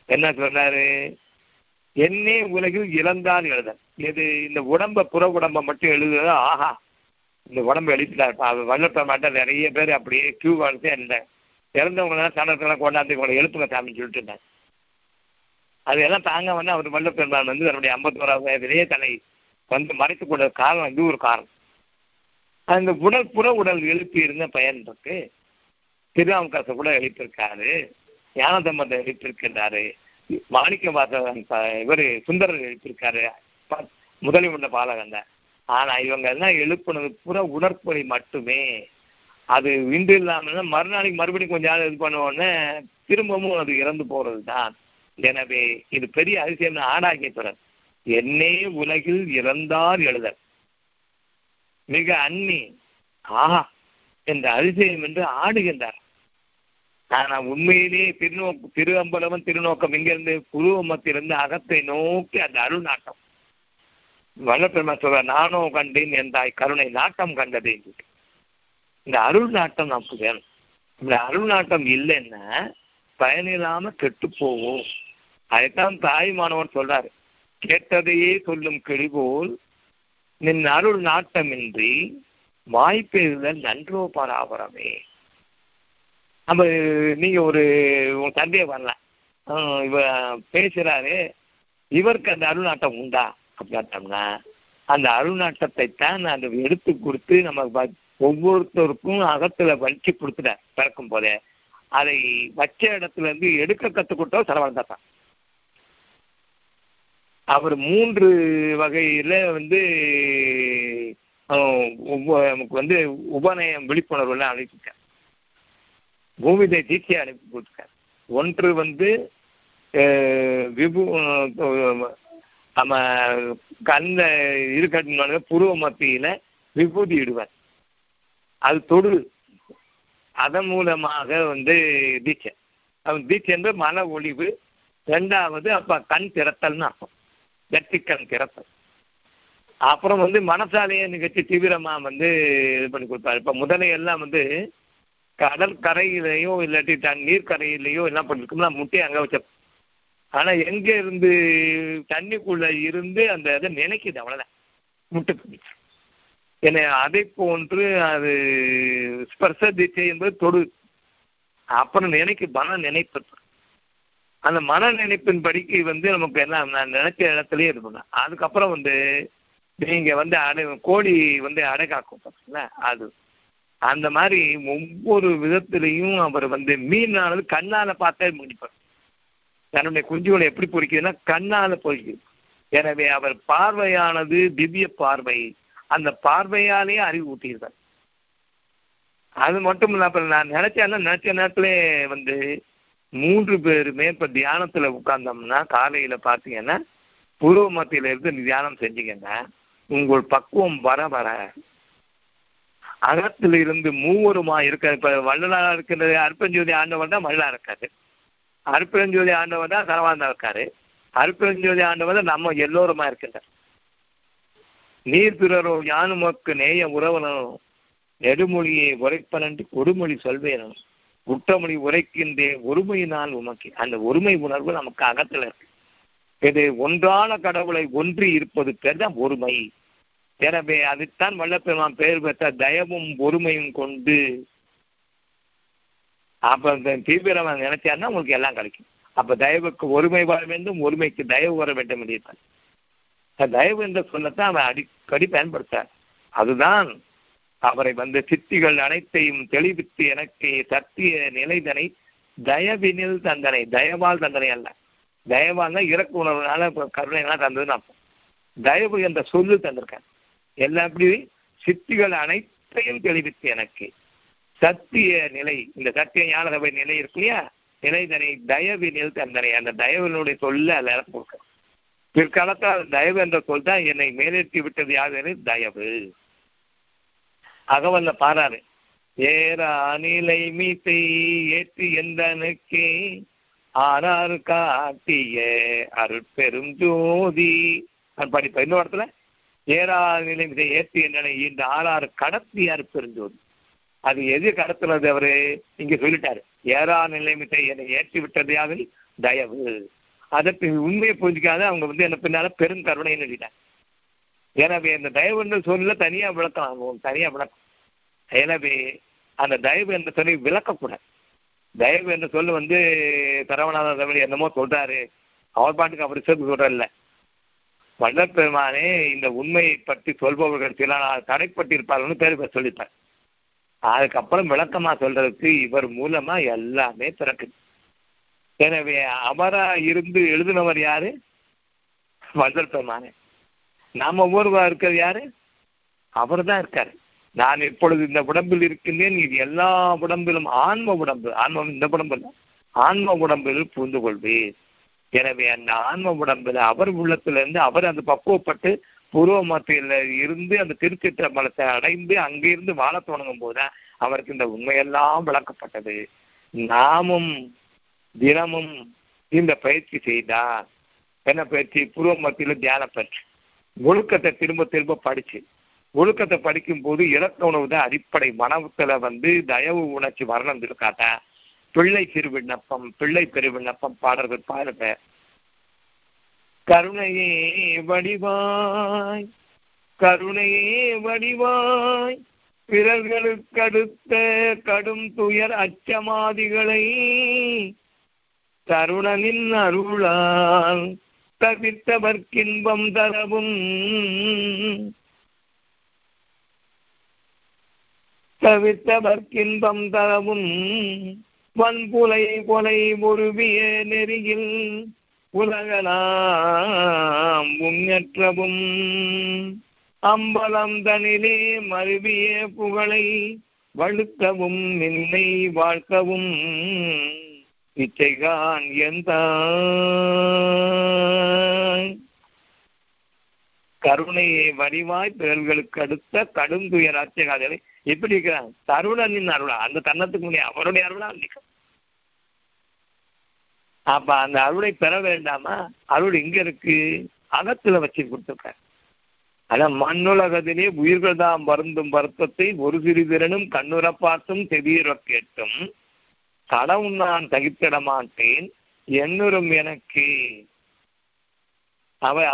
என்ன சொல்றாரு என்னே உலகில் இறந்தான் எழுதன் எது இந்த உடம்ப புற உடம்ப மட்டும் எழுதுறது ஆஹா இந்த உடம்பு எழுப்பிட்டாரு வல்லப்ப மாட்டேன் நிறைய பேர் அப்படியே கியூ காலத்தே இருந்தேன் இறந்தவங்க சடத்தெல்லாம் கொண்டாந்து உங்களை எழுப்புங்க சாமின்னு சொல்லிட்டு இருந்தாங்க அதையெல்லாம் தாங்க வந்து அவர் வல்லப்பெருமான் வந்து தன்னுடைய ஐம்பத்தோராவது வயதிலேயே தன்னை வந்து மறைத்துக் கொண்ட காரணம் இது ஒரு காரணம் அந்த உடல் புற உடல் எழுப்பி இருந்த பயன் இருக்கு திருவாமக்காச கூட எழுப்பியிருக்காரு ஞானதம்பந்த எழுப்பியிருக்கின்றாரு மாணிக்க வாசகன் இவர் சுந்தரர் எழுப்பியிருக்காரு முதலி உண்ட பாலகன் ஆனா இவங்க எல்லாம் எழுப்புனது புற உடற்பொழி மட்டுமே அது இன்று இல்லாமல் மறுநாளைக்கு மறுபடியும் கொஞ்ச நாள் இது பண்ணுவோன்னே திரும்பவும் அது இறந்து போறது தான் எனவே இது பெரிய அதிசயம் ஆடாகிய தொடர் என்னே உலகில் இறந்தார் எழுதல் மிக அன்னி ஆஹா என்ற அதிசயம் என்று ஆடுகின்றார் ஆனா உண்மையிலேயே திருநோக்கு திரு அம்பலவன் திருநோக்கம் இங்கிருந்து புருவமத்திலிருந்து அகத்தை நோக்கி அந்த அருள் நாட்டம் வல்லப்பெருமா சொல்ற நானோ கண்டேன் என்றாய் கருணை நாட்டம் கண்டது இந்த அருள் நாட்டம் நமக்கு வேணும் இந்த அருள் நாட்டம் இல்லைன்னா பயனில்லாம கெட்டு போவோம் அதைத்தான் தாய்மானவர் சொல்றாரு கேட்டதையே சொல்லும் கிழிபோல் நின் அருள் நாட்டமின்றி வாய்ப்பெறுதல் நன்றோ பராபரமே நம்ம நீங்க ஒரு உங்க தந்தைய வரலாம் இவ பேசுறாரு இவருக்கு அந்த அருள்நாட்டம் உண்டா அப்படின்னா அந்த அருள்நாட்டத்தை தான் அந்த எடுத்து கொடுத்து நம்ம ஒவ்வொருத்தருக்கும் அகத்துல வச்சு கொடுத்துட்டார் பிறக்கும் போதே அதை வச்ச இடத்துல இருந்து எடுக்க கத்துக்கிட்டோ சரவணன் தான் அவர் மூன்று வகையில வந்து நமக்கு வந்து உபநயம் விழிப்புணர்வுலாம் அனுப்பிட்டார் பூமிதை தீட்சை அனுப்பி கொடுத்தார் ஒன்று வந்து விபு நம்ம கண்ட இருக்கட்டு புருவ மத்தியில விபூதி இடுவார் அது தொடு அதன் மூலமாக வந்து தீட்சை தீட்சை என்று மன ஒளிவு ரெண்டாவது அப்ப கண் திறத்தல்னு அர்த்தம் வெற்றிக்கண் திறத்தல் அப்புறம் வந்து மனசாலையை நிகழ்ச்சி தீவிரமா வந்து இது பண்ணி கொடுப்பாரு இப்ப முதலை எல்லாம் வந்து கடல் கரையிலையோ இல்லாட்டி தண்ணீர் கரையிலையோ என்ன பண்ணிருக்கோம்னா முட்டையை அங்க வச்ச ஆனா எங்க இருந்து தண்ணிக்குள்ள இருந்து அந்த இதை நினைக்குது அவ்வளவுதான் முட்டை என்னை அதை போன்று அது ஸ்பர்ச திசை என்பது தொடு அப்புறம் நினைக்கு மன நினைப்பு அந்த மன நினைப்பின் படிக்கு வந்து நமக்கு என்ன நான் நினைச்ச இடத்துலயே இருக்கணும் அதுக்கப்புறம் வந்து நீங்க வந்து அடை கோழி வந்து அடை காக்கும் பார்த்தீங்களா அது அந்த மாதிரி ஒவ்வொரு விதத்திலையும் அவர் வந்து மீனானது கண்ணால பார்த்தே முடிப்பார் தன்னுடைய குஞ்சுகளை எப்படி பொறிக்குதுன்னா கண்ணால பொறிக்குது எனவே அவர் பார்வையானது திவ்ய பார்வை அந்த பார்வையாலே அறிவு ஊட்டியிருக்கார் அது மட்டும் இல்ல அப்புறம் நான் நினைச்சேன்னா நினைச்ச நேரத்துல வந்து மூன்று பேருமே இப்ப தியானத்துல உட்கார்ந்தோம்னா காலையில பாத்தீங்கன்னா பூர்வ மத்தியில இருந்து தியானம் செஞ்சீங்கன்னா உங்கள் பக்குவம் வர வர அகத்துல இருந்து மூவருமா இருக்க இப்ப வள்ளலாரா இருக்கிற அற்பஞ்சோதி ஆண்டவர் தான் வள்ளலா இருக்காரு அற்பஞ்சோதி ஆண்டவர் தான் சரவாந்தா இருக்காரு அற்பஞ்சோதி ஆண்டவர் தான் நம்ம எல்லோருமா இருக்கின்றார் நீர் பிறரோ யானுமக்கு நேய உறவனும் நெடுமொழியை உரைப்பனன்று கொடுமொழி சொல்வேனும் குற்றமொழி உரைக்கின்றே ஒருமையினால் உமக்கு அந்த ஒருமை உணர்வு நமக்கு அகத்துல இருக்கு இது ஒன்றான கடவுளை ஒன்றி இருப்பது பேர் தான் ஒருமை எனவே அதுதான் வல்லப்பெருமான் பெயர் பெற்ற தயவும் ஒருமையும் கொண்டு அப்ப இந்த தீவிரமா நினைச்சாருன்னா உங்களுக்கு எல்லாம் கிடைக்கும் அப்ப தயவுக்கு ஒருமை வர வேண்டும் ஒருமைக்கு தயவு வர வேண்டும் என்று தயவு என்று சொல்லத்தான் அவன் அடிக்கடி பயன்படுத்தார் அதுதான் அவரை வந்து சித்திகள் அனைத்தையும் தெளிவித்து எனக்கு சத்திய நிலைதனை தயவினில் தந்தனை தயவால் தந்தனை அல்ல தயவால் இறக்கு உணர்வுனால கருணைலாம் தந்ததுன்னு அர்த்தம் தயவு என்ற சொல்லு தந்திருக்காங்க எல்லாம் எப்படி சித்திகள் அனைத்தையும் தெளிவித்து எனக்கு சத்திய நிலை இந்த சத்திய ஞான சபை நிலை இருக்கு இல்லையா நிலைதனை தயவினில் தந்தனை அந்த தயவினுடைய சொல்ல அதில் கொடுக்க பிற்காலத்தில் தயவு என்ற சொல் தான் என்னை மேலேற்றி விட்டது யாரு தயவு அகவல்ல பாராரு ஏரா நிலை மீசை ஏற்றி எந்தனுக்கே ஆறாறு காட்டிய அருட்பெரும் ஜோதி படிப்ப இன்னொரு இடத்துல ஏரா நிலை மீசை ஏற்றி என்னனை இந்த ஆறாறு கடத்தி அருட்பெரும் ஜோதி அது எது கடத்துனது அவரு இங்க சொல்லிட்டாரு ஏறா நிலைமிட்டை என்னை ஏற்றி விட்டது யாவில் தயவு அதற்கு உண்மையை புரிஞ்சிக்காத அவங்க வந்து என்ன பின்னால பெருங்கருணைன்னு எழுதிட்டாங்க எனவே அந்த தயவு என்ற சொல்ல தனியா விளக்கம் ஆகும் தனியா விளக்கம் எனவே அந்த தயவு என்ற சொல்லி விளக்கக்கூடாது தயவு என்ற சொல்லு வந்து சரவணாத தமிழ் என்னமோ சொல்றாரு அவர் பாட்டுக்கு அவர் சேர்த்து சொல்றல்ல வள்ளல் பெருமானே இந்த உண்மையை பற்றி சொல்பவர்கள் சில நாள் தடைப்பட்டிருப்பார்கள்னு பேர் பேர் சொல்லிட்டார் அதுக்கப்புறம் விளக்கமா சொல்றதுக்கு இவர் மூலமா எல்லாமே பிறக்குது எனவே அவரா இருந்து எழுதினவர் யாரு வள்ளல் பெருமானே நாம ஒவ்வொருவா இருக்கிறது யாரு அவர் தான் இருக்காரு நான் இப்பொழுது இந்த உடம்பில் இருக்கின்றேன் இது எல்லா உடம்பிலும் ஆன்ம உடம்பு ஆன்மம் இந்த உடம்பு இல்லை ஆன்ம உடம்பில் புரிந்து கொள்வேன் எனவே அந்த ஆன்ம உடம்புல அவர் உள்ளத்திலிருந்து அவர் அந்த பக்குவப்பட்டு பூர்வ மத்தியில இருந்து அந்த திருச்சிற்ற மலத்தை அடைந்து அங்கிருந்து வாழ தொடங்கும் போதுதான் அவருக்கு இந்த உண்மையெல்லாம் விளக்கப்பட்டது நாமும் தினமும் இந்த பயிற்சி செய்தார் என்ன பயிற்சி பூர்வ மத்தியில தியான பயிற்சி ஒழுக்கத்தை திரும்ப திரும்ப படிச்சு ஒழுக்கத்தை படிக்கும் போது இலக்க உணவு தான் அடிப்படை மனத்துல வந்து தயவு உணர்ச்சி வரணும் இருக்காட்டா பிள்ளை சிறு விண்ணப்பம் பிள்ளை பெரு விண்ணப்பம் பாடல்கள் பாருங்க கருணையே வடிவாய் கருணையே வடிவாய் பிறர்களுக்கு அடுத்த கடும் துயர் அச்சமாதிகளை தருணனின் அருளால் தவிர்த்தவர்க்கின்பம் தரவும் தவிர்த்தவர்க்கின்பம் தரவும் வன்புலை கொலை முருவிய நெறியில் உலகலாம் முன்னற்றவும் அம்பலம் தனிலே மருவிய புகழை வழுக்கவும் நின்னை வாழ்க்கவும் இச்சைகான் எந்த கருணையை வடிவாய் பிறர்களுக்கு அடுத்த கடும் துயர் ஆட்சியகாதலை எப்படி இருக்கிறாங்க தருணனின் அருளா அந்த தன்னத்துக்கு முன்னே அவருடைய அருளா நிற்கும் அப்ப அந்த அருளை பெற வேண்டாமா அருள் எங்க இருக்கு அகத்துல வச்சு கொடுத்துருக்க அதான் மண்ணுலகத்திலே உயிர்கள் தான் வருந்தும் வருத்தத்தை ஒரு சிறிதிரனும் கண்ணுற பார்த்தும் செவியுற கேட்டும் கடவுள் நான் தகித்திட மாட்டேன் என்னுறும் எனக்கு அவ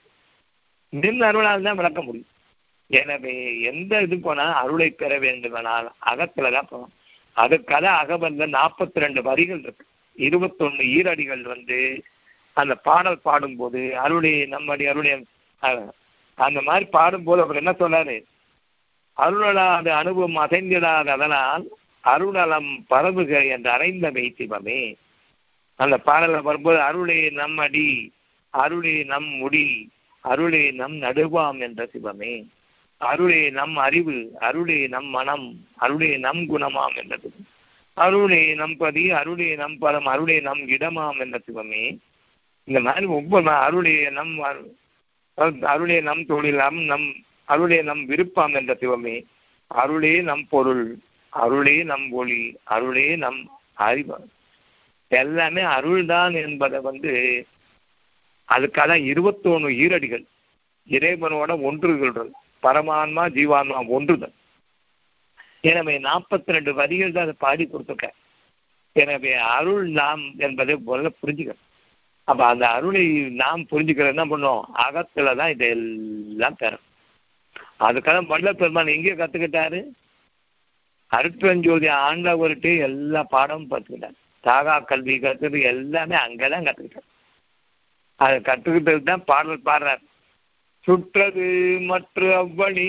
நின் அருளால் தான் விளக்க முடியும் எனவே எந்த இது போனா அருளை பெற வேண்டுமானால் அகத்துலதான் போகணும் அதுக்காக அகவந்த நாற்பத்தி ரெண்டு வரிகள் இருக்கு இருபத்தொன்னு ஈரடிகள் வந்து அந்த பாடல் பாடும்போது அருளை நம்மடி அருளை அந்த மாதிரி பாடும்போது அவர் என்ன சொன்னாரு அருளலாத அனுபவம் அசைந்திடாத அதனால் அருளலம் பரவுக என்று அறைந்த மெய்சிவமே அந்த பாடல வரும்போது அருளே நம் அடி அருளே நம் முடி அருளே நம் நடுவாம் என்ற சிவமே அருளே நம் அறிவு அருளே நம் மனம் அருளே நம் குணமாம் என்றது அருளே நம் பதி அருளே நம் பதம் அருளே நம் இடமாம் என்ற சிவமே இந்த மாதிரி ஒவ்வொரு அருளே நம் அருளே நம் தொழிலாம் நம் அருளே நம் விருப்பம் என்ற சிவமே அருளே நம் பொருள் அருளே நம் ஒளி அருளே நம் அறிவு எல்லாமே அருள்தான் என்பதை வந்து அதுக்காக இருபத்தொன்னு ஈரடிகள் இறைவனோட ஒன்றுகள் பரமான்மா ஜீவான்மா ஒன்றுதல் எனவே நாற்பத்தி ரெண்டு வரிகள் தான் அதை பாடி கொடுத்துருக்க எனவே அருள் நாம் என்பதை முதல்ல புரிஞ்சுக்கணும் அப்ப அந்த அருளை நாம் புரிஞ்சுக்கிறது என்ன பண்ணோம் அகத்துல தான் இதெல்லாம் பெறும் அதுக்காக வல்ல பெருமான் எங்கே கத்துக்கிட்டாரு அருட்பெருஞ்சோதி ஆண்டவர்கிட்ட எல்லா பாடமும் கற்றுக்கிட்டார் சாகா கல்வி கற்றுக்கிறது எல்லாமே அங்கதான் கற்றுக்கிட்டார் அதை கற்றுக்கிட்டது தான் பாடல் பாடுறார் சுற்றது மற்ற அவ்வழி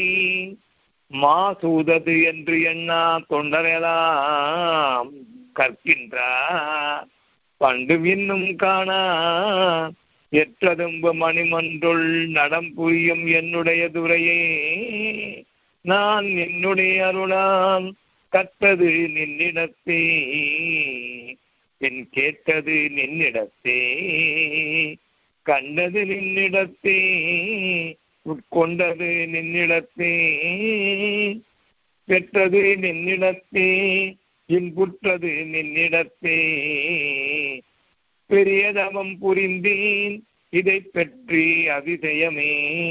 மாசூதது என்று எண்ணா தொண்டரெல்லாம் கற்கின்றார் பண்டு இன்னும் காணா எற்றதும்பு மணிமன்றுள் நடம் புரியும் என்னுடைய துறையே நான் என்னுடைய அருளால் கற்றது நின்னிடத்தே என் கேட்டது நின்னிடத்தே கண்டது நின்னிடத்தே உட்கொண்டது நின்னிடத்தே பெற்றது நின்னிடத்தே இன்புற்றது நின்னிடத்தே பெரியதவம் புரிந்தேன் இதை பற்றி அதிசயமே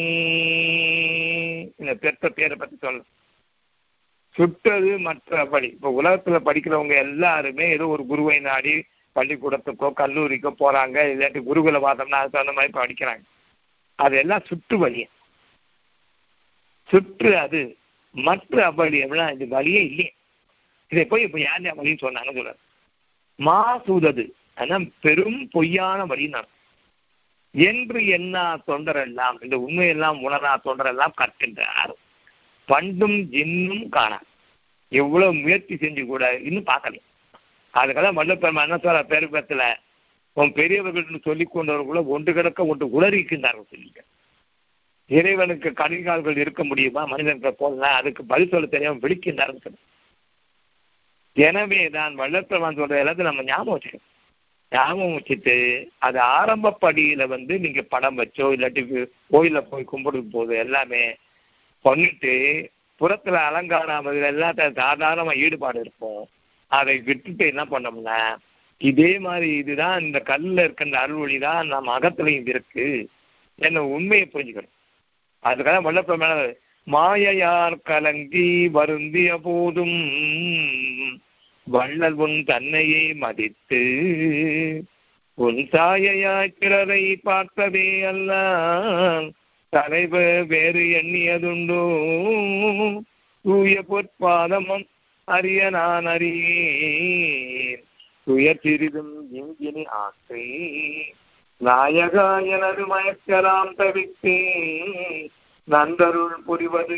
இந்த பெற்ற பேரை பத்தி சொல்ல சுற்றது மற்றபடி இப்ப உலகத்துல படிக்கிறவங்க எல்லாருமே ஏதோ ஒரு குருவை நாடி பள்ளிக்கூடத்துக்கோ கல்லூரிக்கோ போறாங்க இல்லாட்டி குருகுல வாதம்னா அதுக்கு தகுந்த மாதிரி படிக்கிறாங்க அதெல்லாம் சுற்று வழி சுற்று அது மற்ற அவ்வழியம்னா இது வழியே இல்லையே இதை போய் இப்ப யார் யார் வழின்னு சொன்னாங்க சொல்றாரு மாசூதது ஆனா பெரும் பொய்யான வழி நான் என்று என்ன தொண்டரெல்லாம் இந்த உண்மையெல்லாம் உணரா தொண்டரெல்லாம் கற்கின்றார் பண்டும் ஜின்னும் காண எவ்வளவு முயற்சி செஞ்சு கூட இன்னும் பார்க்கல அதுக்கெல்லாம் வல்லப்பெருமா என்ன சொல்ற பேருப்பத்துல உன் பெரியவர்கள் சொல்லிக் கொண்டவர்கள ஒன்று கிடக்க ஒன்று உளறிக்கின்றார்கள் சொல்லிக்க இறைவனுக்கு கடிகால்கள் இருக்க முடியுமா மனிதனுக்கு போடலாம் அதுக்கு பதில் சொல்ல தெரியாம விழிக்கின்றார்கள் சொல்லி எனவே தான் வல்லப்பெருமான் சொல்ற எல்லாத்தையும் நம்ம ஞாபகம் வச்சுக்கணும் ஞாபகம் வச்சுட்டு அது ஆரம்ப படியில வந்து நீங்க படம் வச்சோ இல்லாட்டி கோயில போய் கும்பிடும் போது எல்லாமே பண்ணிட்டு புறத்துல அலங்காரம் எல்லாத்தையும் சாதாரணமா ஈடுபாடு இருக்கும் அதை விட்டுட்டு என்ன பண்ணோம்னா இதே மாதிரி இதுதான் இந்த கல்ல இருக்கின்ற அருள்வழி தான் நம்ம அகத்துலையும் இருக்கு என்ன உண்மையை புரிஞ்சுக்கணும் அதுக்காக வல்லப்பெருமான மாயையார் கலங்கி வருந்திய போதும் வள்ளல் உன் தன்னையே மதித்து உன் சாயையாய் பிறரை பார்த்ததே அல்ல தலைவர் வேறு எண்ணியதுண்டோ தூய பொற்பாதமும் அறிய நான் அறியேன் துயர் சிறிதும் இங்கினி ஆசை நாயகா எனது மயக்கலாம் தவித்தேன் நந்தருள் புரிவது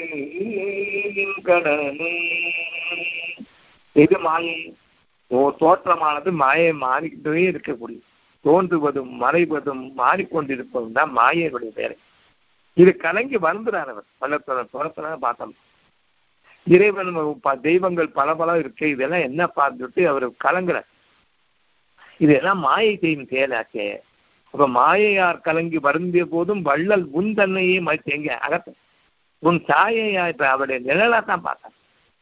கடனே இது மாயை ஓ தோற்றமானது மாயை மாறிக்கிட்டே இருக்கக்கூடிய தோன்றுவதும் மறைவதும் மாறிக்கொண்டிருப்பதும் தான் மாயையுடைய வேலை இது கலங்கி வந்துறானவர் பள்ளத்தோட புறத்துல பார்த்தோம் இறைவன் தெய்வங்கள் பல பல இருக்கு இதெல்லாம் என்ன பார்த்துட்டு அவர் கலங்குற இதெல்லாம் மாயை செய்யும் செயலாச்சே அப்ப மாயையார் கலங்கி வருந்திய போதும் வள்ளல் உன் தன்னையே மறைத்து எங்க அகத்த உன் சாயையா இப்ப அவருடைய நிழலா தான் பார்த்தான்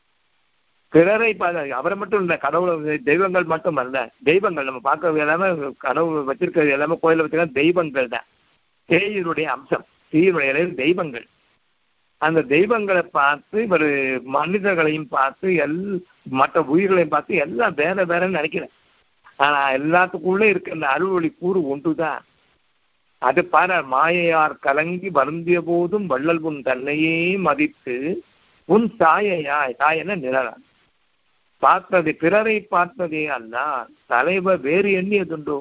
பிறரை பார்க்க அவரை மட்டும் இல்ல கடவுளை தெய்வங்கள் மட்டும் அல்ல தெய்வங்கள் நம்ம பார்க்கறது எல்லாமே கடவுள் வச்சிருக்கிறது எல்லாமே கோயில வச்சிருக்க தெய்வங்கள் தான் தேயினுடைய அம்சம் தீயினுடைய தெய்வங்கள் அந்த தெய்வங்களை பார்த்து இவர் மனிதர்களையும் பார்த்து எல் மற்ற உயிர்களையும் பார்த்து எல்லாம் வேற வேறன்னு நினைக்கிறேன் ஆனா எல்லாத்துக்குள்ள இருக்க அந்த அருள்வழி கூறு ஒன்றுதான் அது பாரு மாயையார் கலங்கி வருந்திய போதும் வள்ளல் உன் தன்னையே மதித்து உன் தாயையாய் தாயன நிழலா பார்த்தது பிறரை பார்த்ததே அல்ல தலைவர் வேறு எண்ணியதுண்டோ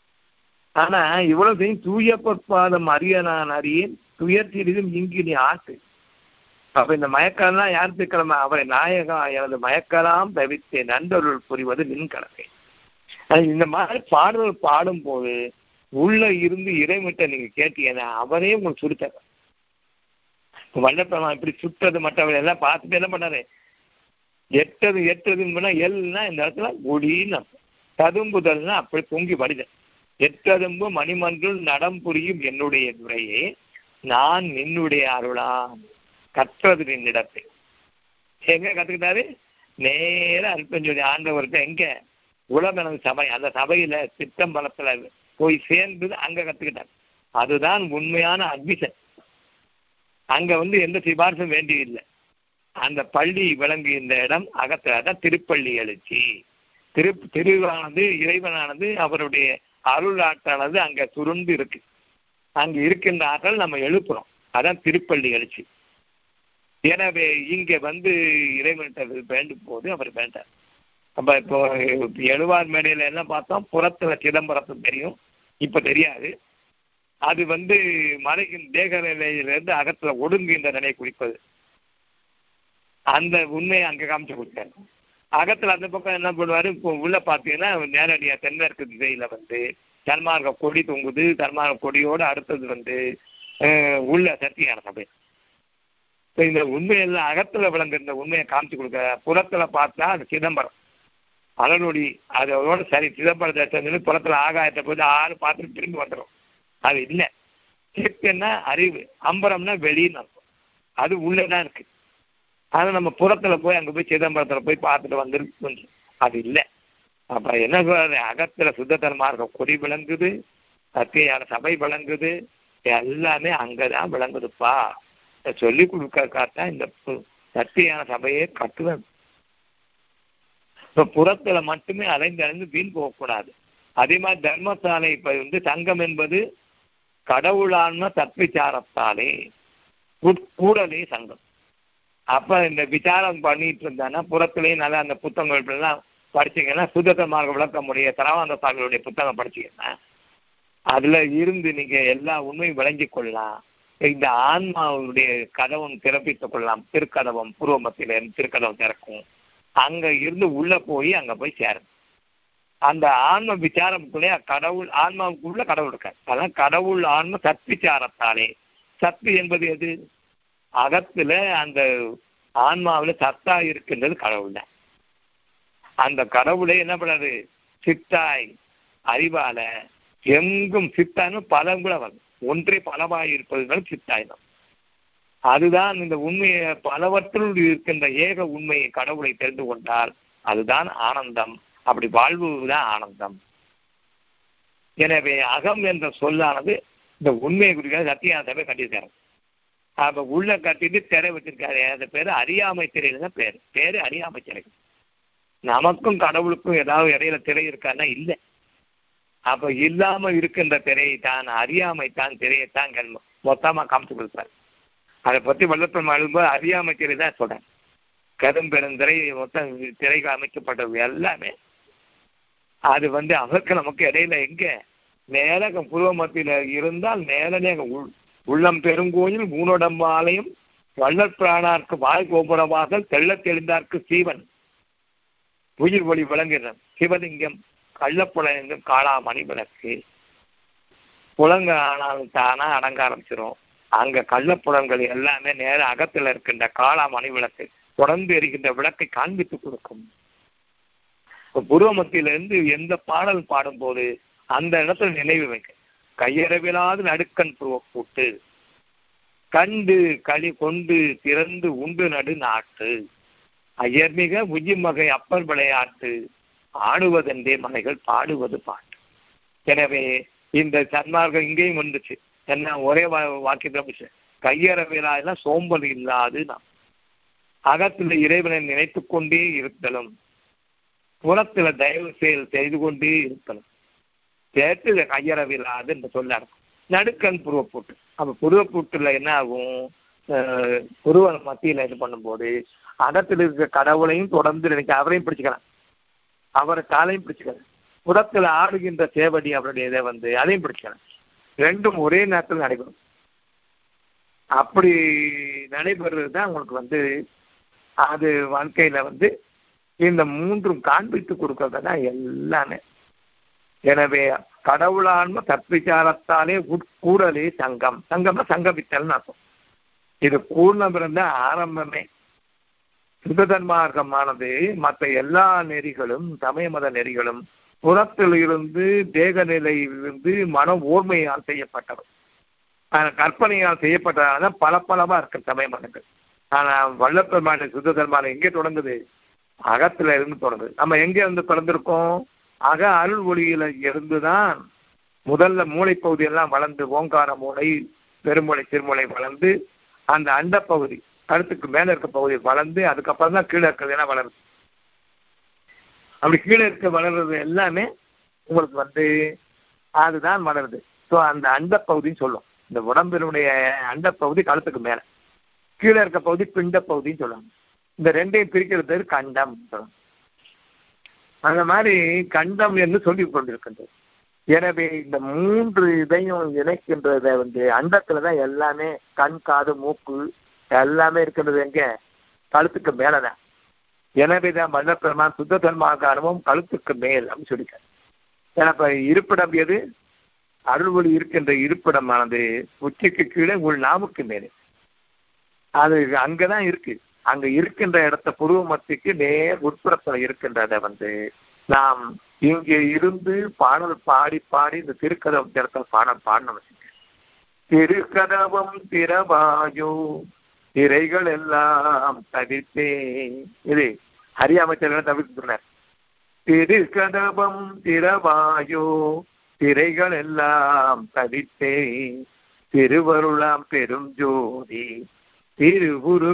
ஆனா இவ்வளவு தூய பொற்பாதம் அறிய நான் அறியேன் துயர் சிறிதும் இங்கு நீ ஆட்டு அப்ப இந்த மயக்கம்லாம் யார் திக்கிழமை அவரை நாயகா எனது மயக்கலாம் தவிர்த்து நண்பர்கள் புரிவது நின் கடமை இந்த மாதிரி பாடல்கள் பாடும் போது உள்ள இருந்து இறைமிட்ட நீங்க கேட்டீங்கன்னா அவரே உங்களுக்கு சுருத்தார் வல்லப்பெருமா இப்படி சுட்டது மற்றவர்கள் எல்லாம் பார்த்துட்டு என்ன பண்ணாரு எட்டது எட்டதுன்னு எல்லாம் இந்த இடத்துல ஒடின்னு ததும்புதல்னா அப்படி பொங்கி வடிதல் எட்டதும்பு மணிமன்றில் நடம் புரியும் என்னுடைய துறையே நான் நின்னுடைய அருளா கற்றது நின்னிடத்தை எங்க கத்துக்கிட்டாரு நேர அல்பம் சொல்லி ஆண்டவர்கிட்ட எங்க உலகனது சபை அந்த சபையில சித்தம்பலத்துல போய் சேர்ந்து அங்க கத்துக்கிட்டார் அதுதான் உண்மையான அட்மிஷன் அங்க வந்து எந்த சிபாரிசும் வேண்டியதில்லை அந்த பள்ளி விளங்கு இந்த இடம் அகத்துல தான் திருப்பள்ளி எழுச்சி திரு திருவானது இறைவனானது அவருடைய அருள் ஆற்றலானது அங்க சுருண்டு இருக்கு அங்க இருக்கின்ற ஆற்றல் நம்ம எழுப்புறோம் அதான் திருப்பள்ளி எழுச்சி எனவே இங்க வந்து இறைவன்கிட்ட வேண்டும் போது அவர் வேண்டார் அப்ப இப்போ எழுவார் மேடையில என்ன பார்த்தோம் புறத்துல சிதம்பரத்து தெரியும் இப்ப தெரியாது அது வந்து மலையின் தேக நிலையிலிருந்து அகத்துல ஒடுங்குகின்ற நிலை குறிப்பது அந்த உண்மையை அங்க காமிச்சு கொடுத்தாரு அகத்துல அந்த பக்கம் என்ன பண்ணுவாரு இப்போ உள்ள பாத்தீங்கன்னா நேரடியா தென்மேற்கு திசையில வந்து தன்மார்க்க கொடி தொங்குது தன்மார்க்க கொடியோட அடுத்தது வந்து உள்ள சக்தியான சபை இப்போ இந்த உண்மையெல்லாம் அகத்துல விளங்குற உண்மையை காமிச்சு கொடுக்க புறத்துல பார்த்தா அது சிதம்பரம் அலனொடி அதோட சரி சிதம்பரம் தரிசனம் புறத்துல ஆகாயத்தை போய் ஆறு பார்த்துட்டு திரும்பி வந்துடும் அது இல்லை சித்தன்னா அறிவு அம்பரம்னா வெளின்னு அர்த்தம் அது உள்ளதான் இருக்கு ஆனா நம்ம புறத்துல போய் அங்க போய் சிதம்பரத்துல போய் பார்த்துட்டு வந்துருக்கு அது இல்லை அப்ப என்ன சொல்றாரு அகத்துல சுத்தத்தனமா இருக்க கொடி விளங்குது சத்தியான சபை விளங்குது எல்லாமே அங்கதான் விளங்குதுப்பா சொல்லி கொடுக்கறக்காத்தான் இந்த சத்தியான சபையை கட்டுவது இப்ப புறத்துல மட்டுமே அலைந்து அலைந்து வீண் போகக்கூடாது அதே மாதிரி தர்மசாலை இப்ப வந்து சங்கம் என்பது கடவுளான்ம தத்விச்சாரத்தாலே கூடலே சங்கம் அப்ப இந்த விசாரம் பண்ணிட்டு இருந்தானா புறத்திலேயே நல்லா அந்த புத்தகங்கள் எல்லாம் படிச்சீங்கன்னா சுத்தத்த மார்க்க விளக்கமுடைய தரவாந்த சாமிகளுடைய புத்தகம் படிச்சீங்கன்னா அதுல இருந்து நீங்க எல்லா உண்மையும் விளங்கி கொள்ளலாம் இந்த ஆன்மாவுடைய கதவம் திறப்பித்துக் கொள்ளலாம் திருக்கதவம் பூர்வ மத்தியில இருந்து திருக்கதவம் திறக்கும் அங்க இருந்து உள்ள போய் அங்க போய் சேரும் அந்த ஆன்ம விசாரத்துக்குள்ளே கடவுள் ஆன்மாவுக்குள்ள கடவுள் இருக்கார் அதான் கடவுள் ஆன்ம சத்விச்சாரத்தாலே சத்து என்பது எது அகத்துல அந்த ஆன்மாவில சத்தா இருக்கின்றது கடவுள் தான் அந்த கடவுளை என்ன பண்ணாரு சித்தாய் அறிவால எங்கும் சித்தான்னு பலம் கூட வரும் ஒன்றே பலவாய் இருப்பதுனால சித்தாயினம் அதுதான் இந்த உண்மையை பலவற்றுள் இருக்கின்ற ஏக உண்மையை கடவுளை தெரிந்து கொண்டால் அதுதான் ஆனந்தம் அப்படி வாழ்வுதான் ஆனந்தம் எனவே அகம் என்ற சொல்லானது இந்த உண்மையை குறிக்கிற சத்தியானத்தை கட்டியிருக்காரு அப்ப உள்ள கட்டிட்டு திரை வச்சிருக்காரு அந்த பேரு அறியாமை திரையில தான் பேரு பேரு அறியாமை திரை நமக்கும் கடவுளுக்கும் ஏதாவது இடையில திரை இருக்கான்னா இல்லை அப்ப இல்லாம இருக்கின்ற திரையை தான் அறியாமை தான் திரையைத்தான் மொத்தமா காமிச்சு கொடுப்பார் அதை பத்தி வல்லப்பெருமா எழுதும்போது அறியாமை திரை தான் சொல்றேன் கரும்பெருந்திரை மொத்தம் திரைக்கு அமைக்கப்பட்டது எல்லாமே அது வந்து அவருக்கு நமக்கு இடையில எங்க மேல பூர்வ மத்தியில இருந்தால் மேலனே உள் உள்ளம் பெருங்கோயில் மூனோடம்பு ஆலயம் வள்ளற் பிராணார்க்கு வாய் கோபுரமாக தெள்ள தெளிந்தார்க்கு சீவன் உயிர் ஒளி விளங்குகிறான் சிவலிங்கம் கள்ளப்புலங்கம் காளா மணி விளக்கு புலங்க ஆனாலும் தானா அடங்க ஆரம்பிச்சிரும் அங்க கள்ளப்புலங்கள் எல்லாமே நேர அகத்துல இருக்கின்ற காளா மணி விளக்கு தொடர்ந்து எரிகின்ற விளக்கை காண்பித்து கொடுக்கும் புருவ மத்தியிலிருந்து எந்த பாடல் பாடும்போது அந்த இடத்துல நினைவு வைக்க கையறவிலாது நடுக்கண் புருவ கூட்டு கண்டு களி கொண்டு திறந்து உண்டு நடு நாட்டு ஐயர்மிக உயிர்மகை அப்பர் விளையாட்டு ஆடுவதென்றே மனைகள் பாடுவது பாட்டு எனவே இந்த சன்மார்க்கம் இங்கேயும் வந்துச்சு என்ன ஒரே வாக்கியம் கையறவிலா சோம்பல் இல்லாது நாம் அகத்துல இறைவனை நினைத்து கொண்டே இருத்தலும் புறத்துல தயவு செயல் செய்து கொண்டே இருத்தலும் சேர்த்து கையறவில்லாது என்று சொல்லார் நடுக்கண் புருவப்பூட்டு அப்ப புருவப்பூட்டுல என்ன ஆகும் புருவ மத்தியில இது பண்ணும்போது அகத்தில் இருக்க கடவுளையும் தொடர்ந்து நினைக்க அவரையும் பிடிச்சுக்கலாம் அவரை காலையும் பிடிச்சுக்கலாம் புறத்துல ஆடுகின்ற சேவடி அவருடைய இதை வந்து அதையும் பிடிச்சுக்கலாம் ரெண்டும் ஒரே நேரத்தில் நடைபெறும் அப்படி நடைபெறுறது தான் உங்களுக்கு வந்து அது வாழ்க்கையில வந்து இந்த மூன்றும் காண்பித்து கொடுக்கறது தான் எல்லாமே எனவே கடவுளான்ம தற்விச்சாரத்தாலே உட்கூடலே சங்கம் சங்கம்னா சங்கமித்தல்னு அர்த்தம் இது கூர்ணம் இருந்த ஆரம்பமே சுத்ததன்மார்க்கமானது மற்ற எல்லா நெறிகளும் சமய மத நெறிகளும் புறத்தில் இருந்து தேக நிலையிலிருந்து மன ஓர்மையால் செய்யப்பட்டவை கற்பனையால் செய்யப்பட்டதால பல பலவா இருக்கு சமய மதங்கள் ஆனா வல்லப்பெருமான சுத்த தர்மானம் எங்கே தொடங்குது அகத்துல இருந்து தொடங்குது நம்ம எங்க இருந்து பிறந்திருக்கோம் அக அருள் ஒளியில இருந்துதான் முதல்ல மூளை பகுதி எல்லாம் வளர்ந்து ஓங்கார மூளை பெருமூளை சிறுமூளை வளர்ந்து அந்த அண்ட பகுதி கழுத்துக்கு மேல இருக்க பகுதி வளர்ந்து அதுக்கப்புறம் தான் கீழே இருக்கிறது எல்லாம் வளருது அப்படி கீழே இருக்க வளர்றது எல்லாமே உங்களுக்கு வந்து அதுதான் வளருது ஸோ அந்த அண்ட பகுதின்னு சொல்லும் இந்த உடம்பினுடைய அண்ட பகுதி கழுத்துக்கு மேல கீழே இருக்க பகுதி பிண்ட பகுதின்னு சொல்லுவாங்க இந்த ரெண்டையும் பிரிக்கிறது பேர் கண்டம் சொல்லுவாங்க அந்த மாதிரி கண்டம் என்று சொல்லி கொண்டிருக்கின்றது எனவே இந்த மூன்று இதையும் இணைக்கின்றத வந்து அண்டத்துல தான் எல்லாமே கண் காது மூக்கு எல்லாமே இருக்கின்றது எங்க கழுத்துக்கு மேலதான் எனவே தான் மன்னப்பெருமான் சுத்த தன்மாகாரமும் கழுத்துக்கு மேல் அப்படின்னு சொல்லிட்டார் ஏன்னா இப்ப இருப்பிடம் எது அருள்வொளி இருக்கின்ற இருப்பிடமானது உச்சிக்கு கீழே உள் நாமுக்கு மேலே அது அங்கதான் இருக்கு அங்க இருக்கின்ற இடத்த புருவ மத்திக்கு நேர் உட்புறத்துல இருக்கின்றத வந்து நாம் இங்கே இருந்து பாடல் பாடி பாடி இந்த திருக்கதவம் இடத்துல பாடல் பாடணும் திருக்கதவம் திரவாயோ திரைகள் எல்லாம் தவிர்த்தே இது ஹரியாமைச்சர் தவிர்த்துனார் திருக்கதவம் திரவாயோ திரைகள் எல்லாம் தவிர்த்தே திருவருளாம் பெரும் ஜோதி திருவுரு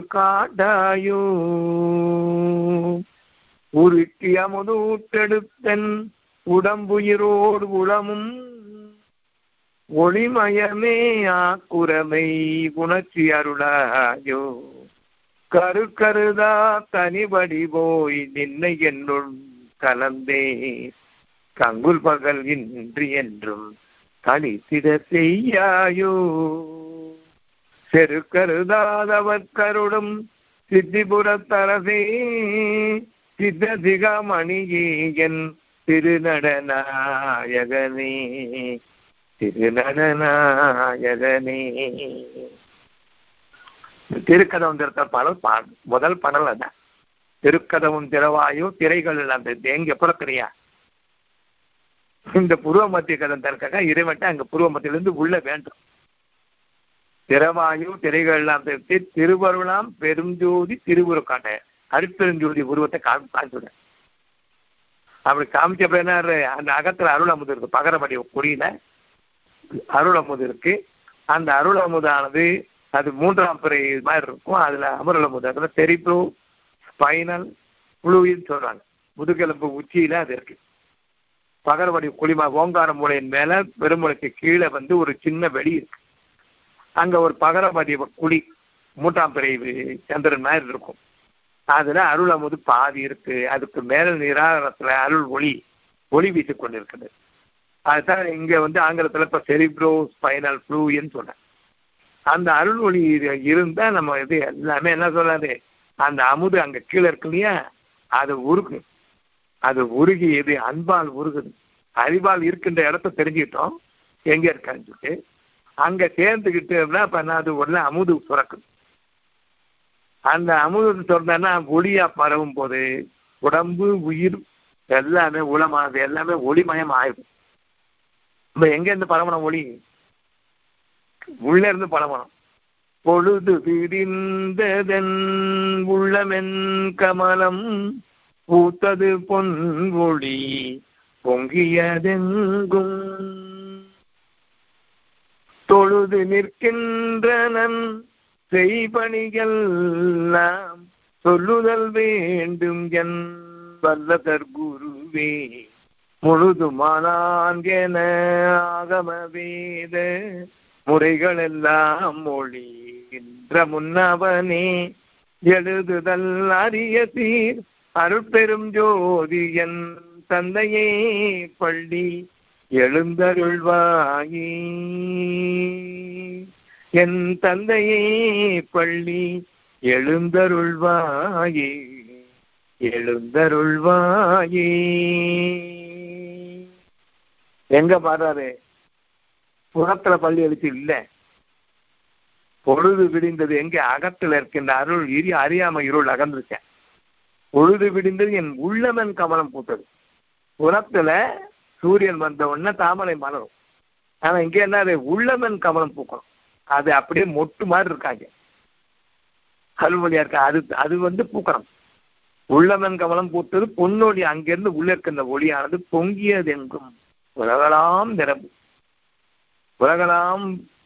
காடாயோ உருக்கி அமுதூட்டெடுத்தன் உடம்புயிரோடு உளமும் ஒளிமயமே ஆக்குரமை உணர்ச்சி அருளாயோ கரு கருதா தனிபடி போய் நின்னை என்னுள் கலந்தே கங்குல் பகல் இன்றி என்றும் கழித்திட செய்யாயோ செருக்கருதாதவர் கருடும் சித்திபுரத்தரசே சித்தசிகாமணியே என் திருநடநாயகனே திருநடநாயகனே திருக்கதவம் திறத்த பாடல் பா முதல் பாடல் அதான் திருக்கதவும் திறவாயோ திரைகள் அந்த எங்க புறக்கிறியா இந்த புருவ மத்திய கதம் திறக்க இறைவன்ட்ட அங்க புருவ மத்தியிலிருந்து உள்ள வேண்டும் திறவாயு திரைகள் எல்லாம் திருத்தி திருவருளாம் பெருஞ்சோதி திருவுரு காட்ட அருட்பெருஞ்சோதி உருவத்தை காமி காமிச்சுட அப்படி காமிச்சப்ப என்ன அந்த அகத்துல அருள் அமுது இருக்கு பகரபடி கொடியில அருள் அமுது இருக்கு அந்த அருள் அமுதானது அது மூன்றாம் பிறை மாதிரி இருக்கும் அதுல அமருள் அமுது அதுல தெரிப்ரோ ஸ்பைனல் புழுவின்னு சொல்றாங்க முதுகெலும்பு உச்சியில அது இருக்கு பகரவடி குளிமா ஓங்கார மூலையின் மேல பெருமுளைக்கு கீழே வந்து ஒரு சின்ன வெளி இருக்கு அங்க ஒரு பகரமதி குழி மூன்றாம் பிரிவு சந்திரன் மாதிரி இருக்கும் அதுல அருள் அமுது பாதி இருக்கு அதுக்கு மேல நிராகரத்துல அருள் ஒளி ஒளி வீசிக் கொண்டிருக்குது அதுதான் இங்க வந்து ஆங்கிலத்துல இப்ப செரிப்ரோ ஸ்பைனல் ஃப்ளூன்னு சொல்றேன் அந்த அருள் ஒளி இருந்தா நம்ம இது எல்லாமே என்ன சொல்லாது அந்த அமுது அங்க கீழே இருக்கு இல்லையா அது உருகு அது உருகி இது அன்பால் உருகுது அறிவால் இருக்கின்ற இடத்த தெரிஞ்சுக்கிட்டோம் எங்க இருக்கான்னு சொல்லிட்டு அங்க சேர்ந்துக்கிட்டோம்னா அப்ப என்ன அது உடனே அமுது சுரக்குது அந்த அமுது சொன்னா ஒளியா பரவும் போது உடம்பு உயிர் எல்லாமே உளமானது எல்லாமே ஒளிமயம் ஆயிடும் நம்ம எங்க இருந்து பரவணும் ஒளி உள்ள இருந்து பரவணும் பொழுது விரிந்ததன் உள்ளமென் கமலம் பூத்தது பொன் ஒளி பொங்கியதெங்கும் தொழுது நிற்கின்றனன் செய்பணிகள் நாம் சொல்லுதல் வேண்டும் என் வல்லதர் குருவே முழுதுமானான் என ஆகம வேத முறைகள் எல்லாம் மொழிகின்ற முன்னவனே எழுதுதல் அரிய சீர் அருட்பெரும் ஜோதி என் தந்தையே பள்ளி எழுந்தருள்வாயி என் தந்தையே பள்ளி எழுந்தருள்வாயே எழுந்தருள்வாயே எங்க பாடுறாரு புறத்துல பள்ளி எழுத்து இல்ல பொழுது விடிந்தது எங்க அகத்துல இருக்கின்ற அருள் இரி அறியாம இருள் அகர்ந்துருச்சேன் பொழுது விடிந்தது என் உள்ளமன் கமலம் பூத்தது புறத்துல சூரியன் வந்த உடனே தாமரை மலரும் ஆனா இங்க என்ன அது உள்ளமன் கமலம் பூக்கணும் அது அப்படியே மொட்டு மாதிரி இருக்காங்க கல்வழியா இருக்கா அது அது வந்து பூக்கணும் உள்ளமன் கமலம் பூத்தது பொன்னொழி அங்கிருந்து உள்ள இருக்கின்ற ஒளியானது பொங்கியது எங்கும் உலகலாம் நிரம்பு உலகலாம்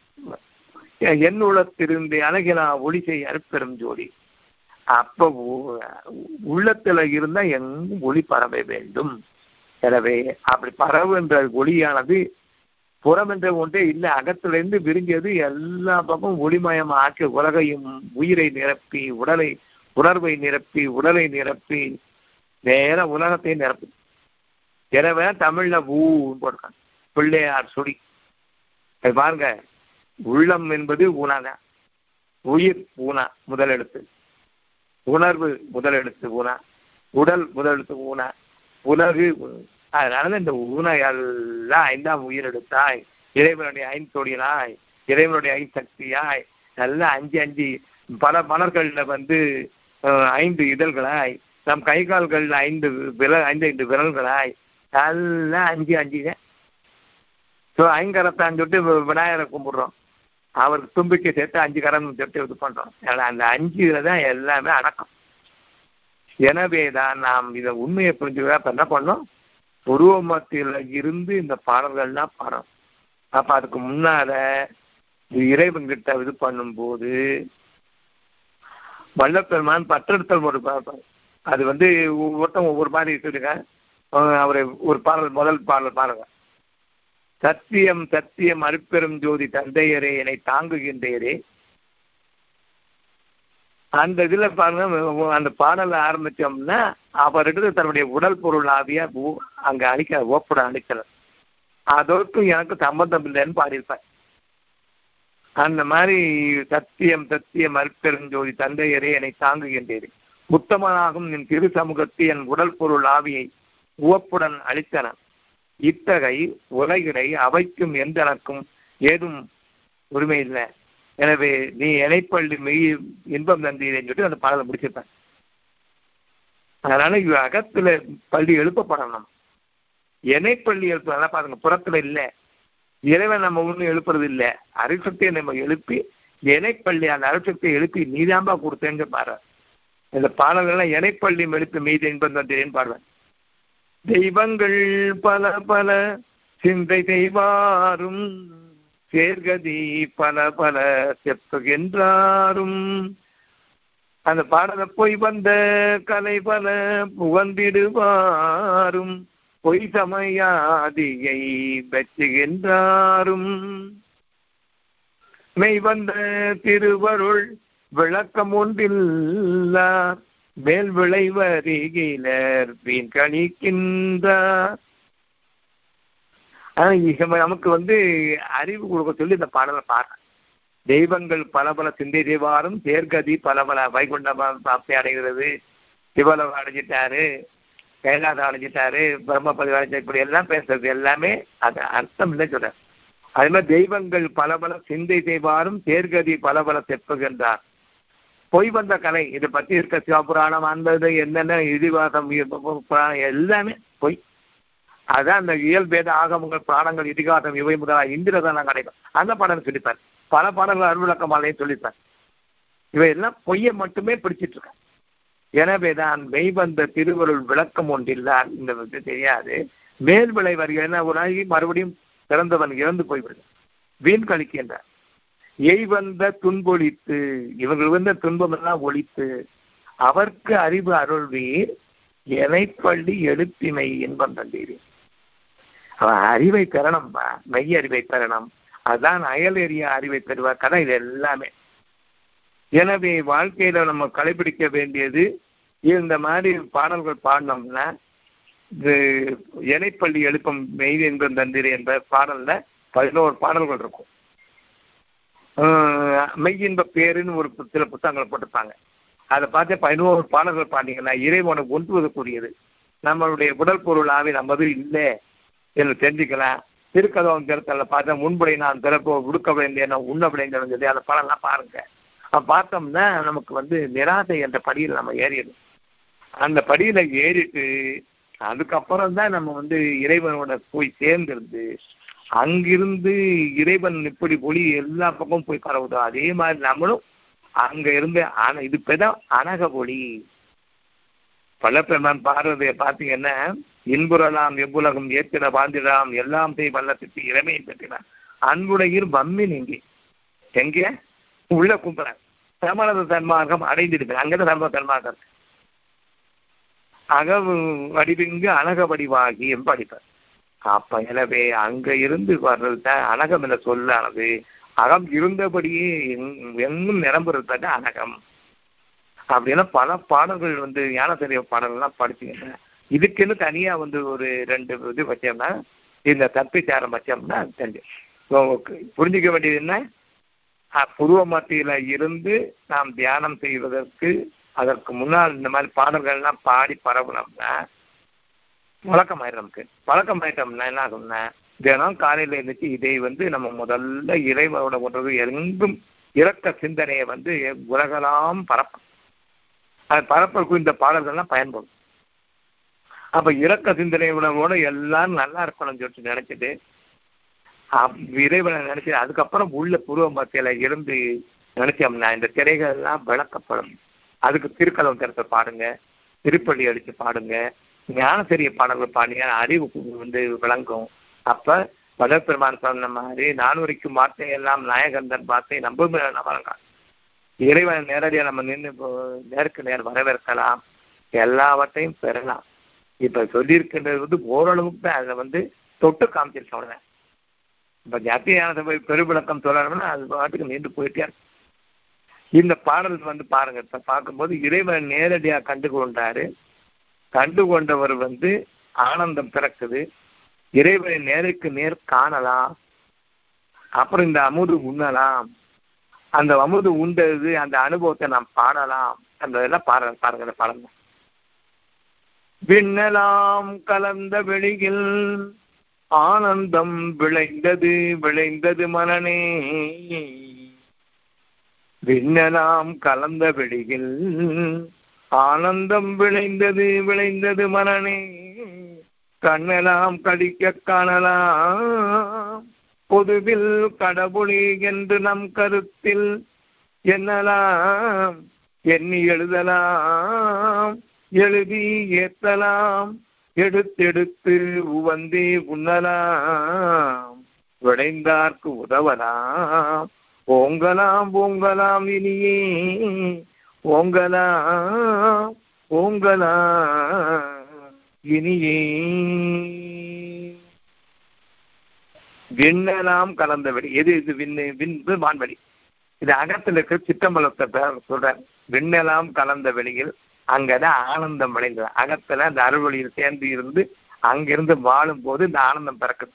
என் உள்ளத்திலிருந்து அழகிலா ஒளி செய்ய அருப்பெரும் ஜோடி அப்ப உள்ளத்துல இருந்தா எங்கும் ஒளி பரவ வேண்டும் எனவே அப்படி பரவுன்ற ஒளியானது புறம் என்ற ஒன்றே இல்லை அகத்திலிருந்து விரிஞ்சது எல்லா பக்கமும் ஒளிமயம் ஆக்கி உலகையும் உயிரை நிரப்பி உடலை உணர்வை நிரப்பி உடலை நிரப்பி நேர உலகத்தை நிரப்பி எனவே தமிழ்ல ஊ போட்டிருக்காங்க பிள்ளையார் சுடி அது பாருங்க உள்ளம் என்பது ஊனாதான் உயிர் ஊனா முதல் எழுத்து உணர்வு முதல் எழுத்து ஊனா உடல் முதல் எழுத்து ஊனா உணர்வு அதனால இந்த ஊனை எல்லாம் ஐந்தாம் உயிர் எடுத்தாய் இறைவனுடைய ஐந்தொழிலாய் இறைவனுடைய ஐசக்தியாய் நல்லா அஞ்சு அஞ்சு பல மலர்கள்ல வந்து ஐந்து இதழ்களாய் நம் கை கால்கள்ல ஐந்து விரல் ஐந்து ஐந்து விரல்களாய் எல்லாம் அஞ்சு அஞ்சு ஸோ ஐங்கரத்தான் சொல்லிட்டு விநாயகரை கும்பிடுறோம் அவருக்கு தும்பிக்கை சேர்த்து அஞ்சு கரம் சேர்த்து இது பண்றோம் அந்த அஞ்சுல தான் எல்லாமே அடக்கம் எனவே தான் நாம் இதை உண்மையை புரிஞ்சுக்கிறா இப்ப என்ன பண்ணோம் உருவ மத்தியில இருந்து இந்த பாடல்கள்லாம் பாடம் அப்ப அதுக்கு முன்னால இறைவன் கிட்ட இது பண்ணும்போது வல்லப்பெருமான் பற்றெடுத்தல் ஒரு அது வந்து ஒவ்வொருத்தம் ஒவ்வொரு மாதிரி இருக்குதுங்க அவரை ஒரு பாடல் முதல் பாடல் பாருங்க சத்தியம் சத்தியம் அருப்பெரும் ஜோதி தந்தையரே என்னை தாங்குகின்றேரே அந்த இதுல பாருங்க அந்த பாடலை ஆரம்பிச்சோம்னா அவர்கிட்ட தன்னுடைய உடல் பொருள் ஆவியா அங்க அழிக்க ஓப்பட அழிக்கல அதற்கும் எனக்கு சம்பந்தம் இல்லைன்னு பாடியிருப்பேன் அந்த மாதிரி சத்தியம் சத்தியம் அற்பெருஞ்சோதி தந்தையரே என்னை தாங்குகின்றேன் உத்தமனாகும் என் திரு சமூகத்தை என் உடல் பொருள் ஆவியை உவப்புடன் அளித்தன இத்தகை உலகிடை அவைக்கும் எந்தனக்கும் ஏதும் உரிமை இல்லை எனவே நீ இணைப்பள்ளி மெய் இன்பம் தந்தீரேன்னு சொல்லிட்டு அந்த பாடலை முடிச்சிருப்பேன் அதனால இவ அகத்துல பள்ளி எழுப்பப்படணும் இணைப்பள்ளி எழுப்ப பாருங்க புறத்துல இல்லை இறைவன் நம்ம ஒன்றும் எழுப்புறது இல்லை அரிசக்தியை நம்ம எழுப்பி இணைப்பள்ளி அந்த அரிசக்தியை எழுப்பி நீதாம்பா கொடுத்தேங்க பாரு இந்த பாடல்கள்லாம் இணைப்பள்ளி எழுப்பி மீது இன்பம் தந்தேன்னு பாடுவேன் தெய்வங்கள் பல பல சிந்தை தெய்வாரும் சேர்கதி பல பல செப்புகின்றாரும் அந்த பாடல போய் வந்த கலை பல புகழ்ந்திடுவாரும் பொய் சமயாதியை வெச்சுகின்றாரும் மெய் வந்த திருவருள் விளக்கம் ஒன்றில்லார் மேல் விளைவருகிலர் வீண் கணிக்கின்றார் நமக்கு வந்து அறிவு கொடுக்க சொல்லி இந்த பாடலை பாடுறேன் தெய்வங்கள் பல பல சிந்தை தேவாரும் தேர்கதி பல பல வைகுண்ட பிராப்தி அடைகிறது சிவலோகம் அடைஞ்சிட்டாரு கைலாசம் அடைஞ்சிட்டாரு பிரம்மபதி அடைஞ்ச இப்படி எல்லாம் பேசுறது எல்லாமே அது அர்த்தம் இல்லை சொல்ற அது மாதிரி தெய்வங்கள் பல பல சிந்தை செய்வாரும் தேர்கதி பல பல செப்புகின்றார் பொய் வந்த கலை இதை பத்தி இருக்க சிவபுராணம் அந்த என்னென்ன இதிகாசம் புராணம் எல்லாமே பொய் அதான் அந்த இயல்பேத ஆகமங்கள் புராணங்கள் இதிகாசம் இவை முதலாக இந்திரதானம் கிடைக்கும் அந்த பாடல் சொல்லிப்பார் பல பாடல்கள் அருள்விளக்கமாலையும் சொல்லிப்பார் இவையெல்லாம் பொய்யை மட்டுமே பிடிச்சிட்டு இருக்க எனவேதான் மெய்வந்த திருவருள் விளக்கம் ஒன்றில்லார் இந்த இது தெரியாது மேல் விளை வருகிற ஒரு நாளைக்கு மறுபடியும் பிறந்தவன் இறந்து போய்விடும் வீண் கழிக்கின்றார் எய் வந்த துன்பொழித்து இவர்கள் வந்த துன்பம் எல்லாம் ஒழித்து அவர்க்கு அறிவு அருள்வீர் எனைப்பள்ளி எழுப்பிமை இன்பம் தந்தீர் அவன் அறிவை பெறணும்பா மெய் அறிவை பெறணும் அதான் அயல் எறிய அறிவை பெறுவார் கதை இது எல்லாமே எனவே வாழ்க்கையில நம்ம கடைபிடிக்க வேண்டியது இந்த மாதிரி பாடல்கள் பாடினோம்னா இது இணைப்பள்ளி எழுப்பம் மெய் என்பது தந்திரி என்ற பாடல்ல பதினோரு பாடல்கள் இருக்கும் மெய் என்ப பேருன்னு ஒரு சில புத்தகங்கள் போட்டிருப்பாங்க அதை பார்த்து பதினோரு பாடல்கள் பாத்தீங்கன்னா இறைவனை ஒன்றுவதற்குரியது நம்மளுடைய உடல் பொருள் ஆவி நம்மது இல்லை என்று தெரிஞ்சுக்கலாம் திருக்கதவன் திறத்தல பார்த்தா முன்புடை நான் திறப்போ உடுக்க வேண்டிய உண்ண விளைந்தேன்னு சொல்லி அந்த படம்லாம் பாருங்க பார்த்தோம்னா நமக்கு வந்து நிராசை என்ற படியில் நம்ம ஏறிடும் அந்த படியில ஏறிட்டு அதுக்கப்புறம் தான் நம்ம வந்து இறைவனோட போய் சேர்ந்திருந்து அங்கிருந்து இறைவன் இப்படி ஒளி எல்லா பக்கமும் போய் பரவுதோ அதே மாதிரி நம்மளும் அங்க இருந்து அன இது இப்பதான் அனக ஒளி பள்ளப்பெருமான் பாடுறதை பார்த்தீங்கன்னா இன்புறலாம் எவ்வுலகம் ஏற்றிட வாழ்ந்திடலாம் எல்லாம் செய் வல்லத்திற்கு இளமையை பெற்றினார் அன்புடையில் வம்மி நீங்கி எங்கே உள்ள கும்புறாங்க சமணத தன்மார்க்கம் அடைந்திருக்கு அங்கதான் தர்ம தன்மார்க்கம் அகவு வடிவிங்கு அனக வடிவாகி படிப்பார் அப்ப எனவே அங்க இருந்து வர்றது தான் அனகம் என்ற சொல்லானது அகம் இருந்தபடியே எங்கும் நிரம்புறது அனகம் அப்படின்னா பல பாடல்கள் வந்து ஞானசரிய பாடல்கள்லாம் படிச்சுங்கன்னா இதுக்குன்னு தனியா வந்து ஒரு ரெண்டு இது வச்சோம்னா இந்த தப்பிச்சாரம் வச்சோம்னா தெரிஞ்சு புரிஞ்சுக்க வேண்டியது என்ன புருவ மத்தியில இருந்து நாம் தியானம் செய்வதற்கு அதற்கு முன்னால் இந்த மாதிரி பாடல்கள்லாம் பாடி பரவணும்னா பழக்கமாயிடும் நமக்கு பழக்கமாயிட்டோம்னா என்ன ஆகும்னா தினம் காலையில இருந்துச்சு இதை வந்து நம்ம முதல்ல இறைவனோட ஒன்று எங்கும் இறக்க சிந்தனையை வந்து உலகலாம் பரப்பும் அது பரப்பதற்கு இந்த பாடல்கள்லாம் பயன்படும் அப்ப இறக்க சிந்தனை உணர்வோட எல்லாம் நல்லா இருக்கணும்னு சொல்லிட்டு நினைச்சிட்டு இறைவனை நினைச்சு அதுக்கப்புறம் உள்ள பூர்வ மத்தியில இருந்து நினைச்சோம்னா இந்த திரைகள் எல்லாம் விளக்கப்படும் அதுக்கு திருக்கலம் திறத்தை பாடுங்க திருப்பள்ளி அடிச்சு பாடுங்க ஞானசரிய பாடல்கள் பாடிங்க அறிவு வந்து விளங்கும் அப்ப பதப்பெருமான் சொன்ன மாதிரி நானூறிக்கும் வார்த்தை எல்லாம் நாயகந்தன் வார்த்தை நம்பும் வழங்க இறைவன் நேரடியாக நம்ம நின்று நேருக்கு நேர் வரவேற்கலாம் எல்லாவற்றையும் பெறலாம் இப்ப சொல்லியிருக்கின்றது வந்து ஓரளவுக்கு தான் அதை வந்து தொட்டு காமிச்சிருக்கேன் அவ்வளவுதான் இப்ப ஜாத்தியான பெருவிளக்கம் சொல்லணும்னா அது பாட்டுக்கு நீண்டு போயிட்டே இருக்கும். இந்த பாடல் வந்து பாருங்க இப்ப பார்க்கும்போது இறைவன் நேரடியா கண்டு கொண்டாரு கண்டு கொண்டவர் வந்து ஆனந்தம் பிறக்குது இறைவனை நேருக்கு நேர் காணலாம் அப்புறம் இந்த அமுது உண்ணலாம் அந்த அமுது உண்டது அந்த அனுபவத்தை நாம் பாடலாம் என்பதெல்லாம் பாருங்க பாருங்க இந்த பாடல் விண்ணலாம் கலந்த வெளியில் ஆனந்தம் விளைந்தது விளைந்தது மனநே விண்ணலாம் கலந்த வெளியில் ஆனந்தம் விளைந்தது விளைந்தது மனநே கண்ணெல்லாம் கடிக்க காணலாம் பொதுவில் கடவுளி என்று நம் கருத்தில் எண்ணலாம் எண்ணி எழுதலாம் எழுதி ஏத்தலாம் எடுத்தெடுத்து உவந்தே உண்ணலாம் விளைந்தார்க்கு உதவலாம் ஓங்கலாம் ஓங்கலாம் இனியே ஓங்கலாம் ஓங்கலாம் இனியே விண்ணலாம் கலந்தபடி எது இது விண்ணு விண்ணு வான்வெளி இது அகத்தில் இருக்கிற சிற்றம்பலத்தை பேர் சொல்ற விண்ணலாம் கலந்த வெளியில் அங்கதான் ஆனந்தம் விளைந்தது அகத்துல அந்த அறுவழியில் சேர்ந்து இருந்து அங்கிருந்து வாழும் போது இந்த ஆனந்தம் பிறக்குது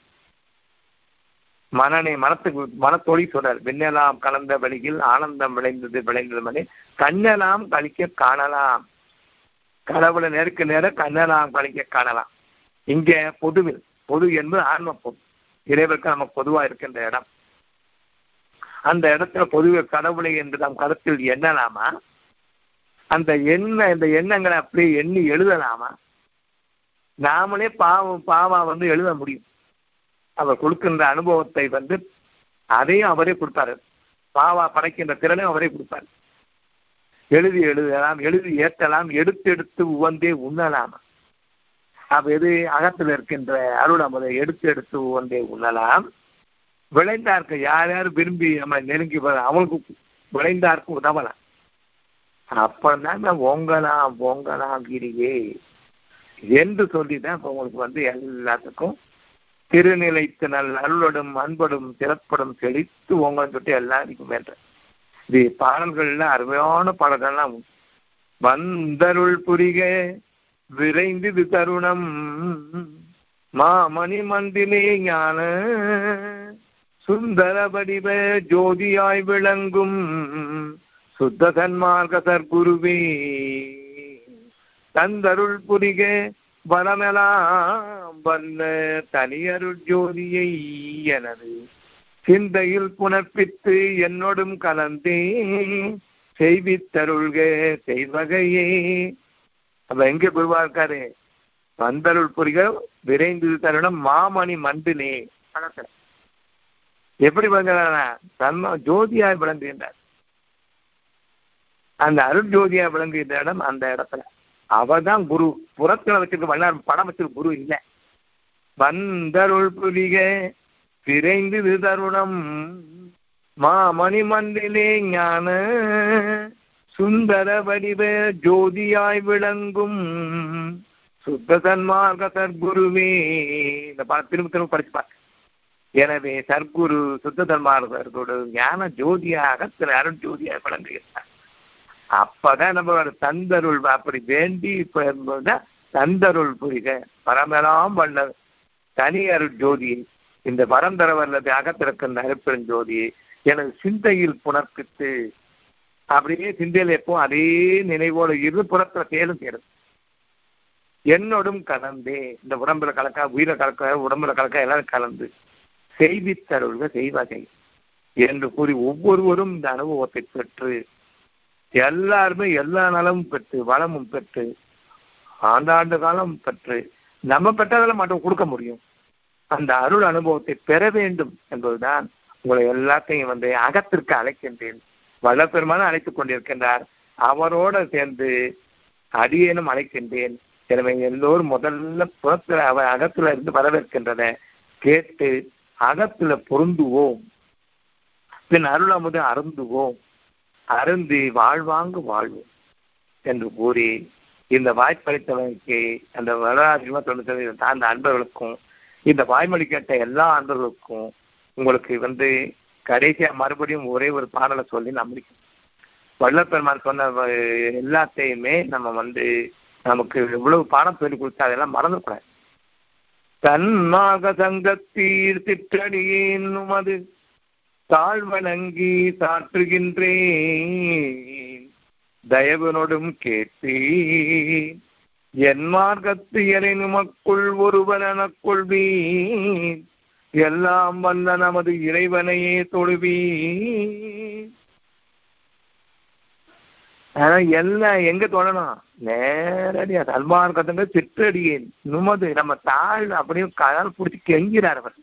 மனனை மனத்துக்கு மனத்தொழி சொல்றார் விண்ணலாம் கலந்த வெளியில் ஆனந்தம் விளைந்தது விளைந்தது மணி கண்ணெல்லாம் கழிக்க காணலாம் கடவுளை நேருக்கு நேர கண்ணெல்லாம் கழிக்க காணலாம் இங்க பொதுவில் பொது என்பது ஆன்ம பொது இறைவருக்கு நமக்கு பொதுவா இருக்கின்ற இடம் அந்த இடத்துல பொதுவே கடவுளை என்று நாம் கருத்தில் எண்ணலாமா அந்த எண்ண இந்த எண்ணங்களை அப்படியே எண்ணி எழுதலாமா நாமளே பாவம் பாவா வந்து எழுத முடியும் அவர் கொடுக்கின்ற அனுபவத்தை வந்து அதையும் அவரே கொடுப்பாரு பாவா படைக்கின்ற திறனையும் அவரே கொடுப்பார் எழுதி எழுதலாம் எழுதி ஏற்றலாம் எடுத்து எடுத்து உவந்தே உண்ணலாம் அப்ப எது அகத்தில் இருக்கின்ற அருள் அமுதை எடுத்து எடுத்து உவந்தே உண்ணலாம் விளைந்தார்க்கு யார் யார் விரும்பி நம்ம நெருங்கி வர அவங்களுக்கு விளைந்தார்க்கு உதவலாம் அப்பதான் ஓங்கலாம் ஓங்கலாம் கிரியே என்று சொல்லிதான் இப்ப உங்களுக்கு வந்து எல்லாத்துக்கும் திருநிலைத்து நல் அருளோடும் அன்படும் திறப்படும் செழித்து ஓங்கன்னு சொல்லிட்டு எல்லாருக்கும் வேண்ட இது பாடல்கள்ல அருமையான பாடல்கள்லாம் உண்டு. வந்தருள் புரிக விரைந்து தருணம் மாமணி மந்திலே ஞான சுந்தர வடிவ ஜோதியாய் விளங்கும் சுத்த சன்மார்க்க சற்குருவே தந்தருள் புரிக வரமெலாம் வல்ல தனியருள் ஜோதியை எனது சிந்தையில் புனர்ப்பித்து என்னோடும் கலந்தே செய்வித்தருள்க செய்வகையே அப்ப எங்க குருவா இருக்காரு வந்தருள் புரிக விரைந்து தருணம் மாமணி மண்டிலே படத்துல எப்படி விளங்குறாரா தன்ம ஜோதியாய் விளங்குகின்றார் அந்த அருள் ஜோதியா விளங்குகின்ற இடம் அந்த இடத்துல அவதான் குரு புறத்துல வச்சிருக்க வல்லார் படம் வச்சிருக்க குரு இல்ல வந்தருள் புரிக விரைந்து தருணம் மாமணி மண்டிலே ஞான சுந்தர வடிவ ஜோதியாய் விளங்கும் சுத்த சன்மார்க்க சர்க்குருவே இந்த படம் திரும்ப திரும்ப படிச்சுப்பார் எனவே சர்க்குரு சுத்த சன்மார்க்கரோட ஞான ஜோதியாக திரு அருள் ஜோதியாக விளங்குகிறார் அப்பதான் நம்மளோட தந்தருள் அப்படி வேண்டி இப்ப என்பதுதான் தந்தருள் புரிக பரமெல்லாம் வல்ல தனி அருள் ஜோதியை இந்த வரம் தர வல்லது அகத்திறக்கின்ற அருப்பெரும் ஜோதியை எனது சிந்தையில் புணர்ப்பித்து அப்படியே சிந்தையில் எப்போ அதே நினைவோடு இரு புறத்துல சேரும் சேரும் என்னோடும் கலந்தே இந்த உடம்புல கலக்கா உயிரை கலக்க உடம்புல கலக்க எல்லாரும் கலந்து செய்வித்தருள்க செய்வகை என்று கூறி ஒவ்வொருவரும் இந்த அனுபவத்தை பெற்று எல்லாருமே எல்லா நலமும் பெற்று வளமும் பெற்று ஆண்டாண்டு காலம் பெற்று நம்ம பெற்றதெல்லாம் மட்டும் கொடுக்க முடியும் அந்த அருள் அனுபவத்தை பெற வேண்டும் என்பதுதான் உங்களை எல்லாத்தையும் வந்து அகத்திற்கு அழைக்கின்றேன் வல்லப்பெருமான அழைத்துக் கொண்டிருக்கின்றார் அவரோட சேர்ந்து அடியேனும் அழைக்கின்றேன் எனவே எல்லோரும் முதல்ல புறத்துல அவ அகத்துல இருந்து வரவேற்கின்றன கேட்டு அகத்துல பொருந்துவோம் பின் அருள் அமுது அருந்துவோம் அருந்தி வாழ்வாங்கு வாழ்வோம் என்று கூறி இந்த வாய்ப்பளித்தவனுக்கு அந்த வரலாறு தொண்ணூத்தி சார்ந்த அன்பர்களுக்கும் இந்த வாய்மொழி கேட்ட எல்லா அன்பர்களுக்கும் உங்களுக்கு வந்து கடைசியா மறுபடியும் ஒரே ஒரு பாடலை சொல்லி நான் முடிக்கிறேன் வல்லப்பெருமான் சொன்ன எல்லாத்தையுமே நம்ம வந்து நமக்கு இவ்வளவு பாடம் சொல்லி கொடுத்தா அதெல்லாம் மறந்துக்கூடாது தன்மாக சங்கத்தீர் திட்டடியேன் அது தாழ்வணங்கி சாற்றுகின்றேன் தயவனோடும் கேட்பேன் என் மார்க்கத்து என நமக்குள் ஒருவன் எனக் கொள்வீன் எல்லாம் வந்த நமது இறைவனையே தொழுவீன் ஆனா எல்லாம் எங்க தொடணும் நேரடியா சல்மார்க்கத்துங்க சிற்றடியேன் நுமது நம்ம தாழ் அப்படியே கால் பிடிச்சி கெங்கிறார் அவர்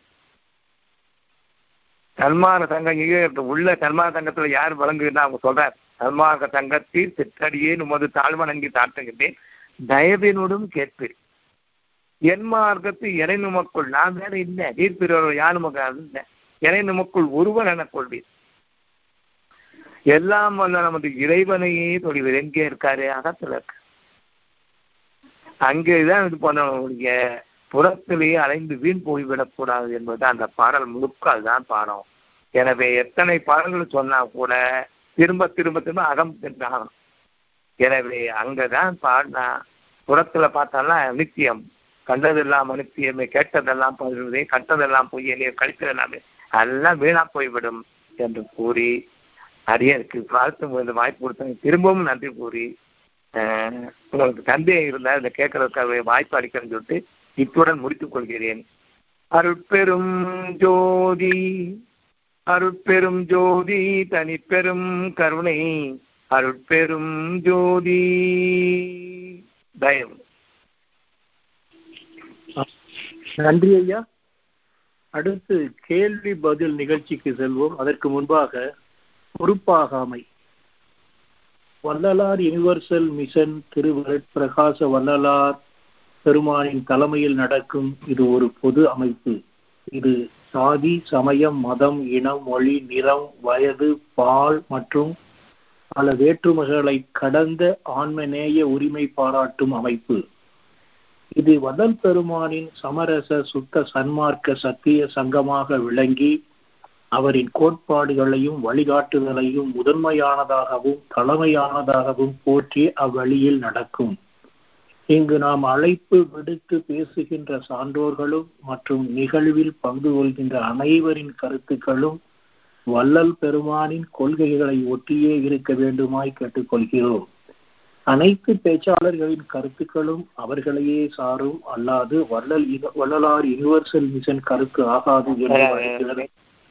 சல்மார சங்கம் இங்க உள்ள சல்மார சங்கத்துல யார் வழங்குதுன்னா அவங்க சொல்றார் சல்மார்க்க சங்கத்தில் சிற்றடியே நுமது தாழ்வணங்கி தாட்டுகின்றேன் தயவினோடும் கேட்பேன் என் மார்க்கத்து இறை நுமக்குள் நான் வேற இல்லை நீர் பிறவர் யார் நமக்கு இல்லை இறை நுமக்குள் ஒருவன் என கொள்வீர் எல்லாம் வல்ல நமது இறைவனையே தொழிவர் எங்கே இருக்காரு அகத்துல இருக்கு அங்கேதான் இது பண்ணக்கூடிய புறத்திலேயே அலைந்து வீண் போய்விடக்கூடாது என்பது அந்த பாடல் முழுக்க அதுதான் பாடம் எனவே எத்தனை பாடல்கள் சொன்னா கூட திரும்ப திரும்ப திரும்ப அகம் சென்றாகணும் எனவே அங்கதான் பாடினா புறத்துல பார்த்தாலாம் நித்தியம் கண்டதெல்லாம் அனுப்பியமே கேட்டதெல்லாம் போய்விடுவதே கட்டதெல்லாம் பொய்யனே கழித்ததெல்லாமே எல்லாம் வீணா போய்விடும் என்று கூறி அரியருக்கு வாழ்த்து இந்த வாய்ப்பு கொடுத்தாங்க திரும்பவும் நன்றி கூறி உங்களுக்கு சந்தேகம் இருந்தால் இதை கேட்கறதுக்காக வாய்ப்பு அளிக்கிறேன்னு சொல்லிட்டு இத்துடன் முடித்துக் கொள்கிறேன் அருட்பெரும் ஜோதி அருட்பெரும் ஜோதி தனிப்பெரும் கருணை அருட்பெரும் ஜோதி தயவு நன்றி ஐயா அடுத்து கேள்வி பதில் நிகழ்ச்சிக்கு செல்வோம் அதற்கு முன்பாக பொறுப்பாகாமை வள்ளலார் யுனிவர்சல் மிஷன் திருவருட்பிரகாச வள்ளலார் பெருமானின் தலைமையில் நடக்கும் இது ஒரு பொது அமைப்பு இது சாதி சமயம் மதம் இனம் மொழி நிறம் வயது பால் மற்றும் பல வேற்றுமைகளை கடந்த ஆன்மநேய உரிமை பாராட்டும் அமைப்பு இது வள்ளல் பெருமானின் சமரச சுத்த சன்மார்க்க சத்திய சங்கமாக விளங்கி அவரின் கோட்பாடுகளையும் வழிகாட்டுதலையும் முதன்மையானதாகவும் தலைமையானதாகவும் போற்றி அவ்வழியில் நடக்கும் இங்கு நாம் அழைப்பு விடுத்து பேசுகின்ற சான்றோர்களும் மற்றும் நிகழ்வில் பங்கு கொள்கின்ற அனைவரின் கருத்துக்களும் வள்ளல் பெருமானின் கொள்கைகளை ஒட்டியே இருக்க வேண்டுமாய் கேட்டுக்கொள்கிறோம் அனைத்து பேச்சாளர்களின் கருத்துக்களும் அவர்களையே சாரும் அல்லாது வள்ளல் வள்ளலார் யுனிவர்சல் மிஷன் கருத்து ஆகாது என்று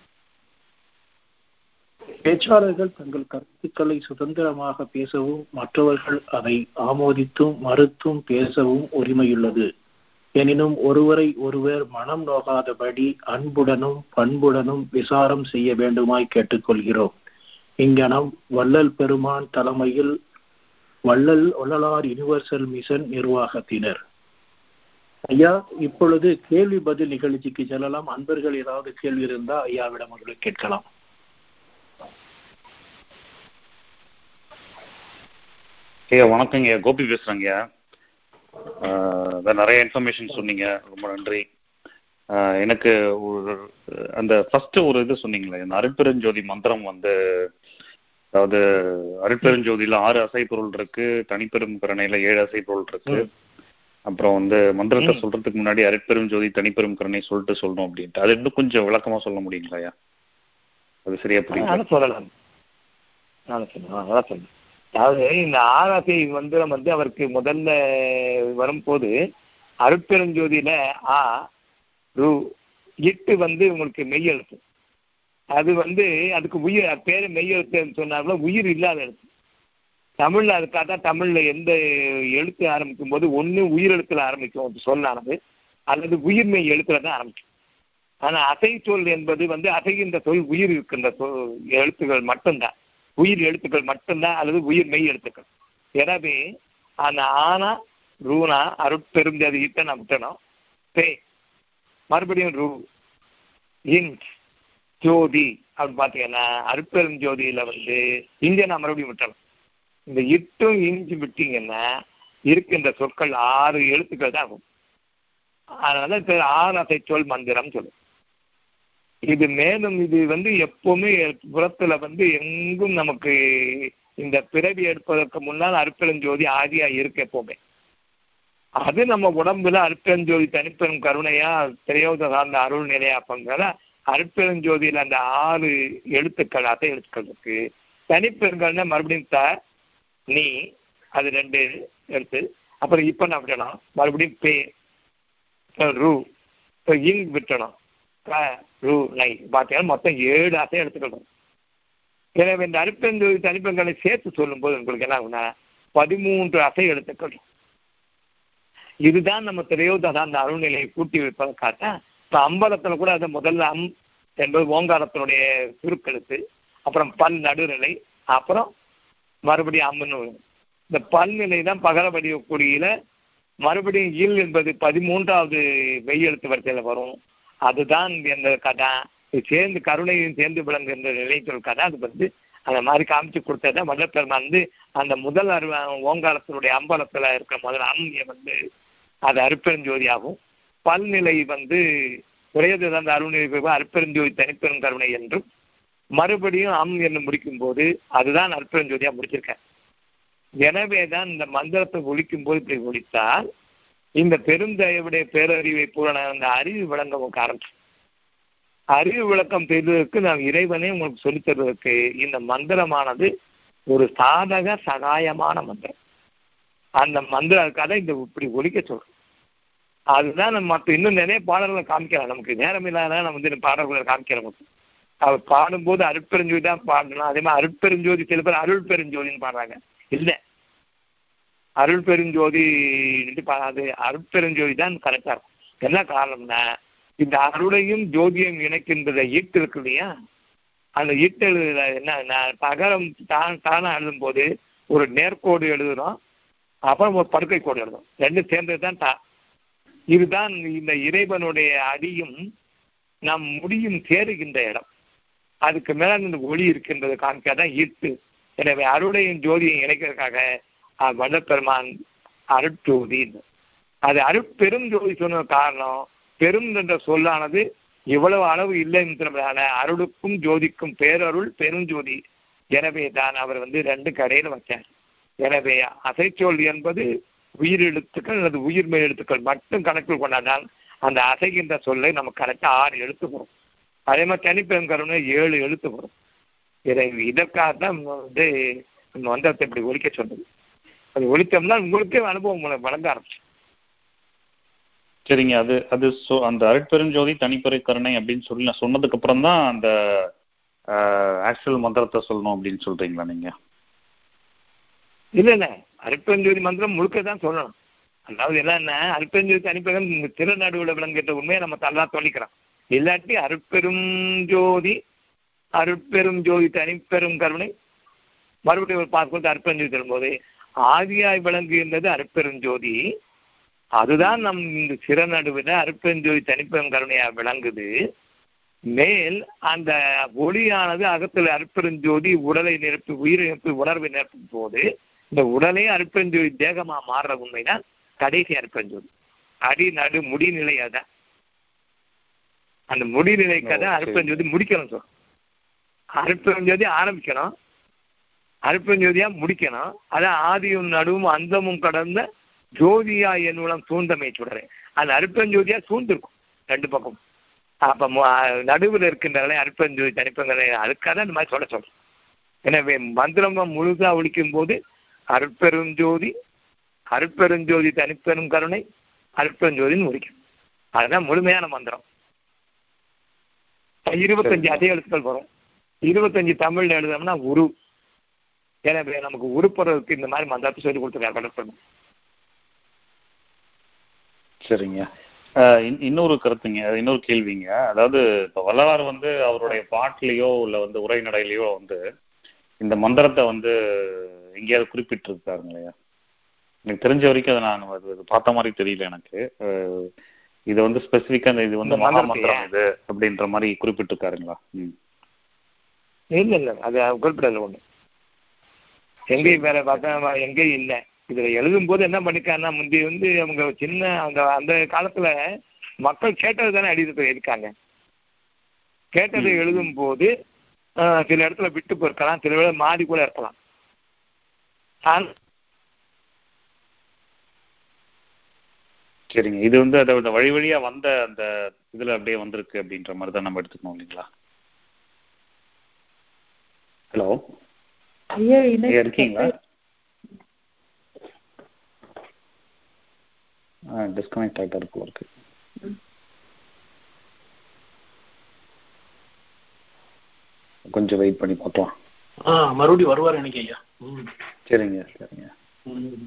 பேச்சாளர்கள் தங்கள் கருத்துக்களை சுதந்திரமாக பேசவும் மற்றவர்கள் அதை ஆமோதித்தும் மறுத்தும் பேசவும் உரிமையுள்ளது எனினும் ஒருவரை ஒருவர் மனம் நோகாதபடி அன்புடனும் பண்புடனும் விசாரம் செய்ய வேண்டுமாய் கேட்டுக்கொள்கிறோம் இங்கனம் வள்ளல் பெருமான் தலைமையில் வள்ளல் வள்ளலார் யுனிவர்சல் மிஷன் நிர்வாகத்தினர் ஐயா இப்பொழுது கேள்வி பதில் நிகழ்ச்சிக்கு செல்லலாம் அன்பர்கள் ஏதாவது கேள்வி இருந்தா ஐயாவிடம் அவர்களை கேட்கலாம் ஐயா வணக்கங்க ஐயா கோபி பேசுறேங்கய்யா நிறைய இன்ஃபர்மேஷன் சொன்னீங்க ரொம்ப நன்றி எனக்கு ஒரு அந்த ஃபர்ஸ்ட் ஒரு இது சொன்னீங்களே இந்த அருட்பெருஞ்சோதி மந்திரம் வந்து அதாவது அருட்பெருஞ்சோதியில ஆறு அசைப்பொருள் இருக்கு தனிப்பெரும் கருணையில ஏழு அசைப்பொருள் இருக்கு அப்புறம் வந்து மந்திரத்தை சொல்றதுக்கு முன்னாடி அருட்பெரும் ஜோதி தனிப்பெரும் கருணை சொல்லிட்டு சொல்லணும் அப்படின்ட்டு அது இன்னும் கொஞ்சம் விளக்கமா சொல்ல முடியுங்களா ஐயா அது சரியா புரியுது சொல்லலாம் சொல்லலாம் அதாவது இந்த ஆராசை மந்திரம் வந்து அவருக்கு முதல்ல வரும்போது அருட்பெருஞ்சோதியில ஆ ரு இட்டு வந்து உங்களுக்கு மெய்யெழுத்து அது வந்து அதுக்கு உயிர் பேரு மெய்யெழுத்துன்னு சொன்னாலும் உயிர் இல்லாத எழுத்து தமிழ்ல அதுக்காக தான் தமிழ்ல எந்த எழுத்து ஆரம்பிக்கும் போது ஒன்று உயிரெழுத்துல ஆரம்பிக்கும் சொல்லானது அல்லது உயிர்மெய் எழுத்துல தான் ஆரம்பிக்கும் ஆனா அசை சொல் என்பது வந்து அசைகின்ற சொல் உயிர் இருக்கின்ற சொல் எழுத்துக்கள் மட்டும்தான் உயிர் எழுத்துக்கள் மட்டும்தான் அல்லது உயிர் மெய் எழுத்துக்கள் எனவே அந்த ஆனா ரூனா அருட்பெருந்தது இட்ட நான் விட்டணும் பே மறுபடியும் ரூ இன்ச் ஜோதி அப்படின்னு பார்த்தீங்கன்னா அருட்பெரும் ஜோதியில வந்து இங்க நான் மறுபடியும் விட்டணும் இந்த இட்டும் இஞ்சி விட்டீங்கன்னா இருக்கின்ற சொற்கள் ஆறு எழுத்துக்கள் தான் ஆகும் அதனால பேர் ஆறு அசை சொல் மந்திரம் சொல்லும் இது மேலும் இது வந்து எப்பவுமே புறத்துல வந்து எங்கும் நமக்கு இந்த பிறவி எடுப்பதற்கு முன்னால் அருப்பெருஞ்சோதி ஆதியா இருக்கு எப்பவுமே அது நம்ம உடம்புல அருப்பெருஞ்சோதி தனிப்பெரும் கருணையா திரையோத சார்ந்த அருள் நிலையா பங்கல அருப்பெருஞ்சோதியில அந்த ஆறு எழுத்துக்கள் அசை எழுத்துக்கள் இருக்கு தனிப்பெருங்கள்னா மறுபடியும் த நீ அது ரெண்டு எழுத்து அப்புறம் இப்ப என்ன விட்டணும் மறுபடியும் பே ரூ இப்போ இங் விட்டணும் க ரூ நை பார்த்தீங்கன்னா மொத்தம் ஏழு அசை எடுத்துக்கணும் எனவே இந்த அருப்பெருஞ்சோதி தனிப்பெருங்களை சேர்த்து சொல்லும்போது உங்களுக்கு என்ன ஆகுனா பதிமூன்று அசை எழுத்துக்கள் இதுதான் நம்ம திரையோதா அந்த அருள்நிலையை கூட்டி வைப்பதற்காக இப்போ அம்பலத்தில் கூட அது முதல்ல அம் என்பது ஓங்காரத்தினுடைய சுருக்கெழுத்து அப்புறம் பல் நடுநிலை அப்புறம் மறுபடியும் அம்முன்னு வரும். இந்த பல்நிலை தான் பகர வடிவக்கூடியில மறுபடியும் இல் என்பது பதிமூன்றாவது மெய்யெழுத்து வரிசையில் வரும் அதுதான் இந்த கதை இது சேர்ந்து கருணையும் சேர்ந்து விளங்குகின்ற நிலைச்சொல் கதை அது வந்து அந்த மாதிரி காமிச்சு கொடுத்ததை வல்லப்பெருமான் வந்து அந்த முதல் அரு ஓங்காரத்தினுடைய அம்பலத்துல இருக்கிற முதல் அம்மியை வந்து அது அருப்பெருஞ்சோதியாகும் பல்நிலை வந்து உடையது அந்த அருள்நிலை அருப்பெருஞ்சோதி தனிப்பெரும் கருணை என்றும் மறுபடியும் அம் என்று முடிக்கும் போது அதுதான் அற்புதஞ்சோதியா முடிச்சிருக்கேன் எனவே தான் இந்த மந்திரத்தை ஒழிக்கும் போது இப்படி ஒழித்தால் இந்த பெருந்தயவுடைய பேரறிவை பூரண அந்த அறிவு விளங்க உங்களுக்கு ஆரம்பிச்சு அறிவு விளக்கம் செய்வதற்கு நான் இறைவனே உங்களுக்கு சொல்லித் தருவதற்கு இந்த மந்திரமானது ஒரு சாதக சகாயமான மந்திரம் அந்த மந்திரம் அதுக்காக இந்த இப்படி ஒழிக்க சொல்றோம் அதுதான் நம்ம மற்ற இன்னும் நிறைய பாடல்களை காமிக்கலாம் நமக்கு நேரம் இல்லாத நம்ம வந்து இந்த பாடல்களை காமிக்கிறோம் அவர் பாடும்போது அருட்பெருஞ்சோதி தான் பாடணும் அதே மாதிரி அருட்பெருஞ்சோதி சில பேர் அருள் பெருஞ்சோதின்னு பாடுறாங்க இல்லை அருள் பெருஞ்சோதி அது அருட்பெருஞ்சோதி தான் கரெக்டா இருக்கும் என்ன காரணம்னா இந்த அருளையும் ஜோதியும் இணைக்கின்ற ஈட்டு இருக்கு இல்லையா அந்த ஈட்டு எழுதுல என்ன பகரம் தான் தானா எழுதும் போது ஒரு நேர்கோடு எழுதுறோம் அப்புறம் ஒரு படுக்கை கோடு எழுதும் ரெண்டும் சேர்ந்தது தான் தா இதுதான் இந்த இறைவனுடைய அடியும் நம் முடியும் சேருகின்ற இடம் அதுக்கு மேல இந்த ஒளி இருக்கின்றது காமிக்காதான் ஈர்த்து எனவே அருளையும் ஜோதியும் இணைக்கிறதுக்காக வல்லப்பெருமான் அருட்ஜோதி அது அருட்பெரும் ஜோதி சொன்ன காரணம் பெரும் என்ற சொல்லானது இவ்வளவு அளவு இல்லை என்பதனால அருளுக்கும் ஜோதிக்கும் பேரருள் பெருஞ்சோதி எனவே தான் அவர் வந்து ரெண்டு கடையில வச்சார் எனவே அசைச்சொல் என்பது உயிரெழுத்துக்கள் அல்லது உயிர்மை எழுத்துக்கள் மட்டும் கணக்கில் கொண்டாண்டால் அந்த அசைகின்ற சொல்லை நம்ம கரெக்டா ஆறு எழுத்து வரும் அதே மாதிரி தனிப்பெரும் கருணை ஏழு எழுத்து வரும் இதை இதற்காகத்தான் வந்து மந்திரத்தை இப்படி ஒழிக்க சொன்னது அது ஒழித்தோம்னா உங்களுக்கே அனுபவம் வழங்க ஆரம்பிச்சு சரிங்க அது அது சொ அந்த அருட்பெருஞ்சோதி தனிப்பெரு கருணை அப்படின்னு சொல்லி நான் சொன்னதுக்கு அப்புறம் தான் அந்த ஆக்சுவல் மந்திரத்தை சொல்லணும் அப்படின்னு சொல்றீங்களா நீங்க இல்ல இல்ல அருட்பெருஞ்சோதி மந்திரம் முழுக்க தான் சொல்லணும் அதாவது என்னன்னா அருட்பெருஞ்சோதி தனிப்பெரும் திருநடுவில் விளங்குகின்ற உண்மையை நம்ம தள்ளா தொழிக்கிறோம் இல்லாட்டி அருட்பெரும் ஜோதி அருட்பெரும் ஜோதி தனிப்பெரும் கருணை மறுபடியும் ஒரு பார்க்கும்போது அருட்பெருஞ்சோதி தரும்போது ஆதியாய் விளங்குகின்றது அருட்பெருஞ்சோதி அதுதான் நம் இந்த சிறநடுவில் அருட்பெருஞ்சோதி தனிப்பெரும் கருணையா விளங்குது மேல் அந்த ஒளியானது அகத்தில் அருட்பெருஞ்சோதி உடலை நிரப்பி உயிரை நிரப்பி உணர்வை நிரப்பும் போது இந்த உடலே அருட்பெருஞ்சோதி தேகமா மாறுற உண்மைதான் கடைசி அருட்பெருஞ்சோதி அடி நடு முடிநிலை அதான் அந்த முடிநிலை கதை அருட்பெருஞ்சோதி முடிக்கணும் சொல்றோம் அருட்பெருஞ்சோதி ஆரம்பிக்கணும் அருட்பெருஞ்சோதியா முடிக்கணும் அதான் ஆதியும் நடுவும் அந்தமும் கடந்த ஜோதியா என்னுடன் சூழ்ந்தமை சுடரே அந்த அருட்பெருஞ்சோதியா சூழ்ந்திருக்கும் ரெண்டு பக்கம் அப்ப நடுவில் இருக்கின்றன அருட்பெருஞ்சோதி தனிப்பங்களை அதுக்காக அந்த மாதிரி சொல்ல சொல்றோம் எனவே மந்திரமா முழுதா ஒழிக்கும் போது அருட்பெருஞ்சோதி அருட்பெருஞ்சோதி தனிப்பெரும் கருணை அருட்பெருஞ்சோதின்னு முடிக்கும் அதுதான் முழுமையான மந்திரம் இருபத்தஞ்சு அதே எழுத்துக்கள் வரும் இருபத்தஞ்சு தமிழ்ல எழுதணும்னா உரு எனவே நமக்கு உருப்படுறதுக்கு இந்த மாதிரி மந்திரத்தை சொல்லி கொடுத்துருக்காரு கடற்பெருமான் சரிங்க இன்னொரு கருத்துங்க இன்னொரு கேள்விங்க அதாவது இப்போ வள்ளலார் வந்து அவருடைய பாட்டிலேயோ இல்லை வந்து உரைநடையிலையோ வந்து இந்த மந்திரத்தை வந்து எங்கேயாவது குறிப்பிட்டிருக்காருங்க இல்லையா எனக்கு தெரிஞ்ச வரைக்கும் அதை நான் அது பார்த்த மாதிரி தெரியல எனக்கு இது வந்து ஸ்பெசிஃபிக்கா இந்த இது வந்து மகா மந்திரம் இது அப்படின்ற மாதிரி குறிப்பிட்டிருக்காருங்களா ம் இல்ல இல்ல அது குறிப்பிடல ஒண்ணு எங்கேயும் வேற பார்த்தா எங்கேயும் இல்லை இதுல எழுதும் போது என்ன பண்ணிருக்காங்கன்னா முந்தி வந்து அவங்க சின்ன அந்த அந்த காலத்துல மக்கள் கேட்டது தானே எழுதி இருக்காங்க கேட்டதை ம். எழுதும் போது ஆஹ், சில இடத்துல விட்டு போயிருக்கலாம் சில வேளை மாறி கூட இருக்கலாம் ஆனா, சரிங்க இது வந்து அதோட வழி வழியா வந்த அந்த இதுல அப்படியே வந்திருக்கு அப்படின்ற மாதிரி தான் நம்ம எடுத்துக்கணும் இல்லைங்களா ஹலோ ஐயா ஐயா இணைப்பு இருக்கீங்களா ஆ டிஸ்கனெக்ட் ஆகிட்டா இருக்கு இருக்கு கொஞ்சம் வெயிட் பண்ணி பார்க்கலாம் ஆ மறுபடியும் வருவார் எனக்கு ஐயா ம். சரிங்க சரிங்க ம்.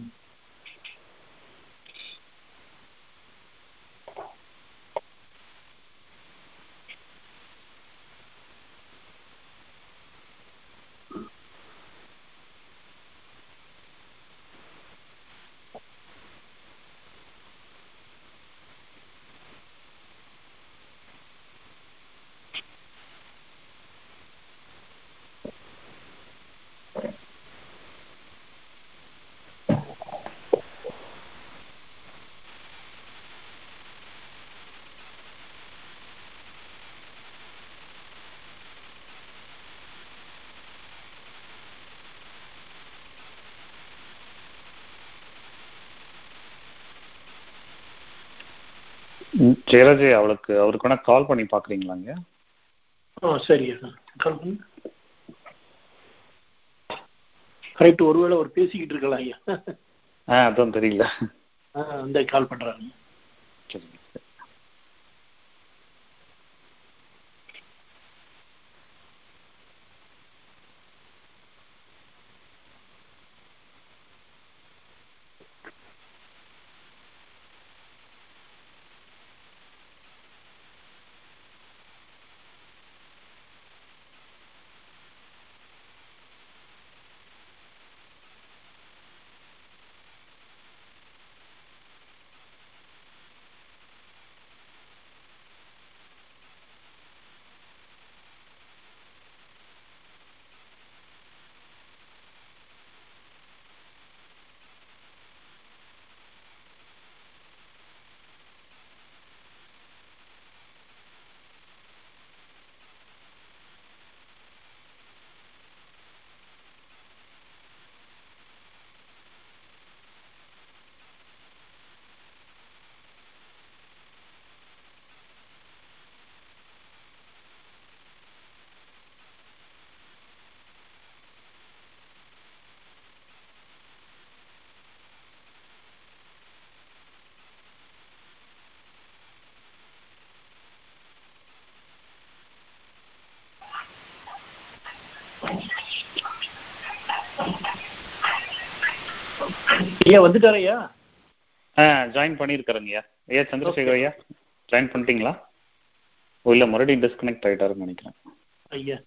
ம், ஜெயராஜ் அவளுக்கு அவருக்கு வேணா கால் பண்ணி பார்க்குறீங்களாங்க ஆ சரி ஐயா கால் பண்ணு கரெக்ட் ஒருவேளை அவர் பேசிக்கிட்டு இருக்கலாம் ஐயா ஆ அதான் தெரியல ஆ, இந்த கால் பண்றாங்க சரிங்க சரி. ஐயா வந்துட்டாரு ஐயா ஆ ஜாயின் பண்ணியிருக்கிறேங்க ஐயா ஐயா சந்திரசேகர் ஐயா ஜாயின் பண்ணிட்டீங்களா ஓ இல்லை மறுபடியும் டிஸ்கனெக்ட் ஆகிட்டாருன்னு நினைக்கிறேன் ஐயா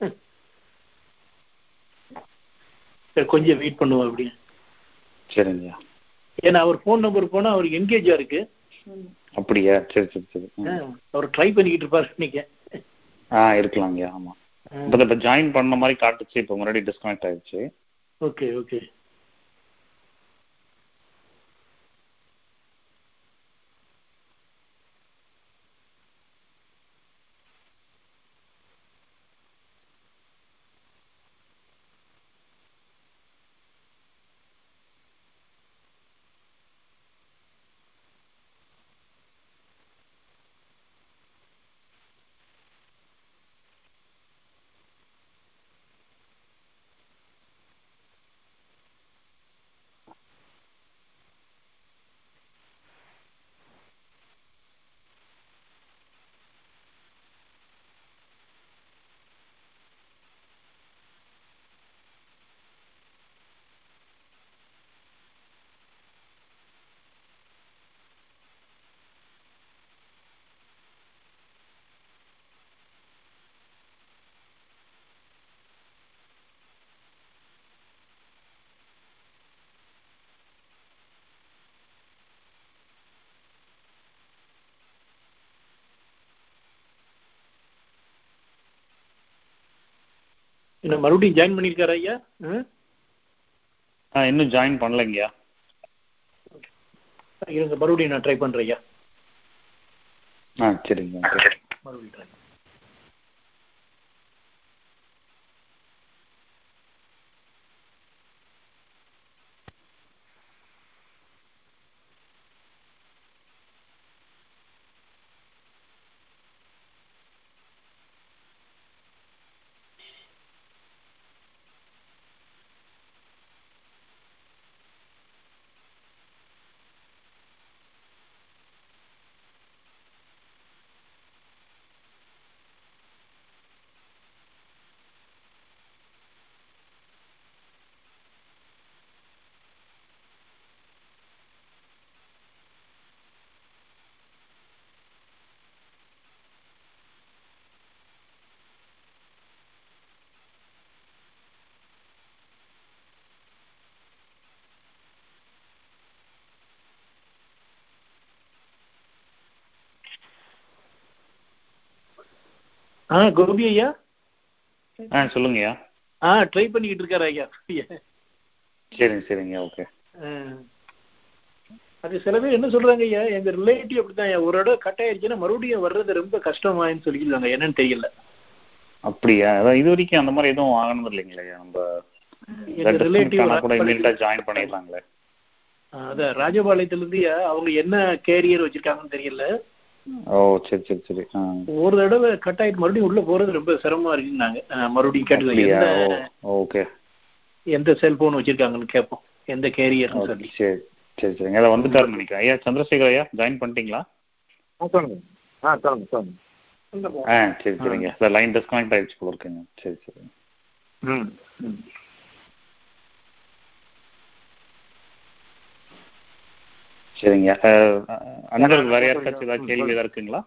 சரி, கொஞ்சம் வெயிட் பண்ணுவோம் அப்படி சரிங்க ஐயா ஏன்னா அவர் ஃபோன் நம்பர் போனா அவர் என்கேஜா இருக்கு அப்படியா சரி சரி சரி ம். ஆ, அவர் ட்ரை பண்ணிக்கிட்டு இருப்பாரு நீங்க ஆ இருக்கலாங்க ஐயா ஆமாம் இப்போ இப்போ ஜாயின் பண்ண மாதிரி காட்டுச்சு இப்போ மறுபடியும் டிஸ்கனெக்ட் ஆயிடுச்சு ஓகே ஓகே என்ன மறுபடியும் ஜாயின் பண்ணியிருக்காரு ஐயா ஆ? ஆ இன்னும் ஜாயின் பண்ணலைங்கய்யா இருங்க மறுபடியும் நான் ட்ரை பண்றேன் ஐயா ஆ சரிங்க ஓகே மறுபடியும் ட்ரை ஆ கோபி ஐயா ஆ சொல்லுங்கய்யா ஆ ட்ரை பண்ணிக்கிட்டு இருக்காரு ஐயா சரிங்க சரிங்க ஓகே ஆ. அது சில பேர் என்ன சொல்றாங்க ஐயா எங்க ரிலேட்டிவ் அப்படிதான் ஐயா ஒரு இடம் கட் ஆயிருச்சுன்னா மறுபடியும் வர்றது ரொம்ப கஷ்டமாயின்னு சொல்லிக்கிறாங்க என்னன்னு தெரியல அப்படியா அதான் இது வரைக்கும் அந்த மாதிரி எதுவும் ஆகணும் இல்லைங்களே நம்ம எங்க ரிலேட்டிவ் கூட இமீடியட்டா ஜாயின் பண்ணிடலாங்களே அதான் ராஜபாளையத்துல இருந்து அவங்க என்ன கேரியர் வச்சிருக்காங்கன்னு தெரியல ஓ சரி சரி சரி ஆ ஒரு தடவை கட் ஆயிட்டு மறுபடியும் உள்ள போறது ரொம்ப சிரமமா இருக்குன்னாங்க ஆ, மறுபடியும் கேட்டு அப்படியா எந்த ஓ ஓகே எந்த செல்போன் வச்சிருக்காங்கன்னு கேட்போம் எந்த கேரியர்னு சொல்லி சரி சரி சரிங்க அதை வந்துட்டாருன்னு நினைக்கிறேன் ஐயா சந்திரசேகர் ஐயா ஜாயின் பண்ணிட்டீங்களா ஆ சொல்லுங்க ஆ சொல்லுங்க சொல்லுங்க ஆ சரி சரிங்க சார் லைன் டிஸ்கனெக்ட் ஆயிடுச்சு போல இருக்குங்க சரி சரி ம் ம் சரிங்க அஹ், அண்ணர்களுக்கு வேற யாருக்காச்சும் ஏதாவது கேள்வி ஏதாவது இருக்குங்களா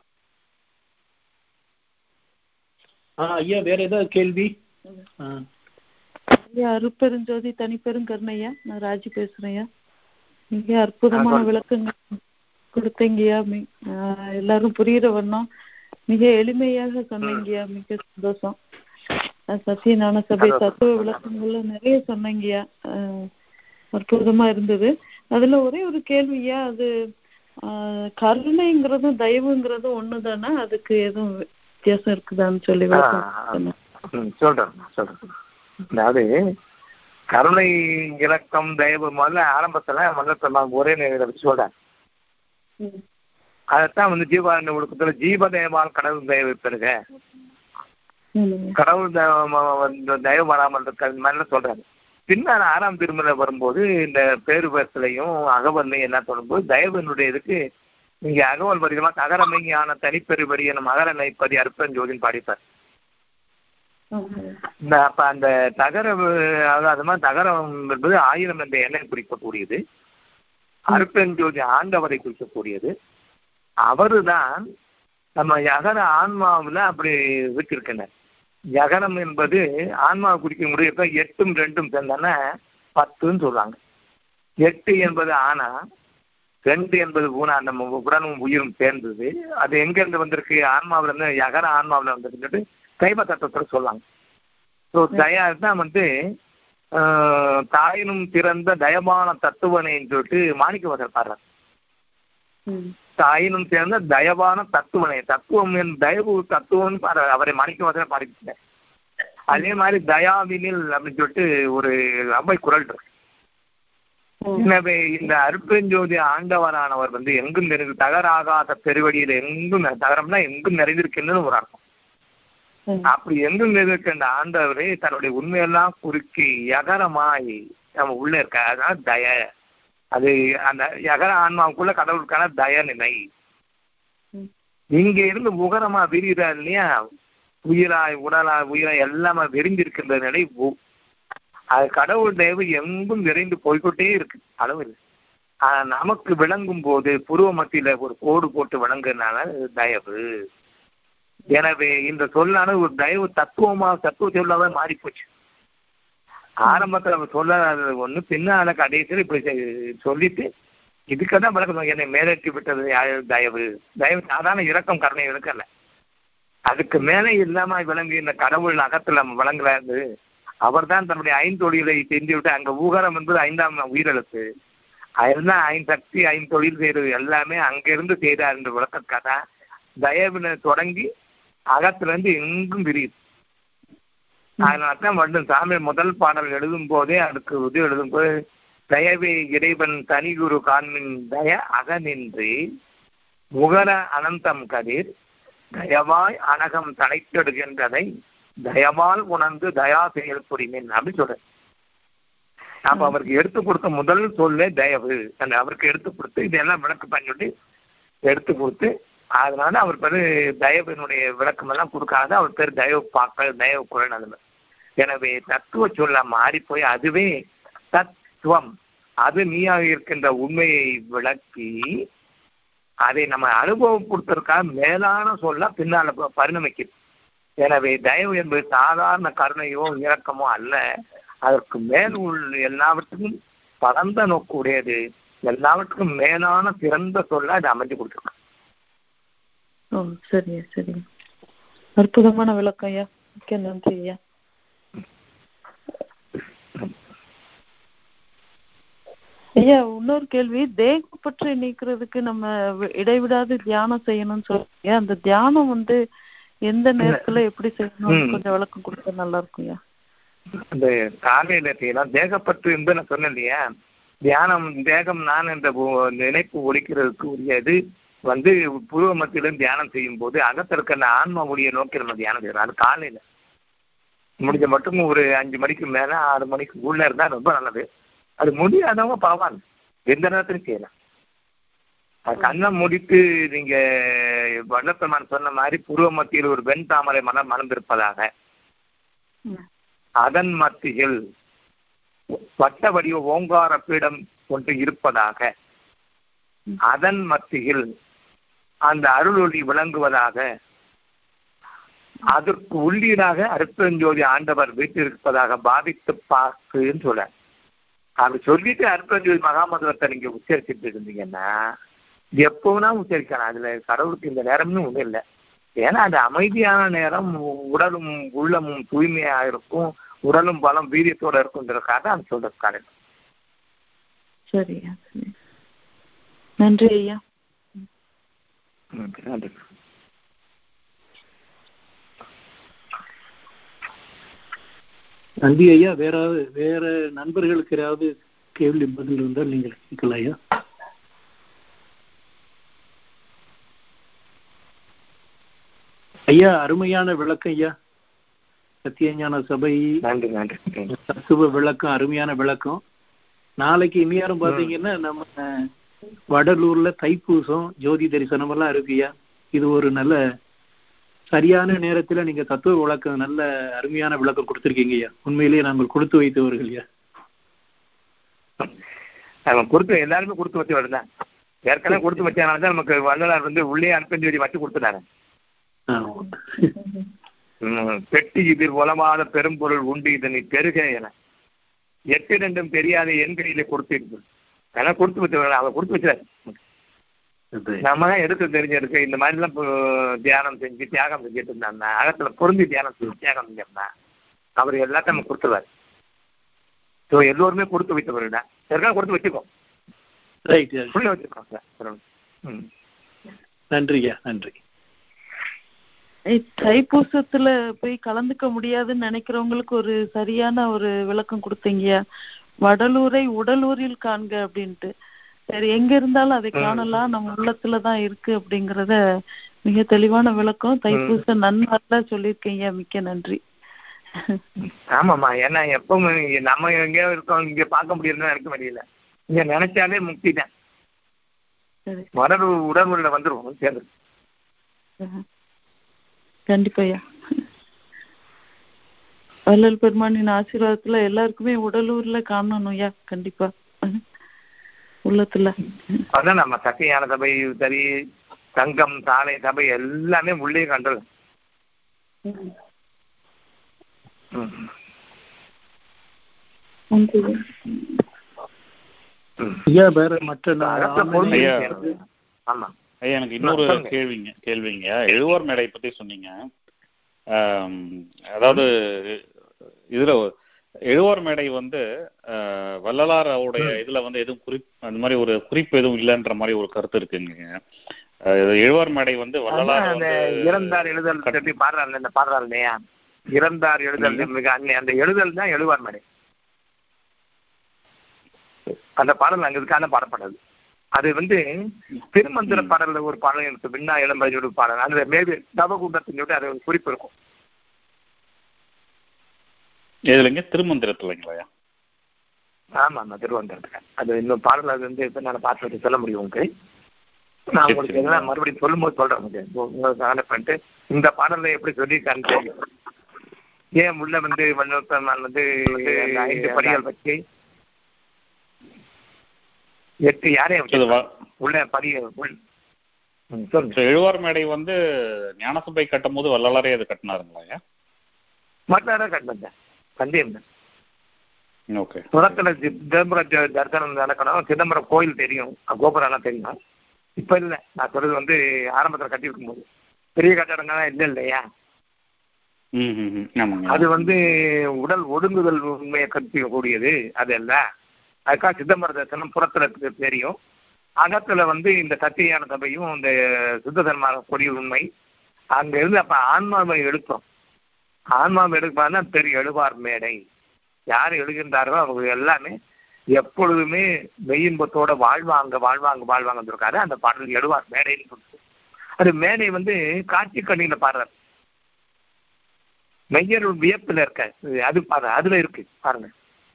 ஆ ஐயா வேற ஏதாவது கேள்வி ஆ. ஐயா அருப்பெருஞ்சோதி தனிப்பெருங்கருணையா நான் ராஜி பேசுறேன்யா மிக அற்புதமான விளக்கங்கள் கொடுத்தீங்கய்யா மி- ஆஹ் எல்லாரும் புரியுற வண்ணம் மிக எளிமையாக சொன்னீங்கய்யா மிக சந்தோஷம் அஹ் சத்தியஞான சபை தத்துவ விளக்கங்கள்ல நிறைய சொன்னீங்கய்யா ஆஹ் அற்புதமா இருந்தது அதுல ஒரே ஒரு கேள்வியா அது ஆஹ் கருணைங்கிறதும் தயவுங்கிறதும் ஒண்ணுதானா அதுக்கு எதுவும் வித்தியாசம் இருக்குதான்னு சொல்லி விளக்கம் சொன்னேன். ம், சொல்றேன் சொல்றேன் அதாவது கருணை இலக்கம் தயவு முதல்ல ஆரம்பத்துல முதல்ல சொன்னாங்க ஒரே நேரத்தை வச்சு சொல்றேன் ம். அதைத்தான் வந்து ஜீவாரண்ய ஒழுக்கத்துல ஜீவ தயவால் கடவுள் தயவு பெறுக ம். கடவுள் தயவ- வந்து தயவு வராமல் இருக்க இந்த மாதிரிலாம் சொல்றாங்க பின்னால் ஆறாம் திருமலை வரும்போது இந்த பேரு பேசலையும் அகவல்லையும் எல்லாம் சொல்லும்போது தயவனுடைய இதுக்கு இங்க அகவல் வரிகளா தகரமையான தனிப்பெருபடி எனும் மகர நைப்பதி அற்பஞ்சோதின்னு பாடிப்பார் ஆமா. இந்த அப்ப அந்த தகர அதாவது அது மாதிரி தகரம் என்பது ஆயிரம் என்ற எண்ணை குறிக்கக்கூடியது அருப்பெஞ்சோதி ஆண்டவரை குறிக்கக்கூடியது அவருதான் நம்ம யகர ஆன்மாவுல அப்படி வச்சிருக்கின்றார் யகரம் என்பது ஆன்மாவை குறிக்க முடியப்ப எட்டும் ரெண்டும் சேர்ந்தானே பத்துன்னு சொல்றாங்க எட்டு என்பது ஆனா ரெண்டு என்பது ஊனா நம்ம உடனும் உயிரும் சேர்ந்தது அது எங்க இருந்து வந்திருக்கு ஆன்மாவுல இருந்து யகர ஆன்மாவுல வந்திருக்குன்னு சைவ தத்துவத்துல சொல்லாங்க ஸோ தயா தான் வந்து ஆஹ், தாயினும் பிறந்த தயமான தத்துவனைன்னு சொல்லிட்டு மாணிக்கவாசர் பாடுறார் ம். தாயினும் சேர்ந்த தயவான தத்துவனை தத்துவம் என் தயவு தத்துவம் பாரு அவரை மாணிக்கவாசர் பாடிக்கிட்டேன் அதே மாதிரி தயாவினில் அப்படின்னு சொல்லிட்டு ஒரு அவை குரல் இருக்கு எனவே இந்த அருப்பெஞ்சோதி ஆண்டவரானவர் வந்து எங்கும் நிறைந்து தகராகாத பெருவடியில எங்கும் நி- தகரம்னா எங்கும் நிறைந்திருக்கின்றது ஒரு அர்த்தம் ம். அப்படி எங்கும் நிறைந்திருக்கின்ற ஆண்டவரே தன்னுடைய உண்மையெல்லாம் குறுக்கி யகரமாய் நம்ம உள்ள இருக்க அதனால தய அது அந்த யகர ஆன்மாவுக்குள்ள கடவுளுக்கான தய நிலை ம். இங்க இருந்து உகரமா விரிகிறா இல்லையா உயிராய் உடலாய் உயிராய் எல்லாமே விரிஞ்சிருக்கின்ற நிலை உ- அது கடவுள் தயவு எங்கும் நிறைந்து போய்க்கொண்டே இருக்கு அளவு இல்லை ஆனா நமக்கு விளங்கும் போது புருவ மத்தியில ஒரு கோடு போட்டு விளங்குறதுனால அது தயவு எனவே இந்த சொல்லான ஒரு தயவு தத்துவமா தத்துவ சொல்லாவே மாறி போச்சு ஆரம்பத்துல நம்ம சொல்லாதது ஒண்ணு பின்னால கடைசியில் இப்படி செ- சொல்லிட்டு இதுக்கதான் விளக்கம் என்னை மேலேற்றி விட்டது யாரு? தயவு தயவு சாதாரண இரக்கம் கருணை இருக்கல அதுக்கு மேலே இல்லாம விளங்கு இந்த கடவுள் அகத்துல நம்ம விளங்குறாரு அவர் தான் தன்னுடைய ஐந்தொழிலை செஞ்சு விட்டு அங்க ஊகரம் என்பது ஐந்தாம் உயிரெழுத்து அதெல்லாம் ஐந்தக்தி ஐந்தொழில் செய்யறது எல்லாமே அங்கிருந்து செய்தார் என்ற விளக்கக்காக தயவுல தொடங்கி அகத்துல இருந்து எங்கும் விரியுது அதனால தான் வந்து சாமி முதல் பாடல் எழுதும் போதே அதுக்கு இது எழுதும் போது தயவே இறைவன் தனி குரு காண்மின் தய அகநின்று முகர அனந்தம் கதிர் தயவாய் அனகம் தனைத்தெடுகின்றதை தயவால் உணர்ந்து தயா செயல் புரிமின் அப்படின்னு சொல்றேன் அப்ப அவருக்கு எடுத்து கொடுத்த முதல் சொல்லே தயவு அந்த அவருக்கு எடுத்து கொடுத்து இதெல்லாம் விளக்கு பண்ணிட்டு எடுத்து கொடுத்து அதனால அவர் பேரு தயவினுடைய விளக்கம் எல்லாம் கொடுக்காத அவர் பேர் தயவு பார்க்க தயவு குரல் அதுல எனவே தத்துவ சொல்ல மாறி போய் அதுவே தத்துவம் அது நீயாக இருக்கின்ற உண்மையை விளக்கி அதை நம்ம அனுபவப்படுத்துறதுக்காக மேலான சொல்ல பின்னால ப- பரிணமிக்குது எனவே தயவு என்பது சாதாரண கருணையோ இரக்கமோ அல்ல அதற்கு மேல் உள்ள எல்லாவற்றுக்கும் பரந்த நோக்கு உடையது எல்லாவற்றுக்கும் மேலான சிறந்த சொல்ல அது அமைஞ்சு கொடுத்துருக்கு ஓ சரியா சரியா அற்புதமான விளக்கம் ஐயா மிக்க நன்றி ஐயா ஐயா இன்னொரு கேள்வி தேக பற்றி நீக்கிறதுக்கு நம்ம வி- இடைவிடாது தியானம் செய்யணும்னு சொல்றீங்க அந்த தியானம் வந்து எந்த நேரத்துல எப்படி செய்யணும் ம். கொஞ்சம் விளக்கம் கொடுத்தா நல்லா இருக்கும் ஐயா அந்த காலையில செய்யலாம் தேகப்பற்று என்று நான் சொன்னேன் இல்லையா தியானம் தேகம் நான் என்ற ஒ- நினைப்பு ஒழிக்கிறதுக்கு உரியது வந்து புருவ மத்தியிலும் தியானம் செய்யும் போது அகத்திற்கு அந்த ஆன்ம ஒளியை நோக்கி நம்ம தியானம் செய்யறோம் அது காலையில முடிஞ்ச மட்டும் ஒரு அஞ்சு மணிக்கு மேல ஆறு மணிக்கு உள்ள இருந்தா ரொம்ப நல்லது அது முடியாதவங்க பரவாயில்ல எந்த நேரத்திலும் செய்யலாம் அது கண்ணை முடித்து நீங்க வல்லப்பெருமான் சொன்ன மாதிரி புருவ மத்தியில் ஒரு வெண் தாமரை மனம் மணந்திருப்பதாக ம். அதன் மத்தியில் வட்ட வடிவ ஓங்கார பீடம் ஒன்று இருப்பதாக ம். அதன் மத்தியில் அந்த அருளொளி விளங்குவதாக அதற்கு உள்ளீடாக அற்பெருஞ்சோதி ஆண்டவர் வீட்டிருப்பதாக பாவித்து பார்க்குன்னு சொல்ல அப்படி சொல்லிட்டு அற்பெருஞ்சோதி மகாமந்திரத்தை நீங்க உச்சரிச்சுட்டு இருந்தீங்கன்னா எப்பவுனா உச்சரிக்கலாம் அதுல கடவுளுக்கு இந்த நேரம்னு ஒண்ணும் இல்லை ஏன்னா அது அமைதியான நேரம் உடலும் உள்ளமும் தூய்மையா இருக்கும் உடலும் பலம் வீரியத்தோட இருக்குன்றதுக்காக அது சொல்றது காரணம் சரி ஐயா சரி நன்றி ஐயா நன்றி நன்றி ஐயா வேற வேற நண்பர்களுக்கு ஏதாவது கேள்வி பதில் இருந்தால் நீங்கள் கேட்கலாம் ஐயா ஐயா அருமையான விளக்கம் ஐயா சத்தியஞான சபை நன்றி நன்றி நன்றி. தத்துவ விளக்கம் அருமையான விளக்கம் நாளைக்கு இந்நேரம் பாத்தீங்கன்னா நம்ம வடலூர்ல தைப்பூசம் ஜோதி தரிசனம் எல்லாம் இருக்குயா இது ஒரு நல்ல சரியான நேரத்துல நீங்க தத்துவ விளக்கம் நல்ல அருமையான விளக்கம் கொடுத்திருக்கீங்க ஐயா உண்மையிலேயே நாங்கள் கொடுத்து வைத்தவர்கள் ஐயா அவன் கொடுத்து எல்லாருமே கொடுத்து வச்சு வருதான் ஏற்கனவே கொடுத்து வச்சனால தான் நமக்கு வள்ளலார் வந்து உள்ளே அனுப்பஞ்சோதி வச்சு கொடுத்துட்டாரு ஆமா. ம், பெட்டி இதில் உலமாத பெரும்பொருள் உண்டு இதனை பெருக என எட்டு ரெண்டும் தெரியாத என் கையில கொடுத்து ஆனா கொடுத்து வச்சு அவன் கொடுத்து வச்சாரு அது. நம்ம தான் எடுத்து தெரிஞ்சிருக்கு இந்த மாதிரி எல்லாம் இப்போ தியானம் செஞ்சு தியாகம் செஞ்சுட்டு இருந்தான்னா அகத்துல பொருந்தி தியானம் செஞ்சு தியாகம் செஞ்சோம்னா அவர் எல்லாத்தையும் நம்ம கொடுத்துருவாரு ஸோ எல்லோருமே கொடுத்து வைத்தவர்கள் தான் ஏற்கனவே கொடுத்து வச்சுக்கோ ரைட் ஐயா. உள்ள வச்சுக்கோ சார் ம் நன்றி ஐயா நன்றி ஏய், தைப்பூசத்துல போய் கலந்துக்க முடியாதுன்னு நினைக்கிறவங்களுக்கு ஒரு சரியான ஒரு விளக்கம் கொடுத்தீங்கயா வடலூரை உடலூரில் காண்க அப்படின்ட்டு சரி எங்க இருந்தாலும் அதை காணலாம் நம்ம உள்ளத்துல தான் இருக்கு அப்படிங்கறத மிக தெளிவான விளக்கம் தைப்பூச நன்மல்ல சொல்லியிருக்கீங்க மிக்க நன்றி ஆமாம்மா ஏன்னா எப்பவும் இங்க நம்ம எங்கேயோ இருக்கோம் இங்க பார்க்க முடியுதுன்னு நினைக்க முடியல இங்க நினைச்சாலே முக்தி தான் சரி உடல் உடல்ல வந்துருவோம் சேர்ந்து ஆஹ். கண்டிப்பாயா வள்ளல் பெருமானின் ஆசீர்வாதத்துல எல்லாருக்குமே உடலூர்ல காணணும்யா கண்டிப்பா உள்ளத்துல அதான் நம்ம சத்தியான சபை சரி சங்கம் சாலை சபை எல்லாமே உள்ளே கண்டது ம். நன்றி ம். ஐயா வேற மற்ற நா- அகத்துல பொருந்தி ஐயா. இருக்கிறது. ஆமா ஐயா எனக்கு இன்னொரு சொல்லுங்க. கேள்விங்க கேள்விங்க எழுவோர் நடை பத்தி சொன்னீங்க ஆம், அதாவது இதுல எழுவார் மேடை வந்து அஹ், வள்ளலாரோடைய இதுல வந்து எதுவும் குறிப் அந்த மாதிரி ஒரு குறிப்பு எதுவும் இல்லைன்ற மாதிரி ஒரு கருத்து இருக்குங்க அஹ், இது எழுவார் மேடை வந்து வள்ளலார் அந்த வந்து இறந்தார் எழுதல் கட்- சொல்லி பாடுறாரு இந்த பாடுறாரு இல்லையா இறந்தார் எழுதல் மிக அன்னை அந்த எழுதல் தான் எழுவார் மேடை அந்த பாடல் அங்க இருக்கான பாடப்படாது அது வந்து திருமந்திர பாடல்ல ஒரு பாடல் இருக்கு விண்ணா இளம்பரியோட பாடல் அந்த மேபி நவகுண்டத்தின் சொல்லிட்டு அது ஒரு குறிப்பு இருக்கும் எதுலங்க திருமந்திரத்துலங்களா ஆமா ஆமா திருவனந்தபுரத்துல அது இன்னும் பாடல் அது வந்து இப்ப நான் பார்த்து சொல்ல முடியும் உங்களுக்கு நான் சரி, உங்களுக்கு சரி. எதனா மறுபடியும் சொல்லும்போது சொல்றேன் உங்களுக்கு உங்களுக்கு கனெக்ட் பண்ணிட்டு இந்த பாடல்ல எப்படி சொல்லியிருக்கான்னு தெரியும் ஏன் உள்ள வந்து வள்ளுவப்பெருமான் வந்து அந்த ஐந்து படிகள் வச்சு எட்டு யாரையும் இது வ- உள்ள படிய உள்- ம், சொல்லுங்க இப்ப எழுவார் மேடை வந்து ஞானசபை கட்டும் போது வள்ளலாரே அது கட்டினாருங்களா மற்ற கட்டணம் சந்தேகம் தான் ஓகே முதல்ல சிதம்பரம் த- தரிசனம் நடக்கணும் சிதம்பரம் கோயில் தெரியும் கோபுரம் எல்லாம் தெரியும் இப்ப இல்ல நான் சொல்றது வந்து ஆரம்பத்துல கட்டி இருக்கும்போது பெரிய கட்டடங்கள்லாம் இல்லை இல்லையா ம் ம் ம். ஆமாங்க அது வந்து உடல் ஒடுங்குதல் உண்மையை கற்பிக்கக்கூடியது அது அல்ல அதுக்காக சிதம்பர தரிசனம் புறத்துல தெ- தெரியும் அகத்துல வந்து இந்த சத்தியான சபையும் இந்த சுத்த தர்ம கொடிய உண்மை அங்க இருந்து அப்ப ஆன்மாவை எடுத்தோம் ஆன்மாவை எடுப்பான்னா பெரிய எழுவார் மேடை யார் எழுகின்றார்களோ அவங்க எல்லாமே எப்பொழுதுமே மெய்யின்பத்தோட வாழ்வாங்க வாழ்வாங்க வாழ்வாங்க இருக்காரு அந்த பாடல் எழுவார் மேடைன்னு சொல்லிட்டு அது மேடை வந்து காட்சி கண்ணியில பாடுறாரு மெய்யருள் வியப்புல இருக்க அது பாரு அதுல இருக்கு பாருங்க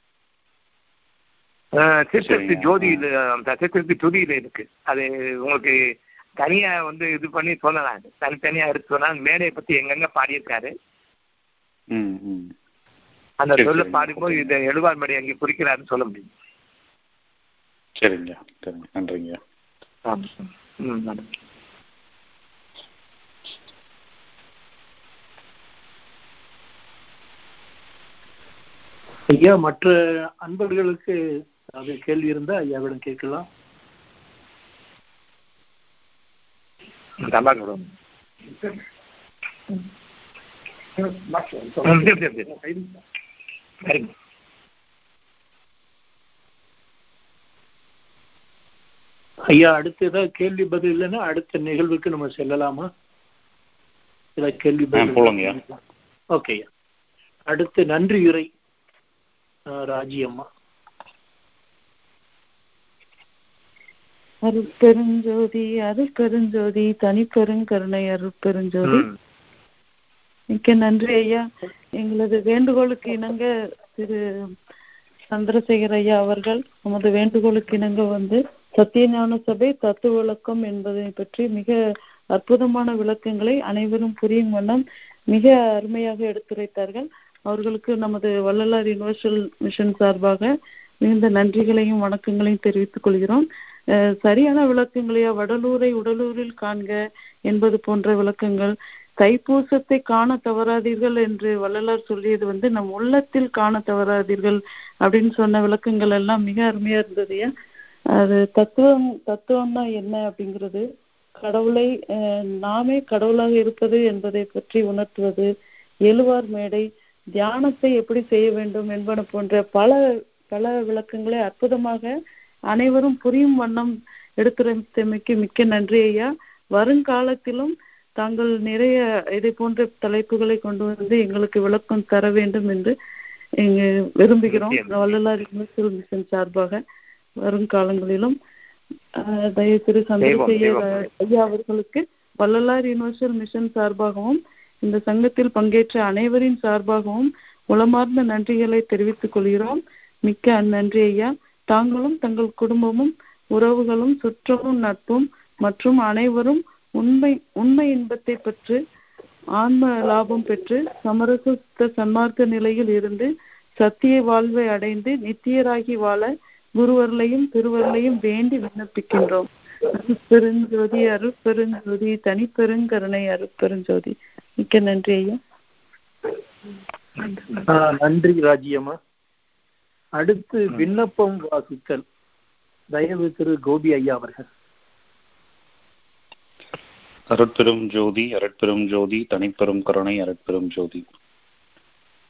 அஹ் சித்தத்து சரிங்க. ஜோதியில அந்த சித்தத்து துதியில இருக்கு அது உங்களுக்கு தனியா வந்து இது பண்ணி சொல்லலாம் அது. தனித்தனியா எடுத்து சொன்னா மேடையை பத்தி எங்கெங்க பாடியிருக்காரு ம் ம் அந்த சரி, சொல்ல சரிங்க. பாடும்போது இந்த எழுவார் மேடை அங்கே குறிக்கிறாருன்னு சொல்ல முடியும் சரிங்க சரிங்க நன்றிங்க ஆமா. ம் மேடம் ஐயா மற்ற அன்பர்களுக்கு அது கேள்வி இருந்தா ஐயாவிடம் கேட்கலாம் தம்பாக்கு விடுவோம். ம், சரி, சரி, சரி. சரிங்க ஐயா அடுத்து ஏதாவது கேள்வி பதில் இல்லைன்னா அடுத்த நிகழ்வுக்கு நம்ம செல்லலாமா ஏதாவது கேள்வி பதில் போலாங்கய்யா. ஓகே ஐயா அடுத்து நன்றி உரை அஹ், ராஜி அம்மா அருட்பெருஞ்சோதி அருட்பெருஞ்சோதி தனிப்பெருங்கருணை அருட்பெருஞ்சோதி ம். மிக்க நன்றி ஐயா எங்களது வேண்டுகோளுக்கு இணங்க திரு சந்திரசேகர் ஐயா அவர்கள் நமது வேண்டுகோளுக்கு இணங்க வந்து சத்தியஞான சபை தத்துவ விளக்கம் என்பதை பற்றி மிக அற்புதமான விளக்கங்களை அனைவரும் புரியும் வண்ணம் மிக அருமையாக எடுத்துரைத்தார்கள் அவர்களுக்கு நமது வள்ளலார் யுனிவர்சல் மிஷன் சார்பாக மிகுந்த நன்றிகளையும் வணக்கங்களையும் தெரிவித்துக் கொள்கிறோம் அஹ் சரியான விளக்கங்களையா வடலூரை உடலூரில் காண்க என்பது போன்ற விளக்கங்கள் தைப்பூசத்தை காண தவறாதீர்கள் என்று வள்ளலார் சொல்லியது வந்து நம் உள்ளத்தில் காண தவறாதீர்கள் அப்படின்னு சொன்ன விளக்கங்கள் எல்லாம் மிக அருமையா இருந்ததுயா அது தத்துவம் தத்துவம்னா என்ன அப்படிங்கிறது கடவுளை அஹ், நாமே கடவுளாக இருப்பது என்பதை பற்றி உணர்த்துவது எழுவார் மேடை தியானத்தை எப்படி செய்ய வேண்டும் என்பன போன்ற பல பல விளக்கங்களை அற்புதமாக அனைவரும் புரியும் வண்ணம் எடுத்துரைத்தமைக்கு மிக்க நன்றி ஐயா வருங்காலத்திலும் தாங்கள் நிறைய இதை போன்ற தலைப்புகளை கொண்டு வந்து எங்களுக்கு விளக்கம் தர வேண்டும் என்று எங்க விரும்புகிறோம் நிச்சயம். வள்ளலார் யுனிவர்சல் மிஷன் சார்பாக வருங்காலங்களிலும் ஆஹ் தயவு திரு சந்திரசேகர் செய்வோம். ஐயா அவர்களுக்கு வள்ளலார் யுனிவர்சல் மிஷன் சார்பாகவும் இந்த சங்கத்தில் பங்கேற்ற அனைவரின் சார்பாகவும் உளமார்ந்த நன்றிகளை தெரிவித்துக் கொள்கிறோம் மிக்க நன்றி ஐயா தாங்களும் தங்கள் குடும்பமும் உறவுகளும் சுற்றமும் நட்பும் மற்றும் அனைவரும் உண்மை உண்மை இன்பத்தை பெற்று ஆன்ம லாபம் பெற்று சமரசத்த சன்மார்க்க நிலையில் இருந்து சத்திய வாழ்வை அடைந்து நித்தியராகி வாழ குருவர்களையும் திருவர்களையும் வேண்டி விண்ணப்பிக்கின்றோம் அருட்பெருஞ்சோதி அருட்பெருஞ்சோதி தனிப்பெருங்கருணை அருட்பெருஞ்சோதி மிக்க நன்றி ஐயா ஆஹ், நன்றி ராஜி அம்மா அடுத்து விண்ணப்பம் வாசித்தல் தயவு திரு கோபி ஐயா அவர்கள் அருட்பெரும் ஜோதி அருட்பெரும் ஜோதி தனிப்பெரும் கருணை அருட்பெரும் ஜோதி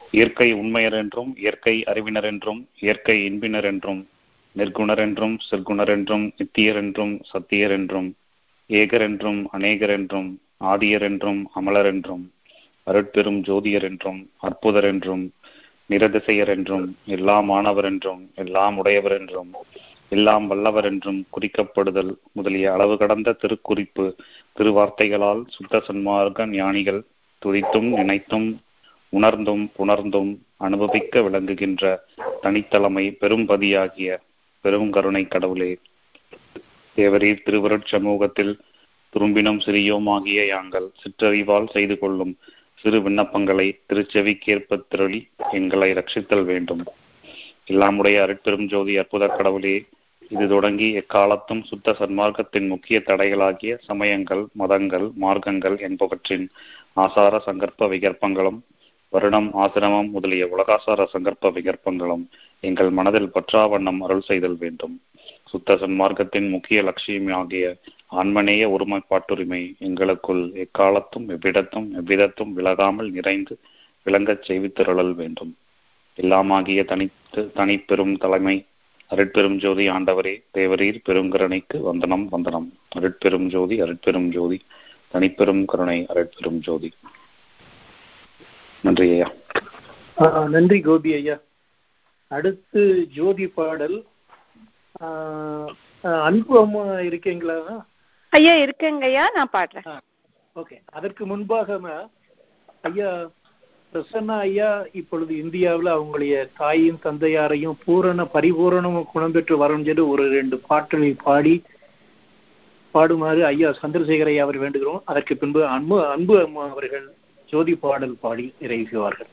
இயற்கை உண்மையர் என்றும் இயற்கை அறிவினர் என்றும் இயற்கை இன்பினர் என்றும் நிர்குணர் என்றும் சிற்குணர் என்றும் நித்தியர் என்றும் சத்தியர் என்றும் ஏகர் என்றும் அநேகர் என்றும் ஆதியர் என்றும் அமலர் என்றும் அருட்பெரும் ஜோதியர் என்றும் அற்புதர் என்றும் நிரதிசையர் என்றும் எல்லாம் மாணவர் என்றும் எல்லாம் உடையவர் என்றும் எல்லாம் வல்லவர் என்றும் குறிக்கப்படுதல் முதலிய அளவு கடந்த திருக்குறிப்பு திருவார்த்தைகளால் சுத்த சன்மார்க்க ஞானிகள் துதித்தும் நினைத்தும் உணர்ந்தும் புணர்ந்தும் அனுபவிக்க விளங்குகின்ற தனித்தலைமை பெரும்பதியாகிய பெரும் கருணை கடவுளே தேவரீர் திருவருட் சமூகத்தில் துரும்பினும் சிறியோமாகிய யாங்கள் சிற்றறிவால் செய்து கொள்ளும் சிறு விண்ணப்பங்களை திருச்செவிக்கேற்ப திரளி எங்களை ரட்சித்தல் வேண்டும் எல்லாமுடைய அருட்பெரும் ஜோதி அற்புத கடவுளே இது தொடங்கி எக்காலத்தும் சுத்த சன்மார்க்கத்தின் முக்கிய தடைகளாகிய சமயங்கள் மதங்கள் மார்க்கங்கள் என்பவற்றின் ஆசார சங்கற்ப விகற்பங்களும் வருடம் ஆசிரமம் முதலிய உலகாசார சங்கற்ப விகற்பங்களும் எங்கள் மனதில் பற்றாவண்ணம் அருள் செய்தல் வேண்டும் சுத்த சன்மார்க்கத்தின் முக்கிய லட்சியமாகிய ஆன்மநேய ஒருமைப்பாட்டுரிமை எங்களுக்குள் எக்காலத்தும் எவ்விடத்தும் எவ்விதத்தும் விலகாமல் நிறைந்து விளங்கச் செய்வித்திருளல் வேண்டும் எல்லாமாகிய தனித்து தனிப்பெரும் தலைமை அருட்பெரும் ஜோதி ஆண்டவரே தேவரீர் பெருங்கருணைக்கு வந்தனம் வந்தனம் அருட்பெரும் ஜோதி அருட்பெரும் ஜோதி தனிப்பெரும் கருணை அருட்பெரும் ஜோதி நன்றி ஐயா ஆஹ் நன்றி கோபி ஐயா அடுத்து ஜோதி பாடல் ஆஹ் ஆஹ் அன்பு அம்மா இருக்கீங்களா ஐயா இருக்கேங்க ஐயா நான் பாடுறேன் ஓகே அதற்கு முன்பாக ம- ஐயா பிரசன்னா ஐயா இப்பொழுது இந்தியாவில் அவங்களுடைய தாயும் தந்தையாரையும் பூரண பரிபூரணமும் குணம் பெற்று வரும் சொல்லி ஒரு ரெண்டு பாட்டுகளை பாடி பாடுமாறு ஐயா சந்திரசேகர் ஐயா அவர் வேண்டுகிறோம் அதற்கு பின்பு அன்பு அன்பு அம்மா அவர்கள் ஜோதி பாடல் பாடி நிறைவு செய்வார்கள்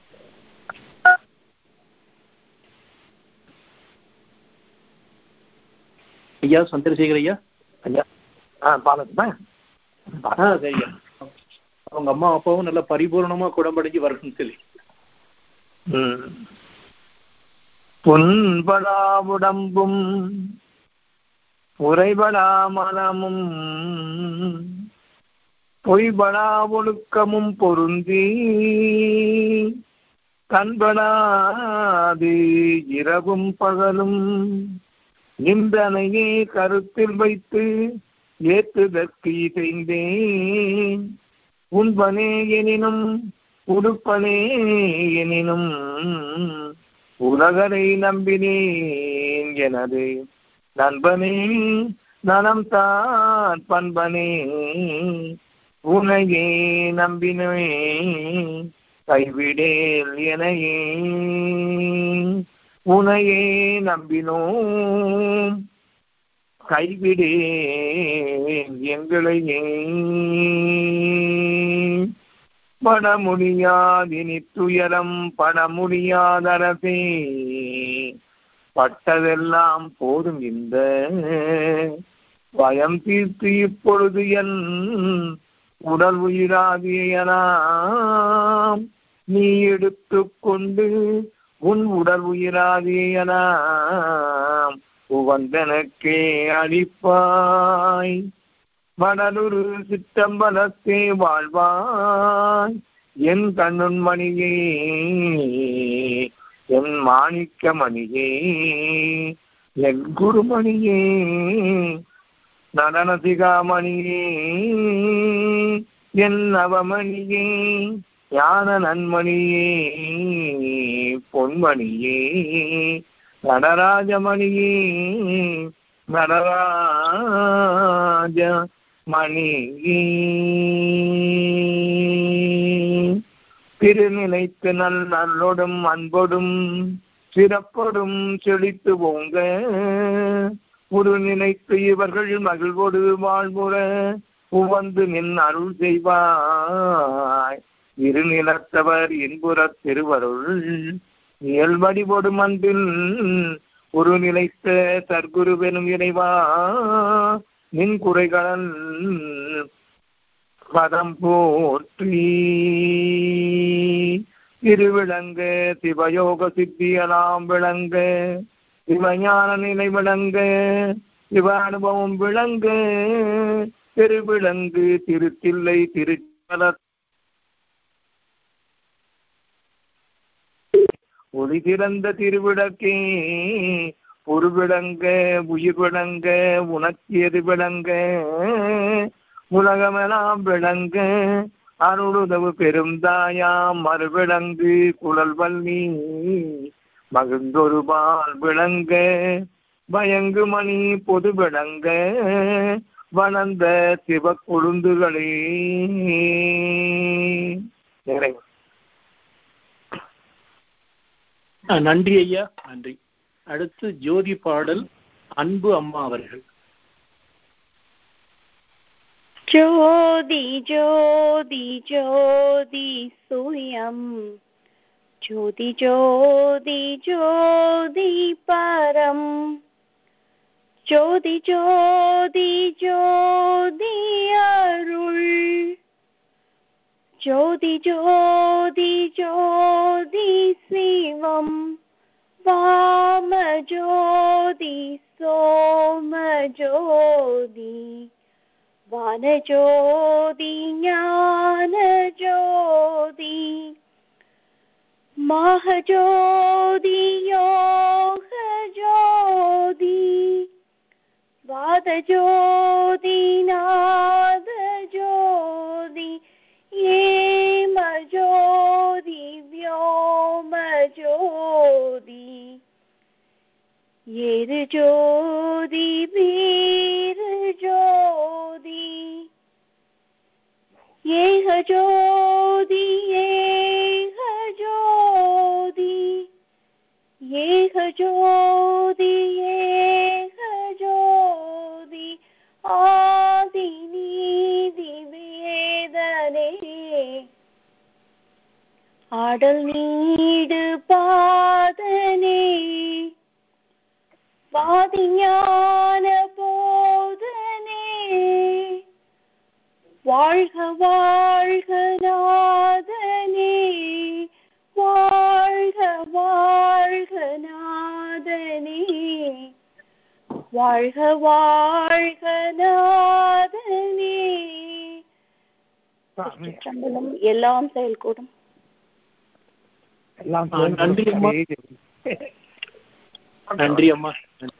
ஐயா சந்திரசேகர் ஐயா ஐயா ஆ பாடட்டுமா ஆ சரியா அவங்க அம்மா அப்பாவும் நல்லா பரிபூர்ணமா குடம்படைஞ்சு வரணும்னு சொல்லி புண்படா உடம்பும் உரைபடா மனமும் பொய்படா ஒழுக்கமும் பொருந்தி கண்படாது இரவும் பகலும் நின்றனையே கருத்தில் வைத்து ஏற்றுதற்கு இசைந்தேன் உண்பனே எனினும் உடுப்பனே எனினும் உலகரை நம்பினேன் எனது நண்பனே நலம் தான் பண்பனே உனையே நம்பினே கைவிடேல் எனையே உனையே நம்பினோம் கைவிடேன் எங்களையே பட முடியாதினி துயரம் பட முடியாதரசே பட்டதெல்லாம் போதும் இந்த பயம் தீர்த்து இப்பொழுது என் உடல் உயிராதியனாம் நீ எடுத்துக்கொண்டு உன் உடல் உயிராதியனாம் உவந்தனக்கே அளிப்பாய் வடலுரு சிற்றம்பலத்தே வாழ்வாய் என் கண்ணுன் மணியே என் மாணிக்க மணியே என் குருமணியே நடனசிகாமணியே என் நவமணியே ஞான நன்மணியே பொன்மணியே நடராஜமணியே நடராஜ மணியே திருநிலைத்து நல் நல்லொடும் அன்பொடும் சிறப்பொடும் செழித்து போங்க ஒரு நினைத்து இவர்கள் மகிழ்வோடு வாழ்வுற உவந்து நின் அருள் செய்வாய் இருநிலத்தவர் இன்புறத் திருவருள் இயல்வடிவோடு மன்பில் ஒரு நிலைத்த சர்க்குரு பெரும் இறைவா நின் குறைகள் பதம் போற்றி திருவிளங்க சிவயோக சித்தியலாம் விளங்க சிவஞான நிலை விளங்க சிவ அனுபவம் விளங்க திருவிளங்கு திருத்தில்லை திருச்சல ஒளி திறந்த திருவிளக்கே பொருவிளங்க உயிர் விளங்க உனக்கு எது விளங்க உலகமெல்லாம் விளங்க அருளுதவு பெருந்தாயாம் மறுவிளங்கு குழல் வல்லி மகிழ்ந்தொரு பால் விளங்க பயங்கு மணி பொது விளங்க வளர்ந்த சிவ கொழுந்துகளே நிறைவு அஹ் நன்றி ஐயா நன்றி அடுத்து ஜோதி பாடல் அன்பு அம்மா அவர்கள் ज्योति ज्योति ज्योति सूयम् ज्योति ज्योति ज्योति परम् ज्योति ज्योति ज्योति अरुள் ज्योति ज्योति ज्योति शिवम् वाम ज्योति सोम ज्योति वानज्योति ज्ञानज्योति महज्योति योगज्योति वादज्योति नादज्योति हेमज्योति व्योमज्योति ஏறுஜோதி வீரஜோதி ஏகஜோதி ஏகஜோதி ஏகஜோதி ஏகஜோதி ஆதி நீதி வேதனே ஆடல் நீடு பாதனே வாதிஞான போதனே வாழ்க வாழ்க நாதனே வாழ்க வாழ்க நாதனே வாழ்க வாழ்க நாதனே திருச்சிற்றம்பலம் எல்லாம் செயல்கூடும் எல்லாம் ஆ, நன்றி அம்மா. நன்றி அம்மா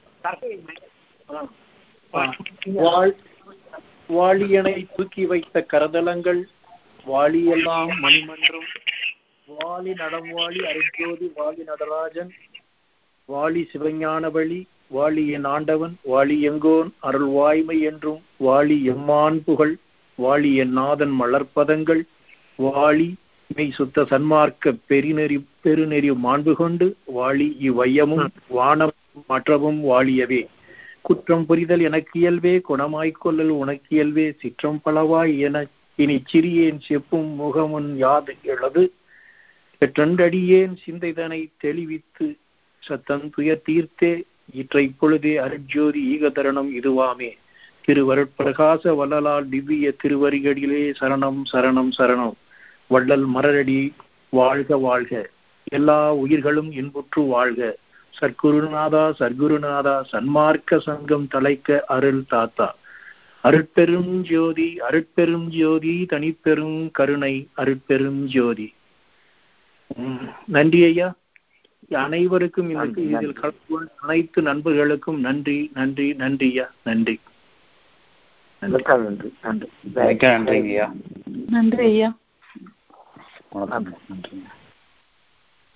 வாழ் வாளியனை தூக்கி வைத்த கரதலங்கள் வாளியெல்லாம் மணிமன்றம் வாலி நடம்வாளி அருஜோதி வாலி நடராஜன் வாலி சிவஞானவழி வாலி என் ஆண்டவன் வாலி எங்கோன் அருள் வாய்மை என்றும் வாலி எம்மான் புகழ் வாலி என் நாதன் மலர்ப்பதங்கள் வாலி மெய் சுத்த சன்மார்க்க பெருநெறி பெருநெறி மாண்பு கொண்டு வாழி இவ்வையமும் வானம் மற்றவும் வாழியவே குற்றம் புரிதல் எனக்கு இயல்பே குணமாய்க் கொள்ளல் உனக்கு இயல்பே சிற்றம் பலவாய் என இனி சிறியேன் செப்பும் முகமுன் யாது எழுது பெற்றண்டடியேன் சிந்தைதனை தெளிவித்து சத்தம் துயர் தீர்த்தே இற்றை பொழுதே அருட்ஜோதி ஈகதரணம் இதுவாமே திருவருட்பிரகாச வள்ளலால் திவ்ய திருவரிகளிலே சரணம் சரணம் சரணம் வள்ளல் மரரடி வாழ்க வாழ்க எல்லா உயிர்களும் இன்புற்று வாழ்க சர்க்குருநாதா சர்க்குருநாதா சன்மார்க்க சங்கம் தலைக்க அருள் தாத்தா அருட்பெரும் ஜோதி அருட்பெரும் ஜோதி தனிப்பெரும் கருணை அருட்பெரும் ஜோதி உம், நன்றி ஐயா அனைவருக்கும் இந்த நன்றி, இதில் நன்றி. கலந்து கொண்ட அனைத்து நண்பர்களுக்கும் நன்றி நன்றி நன்றி ஐயா நன்றி மிக்க நன்றி நன்றி மிக்க நன்றிங்க ஐயா நன்றி ஐயா வணக்கம் நன்றிங்க